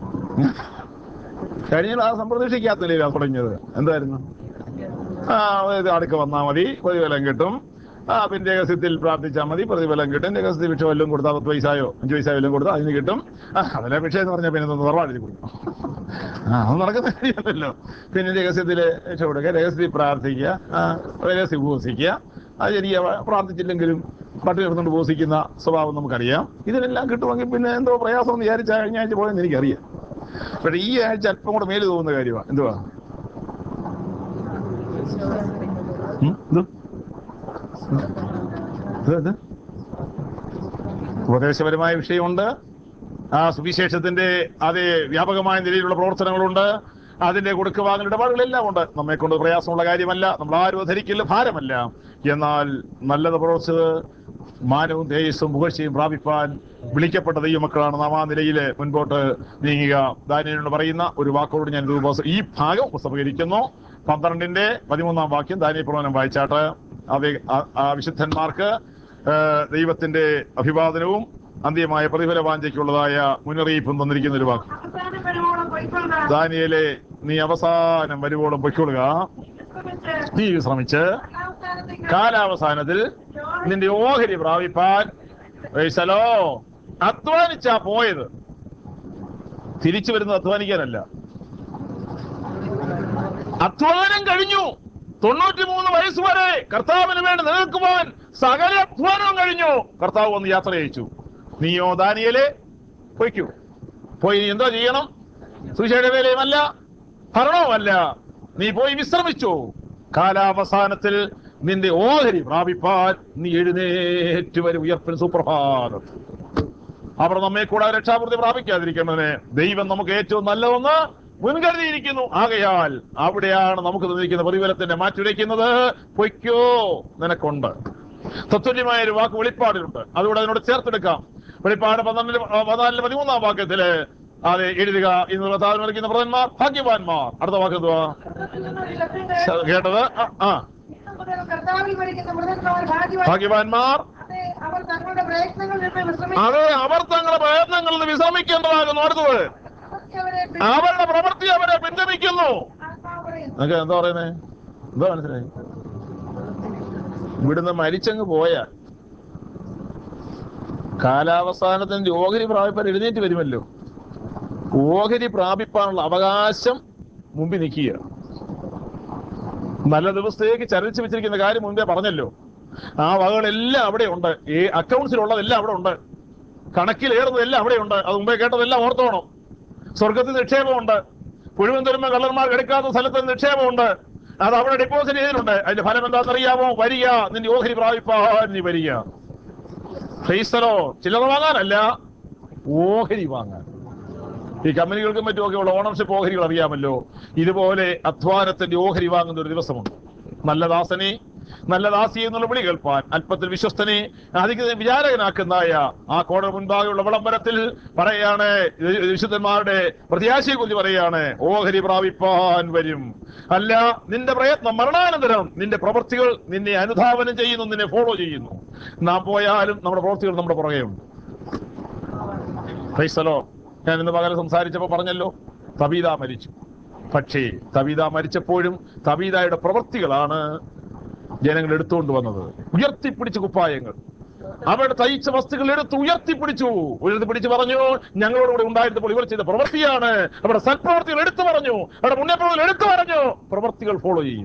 കഴിഞ്ഞ ക്ലാസ് സംപ്രതീക്ഷിക്കാത്ത നിലയിലാണ് തുടങ്ങിയത് എന്തായിരുന്നു ആ ഇത് അടുക്ക വന്നാൽ മതി പ്രതിഫലം കിട്ടും ആ പിന്നെ രഹസ്യത്തിൽ പ്രാർത്ഥിച്ചാൽ മതി പ്രതിഫലം കിട്ടും രഹസ്യത്തിൽ ഭിക്ഷ വല്ലതും കൊടുത്താൽ പത്ത് പൈസയോ അഞ്ച് പൈസ വല്ലതും കൊടുത്താൽ അതിന് കിട്ടും ആ അതിലെ ഭിക്ഷ എന്ന് പറഞ്ഞാൽ പിന്നെ ഒന്ന് നിറവാടി കൊടുക്കും ആ അത് നടക്കുന്ന കാര്യമല്ലല്ലോ പിന്നെ രഹസ്യത്തില് രക്ഷ കൊടുക്കുക രഹസ്യത്തിൽ പ്രാർത്ഥിക്കുക ആ രഹസ്യം ഉപവസിക്കുക അത് ശരിയാ പ്രാർത്ഥിച്ചില്ലെങ്കിലും പട്ടിണി എടുത്തുകൊണ്ട് ഉപവസിക്കുന്ന സ്വഭാവം നമുക്കറിയാം ഇതിനെല്ലാം കിട്ടുമെങ്കിൽ പിന്നെ എന്തോ പ്രയാസം എന്ന് വിചാരിച്ച കഴിഞ്ഞ ആഴ്ച പോയെന്ന് എനിക്കറിയാം പക്ഷെ ഈ ആഴ്ച അല്പം കൂടെ മേല് തോന്നുന്ന കാര്യമാണ് എന്തുവാ ഉം? ഇത്? ഇത് ഇത്? ഉപദേശപരമായ വിഷയമുണ്ട് ആ സുവിശേഷത്തിന്റെ അതേ വ്യാപകമായ നിലയിലുള്ള പ്രവർത്തനങ്ങളുണ്ട് അതിന്റെ കൊടുക്കുവാങ്ങൽ ഇടപാടുകളെല്ലാം ഉണ്ട് നമ്മെ കൊണ്ട് പ്രയാസമുള്ള കാര്യമല്ല നമ്മൾ ആരും ധരിക്കില്ല ഭാരമല്ല എന്നാൽ നല്ലത് പ്രവർത്തിച്ചത് മാനവും തേജസ്സും പുകഴ്ചയും പ്രാപിപ്പാൻ വിളിക്കപ്പെട്ട ദൈവമക്കളാണ് നാം ആ നിലയിൽ മുൻപോട്ട് നീങ്ങുക ദാനിയനോട് പറയുന്ന ഒരു വാക്കോട് ഞാൻ ഇത് ഉപസ- ഈ ഭാഗം ഉപസംഹരിക്കുന്നു പന്ത്രണ്ടിന്റെ പതിമൂന്നാം വാക്യം ദാനിയ പ്രവചനം വായിച്ചാട്ട് അവ ആ- ആ വിശുദ്ധന്മാർക്ക് ആ, ദൈവത്തിന്റെ അഭിവാദനവും അന്ത്യമായ പ്രതിഫല വാഞ്ചയ്ക്കുള്ളതായ മുന്നറിയിപ്പും തന്നിരിക്കുന്ന ഒരു വാക്ക് അവസാനം വരുവോളം പൊയ്ക്കൊള്ളുക. ദാനിയേലെ നീ അവസാനം വരുവോളം പൊയ്ക്കൊള്ളുക വിശ്രമിച്ച് നീ വിശ്രമിച്ച് അവസാനത്തേക്ക് കാലാവസാനത്തിൽ നിന്റെ ഓഹരി പ്രാപിപ്പാൻ വൈസലോ അധ്വാനിച്ചാ പോയത് തിരിച്ചു വരുന്നത് അധ്വാനിക്കാനല്ല അധ്വാനം കഴിഞ്ഞു തൊണ്ണൂറ്റി മൂന്ന് വയസ്സ് വരെ കർത്താവിന് വേണ്ടി നിൽക്കുവാൻ സകല അധ്വാനവും കഴിഞ്ഞു കർത്താവ് വന്ന് യാത്ര അയച്ചു നീയോ ദാനിയലെ പൊയ്ക്കൂ പോയി നീ എന്തോ ചെയ്യണം സുശേഷ വേലയുമല്ല ഭരണവുമല്ല നീ പോയി വിശ്രമിച്ചു കാലാവസാനത്തിൽ നിന്റെ ഓഹരി പ്രാപിപ്പാൻ നീ എഴുന്നേറ്റ് വരും ഉയർപ്പിന് സുപ്രഭാതം അവർ നമ്മെ കൂടാതെ രക്ഷാപൂർത്തി പ്രാപിക്കാതിരിക്കേണ്ടതിന് ദൈവം നമുക്ക് ഏറ്റവും നല്ലതെന്ന് മുൻകരുതിയിരിക്കുന്നു ആകയാൽ അവിടെയാണ് നമുക്ക് തന്നിരിക്കുന്ന പ്രതിഫലത്തിന്റെ മാറ്റുരയ്ക്കുന്നത് പൊയ്ക്കോ നിനക്കുണ്ട് തത്തുല്യമായ ഒരു വാക്ക് വെളിപ്പാടിലുണ്ട് അതുകൂടെ അതിനോട് ചേർത്തെടുക്കാം വെളിപ്പാട് പന്ത്രണ്ടിന് പതിനാലിന് പതിമൂന്നാം വാക്യത്തില് അതെ എഴുതുക എന്നുള്ള താഴ്ന്നു നൽകുന്ന പ്രധാന്മാർ ഭാഗ്യവാന്മാർ അടുത്ത വാക്ക് എന്തുവാ കേട്ടത് ആ, ആ കർത്താവിൽ ഭരിക്കുന്ന മൃതന്മാർ ഭാഗ്യവാൻ ഭാഗ്യവാന്മാർ അതെ, അവർ തങ്ങളുടെ പ്രയത്നങ്ങളിൽ നിന്ന് വിശ്രമിച്ച് അത് അവർ തങ്ങളുടെ പ്രയത്നങ്ങളിൽ നിന്ന് വിശ്രമിക്കേണ്ടതാകുന്നു അടുത്തത് അവരെ അവരുടെ പ്രവൃത്തി അവരെ പിന്തുണയ്ക്കുന്നു ആത്മാവ് പറയുന്നു നിങ്ങൾക്ക് എന്താ പറയുന്നേ എന്താ മനസ്സിലായി ഇവിടുന്ന് മരിച്ചങ്ങ് പോയാൽ കാലാവസാനത്തിന്റെ ഓഹരി പ്രാപിപ്പാൻ എഴുന്നേറ്റ് വരുമല്ലോ ഓഹരി പ്രാപിപ്പാനുള്ള അവകാശം മുമ്പിൽ നിൽക്കുക നല്ല ദിവസത്തേക്ക് ചരടിച്ചു വെച്ചിരിക്കുന്ന കാര്യം മുമ്പേ പറഞ്ഞല്ലോ ആ വകകളെല്ലാം അവിടെ ഉണ്ട് ഈ അക്കൗണ്ട്സിലുള്ളതെല്ലാം അവിടെ ഉണ്ട് കണക്കിലേറുന്നതെല്ലാം അവിടെ ഉണ്ട് അത് മുമ്പേ കേട്ടതെല്ലാം ഓർത്തോണം സ്വർഗത്തിൽ നിക്ഷേപമുണ്ട് പുഴുവൻ തുരുമ്പ കള്ളന്മാർ എടുക്കാത്ത സ്ഥലത്ത് നിക്ഷേപമുണ്ട് അത് അവിടെ ഡെപ്പോസിറ്റ് ചെയ്തിട്ടുണ്ട് അതിന്റെ ഫലം എന്താണെന്നറിയാമോ വരിക നിന്റെ ഓഹരി പ്രാപിപ്പാൻ നീ വരിക ക്രൈസ്തലോ ചില്ലറ വാങ്ങാനല്ല ഓഹരി വാങ്ങാൻ ഈ കമ്പനികൾക്കും മറ്റുമൊക്കെ ഉള്ള ഓണർഷിപ്പ് ഓഹരികൾ അറിയാമല്ലോ ഇതുപോലെ അധ്വാനത്തിന്റെ ഓഹരി വാങ്ങുന്ന ഒരു ദിവസമുണ്ട് നല്ല ദാസനെ നല്ല ദാസി എന്നുള്ള വിളി കേൾപ്പാൻ അല്പത്തിൽ വിശ്വസ്തനെ അധിക വിചാരകനാക്കുന്നതായ ആ കോട മുൻപാകെയുള്ള വിളംബരത്തിൽ പറയാണ് ഇത് വിശുദ്ധന്മാരുടെ പ്രത്യാശയെ കുറിച്ച് പറയാണ് ഓഹരി പ്രാപിപ്പാൻ വരും അല്ല നിന്റെ പ്രയത്നം മരണാനന്തരം നിന്റെ പ്രവൃത്തികൾ നിന്നെ അനുധാവനം ചെയ്യുന്നു നിന്നെ ഫോളോ ചെയ്യുന്നു നാം പോയാലും നമ്മുടെ പ്രവൃത്തികൾ നമ്മുടെ പുറകെയുണ്ട് ക്രൈസ്തലോ ഞാൻ ഇന്ന് പകരം സംസാരിച്ചപ്പോൾ പറഞ്ഞല്ലോ തബീത മരിച്ചു പക്ഷേ തബീത മരിച്ചപ്പോഴും തബീതയുടെ പ്രവൃത്തികളാണ് ജനങ്ങൾ എടുത്തുകൊണ്ട് വന്നത് ഉയർത്തിപ്പിടിച്ച കുപ്പായങ്ങൾ അവരുടെ തയ്ച്ച വസ്തുക്കൾ എടുത്ത് ഉയർത്തിപ്പിടിച്ചു ഉയർത്തിപ്പിടിച്ച് പറഞ്ഞു ഞങ്ങളോടുകൂടെ ഉണ്ടായിരുന്നപ്പോൾ ഇവർ ചെയ്ത പ്രവൃത്തിയാണ് അവരുടെ സൽപ്രവർത്തികൾ എടുത്തു പറഞ്ഞു അവരുടെ മുന്നേറ്റങ്ങൾ എടുത്തു പറഞ്ഞു പ്രവൃത്തികൾ ഫോളോ ചെയ്യും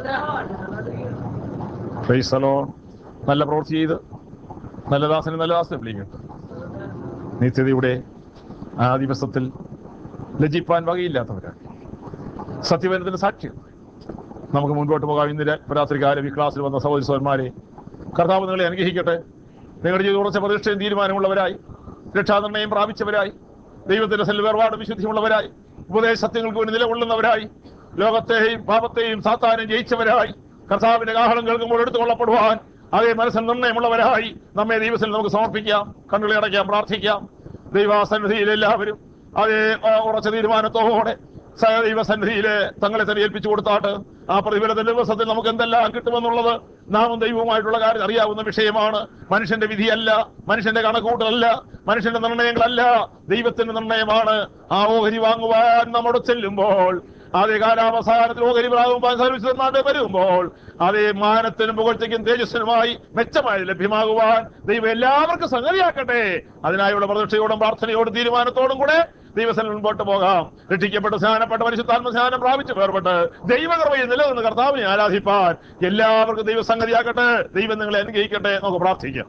ക്രൈസ്തലോ നല്ല പ്രവൃത്തി ചെയ്ത് നല്ല ദാസനെ നല്ല ദാസനെ വിളിക്കട്ടെ നിത്യതയുടെ ആ ദിവസത്തിൽ ലജിപ്പാൻ വകയില്ലാത്തവരാണ് സത്യവേദനത്തിന് സാക്ഷ്യം നമുക്ക് മുൻപോട്ട് പോകാം ഇന്ന് ര- രാത്രി കാലം ഈ ക്ലാസ്സിൽ വന്ന സഹോദരി സഹോദരന്മാരെ കർത്താവ് നിങ്ങളെ അനുഗ്രഹിക്കട്ടെ നിങ്ങളുടെ ജീവിതം ഉറച്ച പ്രതിഷ്ഠയും തീരുമാനമുള്ളവരായി രക്ഷാനിർണയം പ്രാപിച്ചവരായി ദൈവത്തിന്റെ സെൽ വേർപാട് വിശുദ്ധിയുള്ളവരായി ഉപദേശ സത്യങ്ങൾക്ക് വേണ്ടി നിലകൊള്ളുന്നവരായി ലോകത്തെയും പാപത്തെയും സാത്താനും ജയിച്ചവരായി കർത്താവിന്റെ കാഹളം കേൾക്കുമ്പോൾ എടുത്തു കൊള്ളപ്പെടുവാൻ അതേ മനസ്സിൽ നിർണയമുള്ളവരായി നമ്മെ ദൈവത്തിൽ നമുക്ക് സമർപ്പിക്കാം കണ്ണുകളെ അടയ്ക്കാം പ്രാർത്ഥിക്കാം ദൈവാസന്നിധിയിൽ എല്ലാവരും അതേ ആ, ഉറച്ച തീരുമാനത്തോടെ ദൈവസന്നിധിയില് തങ്ങളെ തന്നെ ഏൽപ്പിച്ചു കൊടുത്താട്ട് ആ പ്രതിഫലത്തിന്റെ ദിവസത്തിൽ നമുക്ക് എന്തെല്ലാം കിട്ടുമെന്നുള്ളത് നാമും ദൈവവുമായിട്ടുള്ള കാര്യം അറിയാവുന്ന വിഷയമാണ് മനുഷ്യന്റെ വിധിയല്ല മനുഷ്യന്റെ കണക്കൂട്ടലല്ല മനുഷ്യന്റെ നിർണയങ്ങളല്ല ദൈവത്തിന്റെ നിർണയമാണ് ആ ഓഹരി വാങ്ങുവാൻ നമ്മുടെ ചെല്ലുമ്പോൾ അതേ കാലാവസാനത്തിൽ ഓഹരി പ്രാകുമ്പോൾ സർവീസ് വരുമ്പോൾ അതേ മാനത്തിനും പുകഴ്ചയ്ക്കും തേജസ്സിനുമായി മെച്ചമായി ലഭ്യമാകുവാൻ ദൈവം എല്ലാവർക്കും സംഗതിയാക്കട്ടെ അതിനായുള്ള പ്രതീക്ഷയോടും പ്രാർത്ഥനയോടും തീരുമാനത്തോടും കൂടെ ദൈവസ്ഥലം മുൻപോട്ട് പോകാം രക്ഷിക്കപ്പെട്ട് സ്നാനപ്പെട്ട പരിശുദ്ധാത്മ സ്നാനം പ്രാപിച്ച് വേർപെട്ട് ദൈവകൃപയിൽ നിലനിന്ന് കർത്താവിനെ ആരാധിപ്പാൻ എല്ലാവർക്കും ദൈവസംഗതിയാക്കട്ടെ ദൈവം നിങ്ങളെ അനുഗ്രഹിക്കട്ടെ നമുക്ക് പ്രാർത്ഥിക്കാം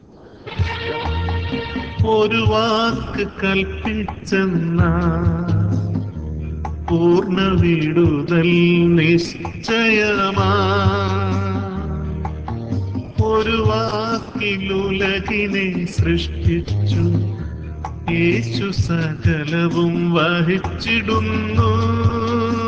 ഒരു വാക്ക് കൽപ്പിച്ചെന്ന പൂർണ്ണ വിടുതൽ നിശ്ചയമാ ഒരു വാക്കിലുലകിനെ സൃഷ്ടിച്ചു യേശു സകലവും വഹിച്ചിടുന്നു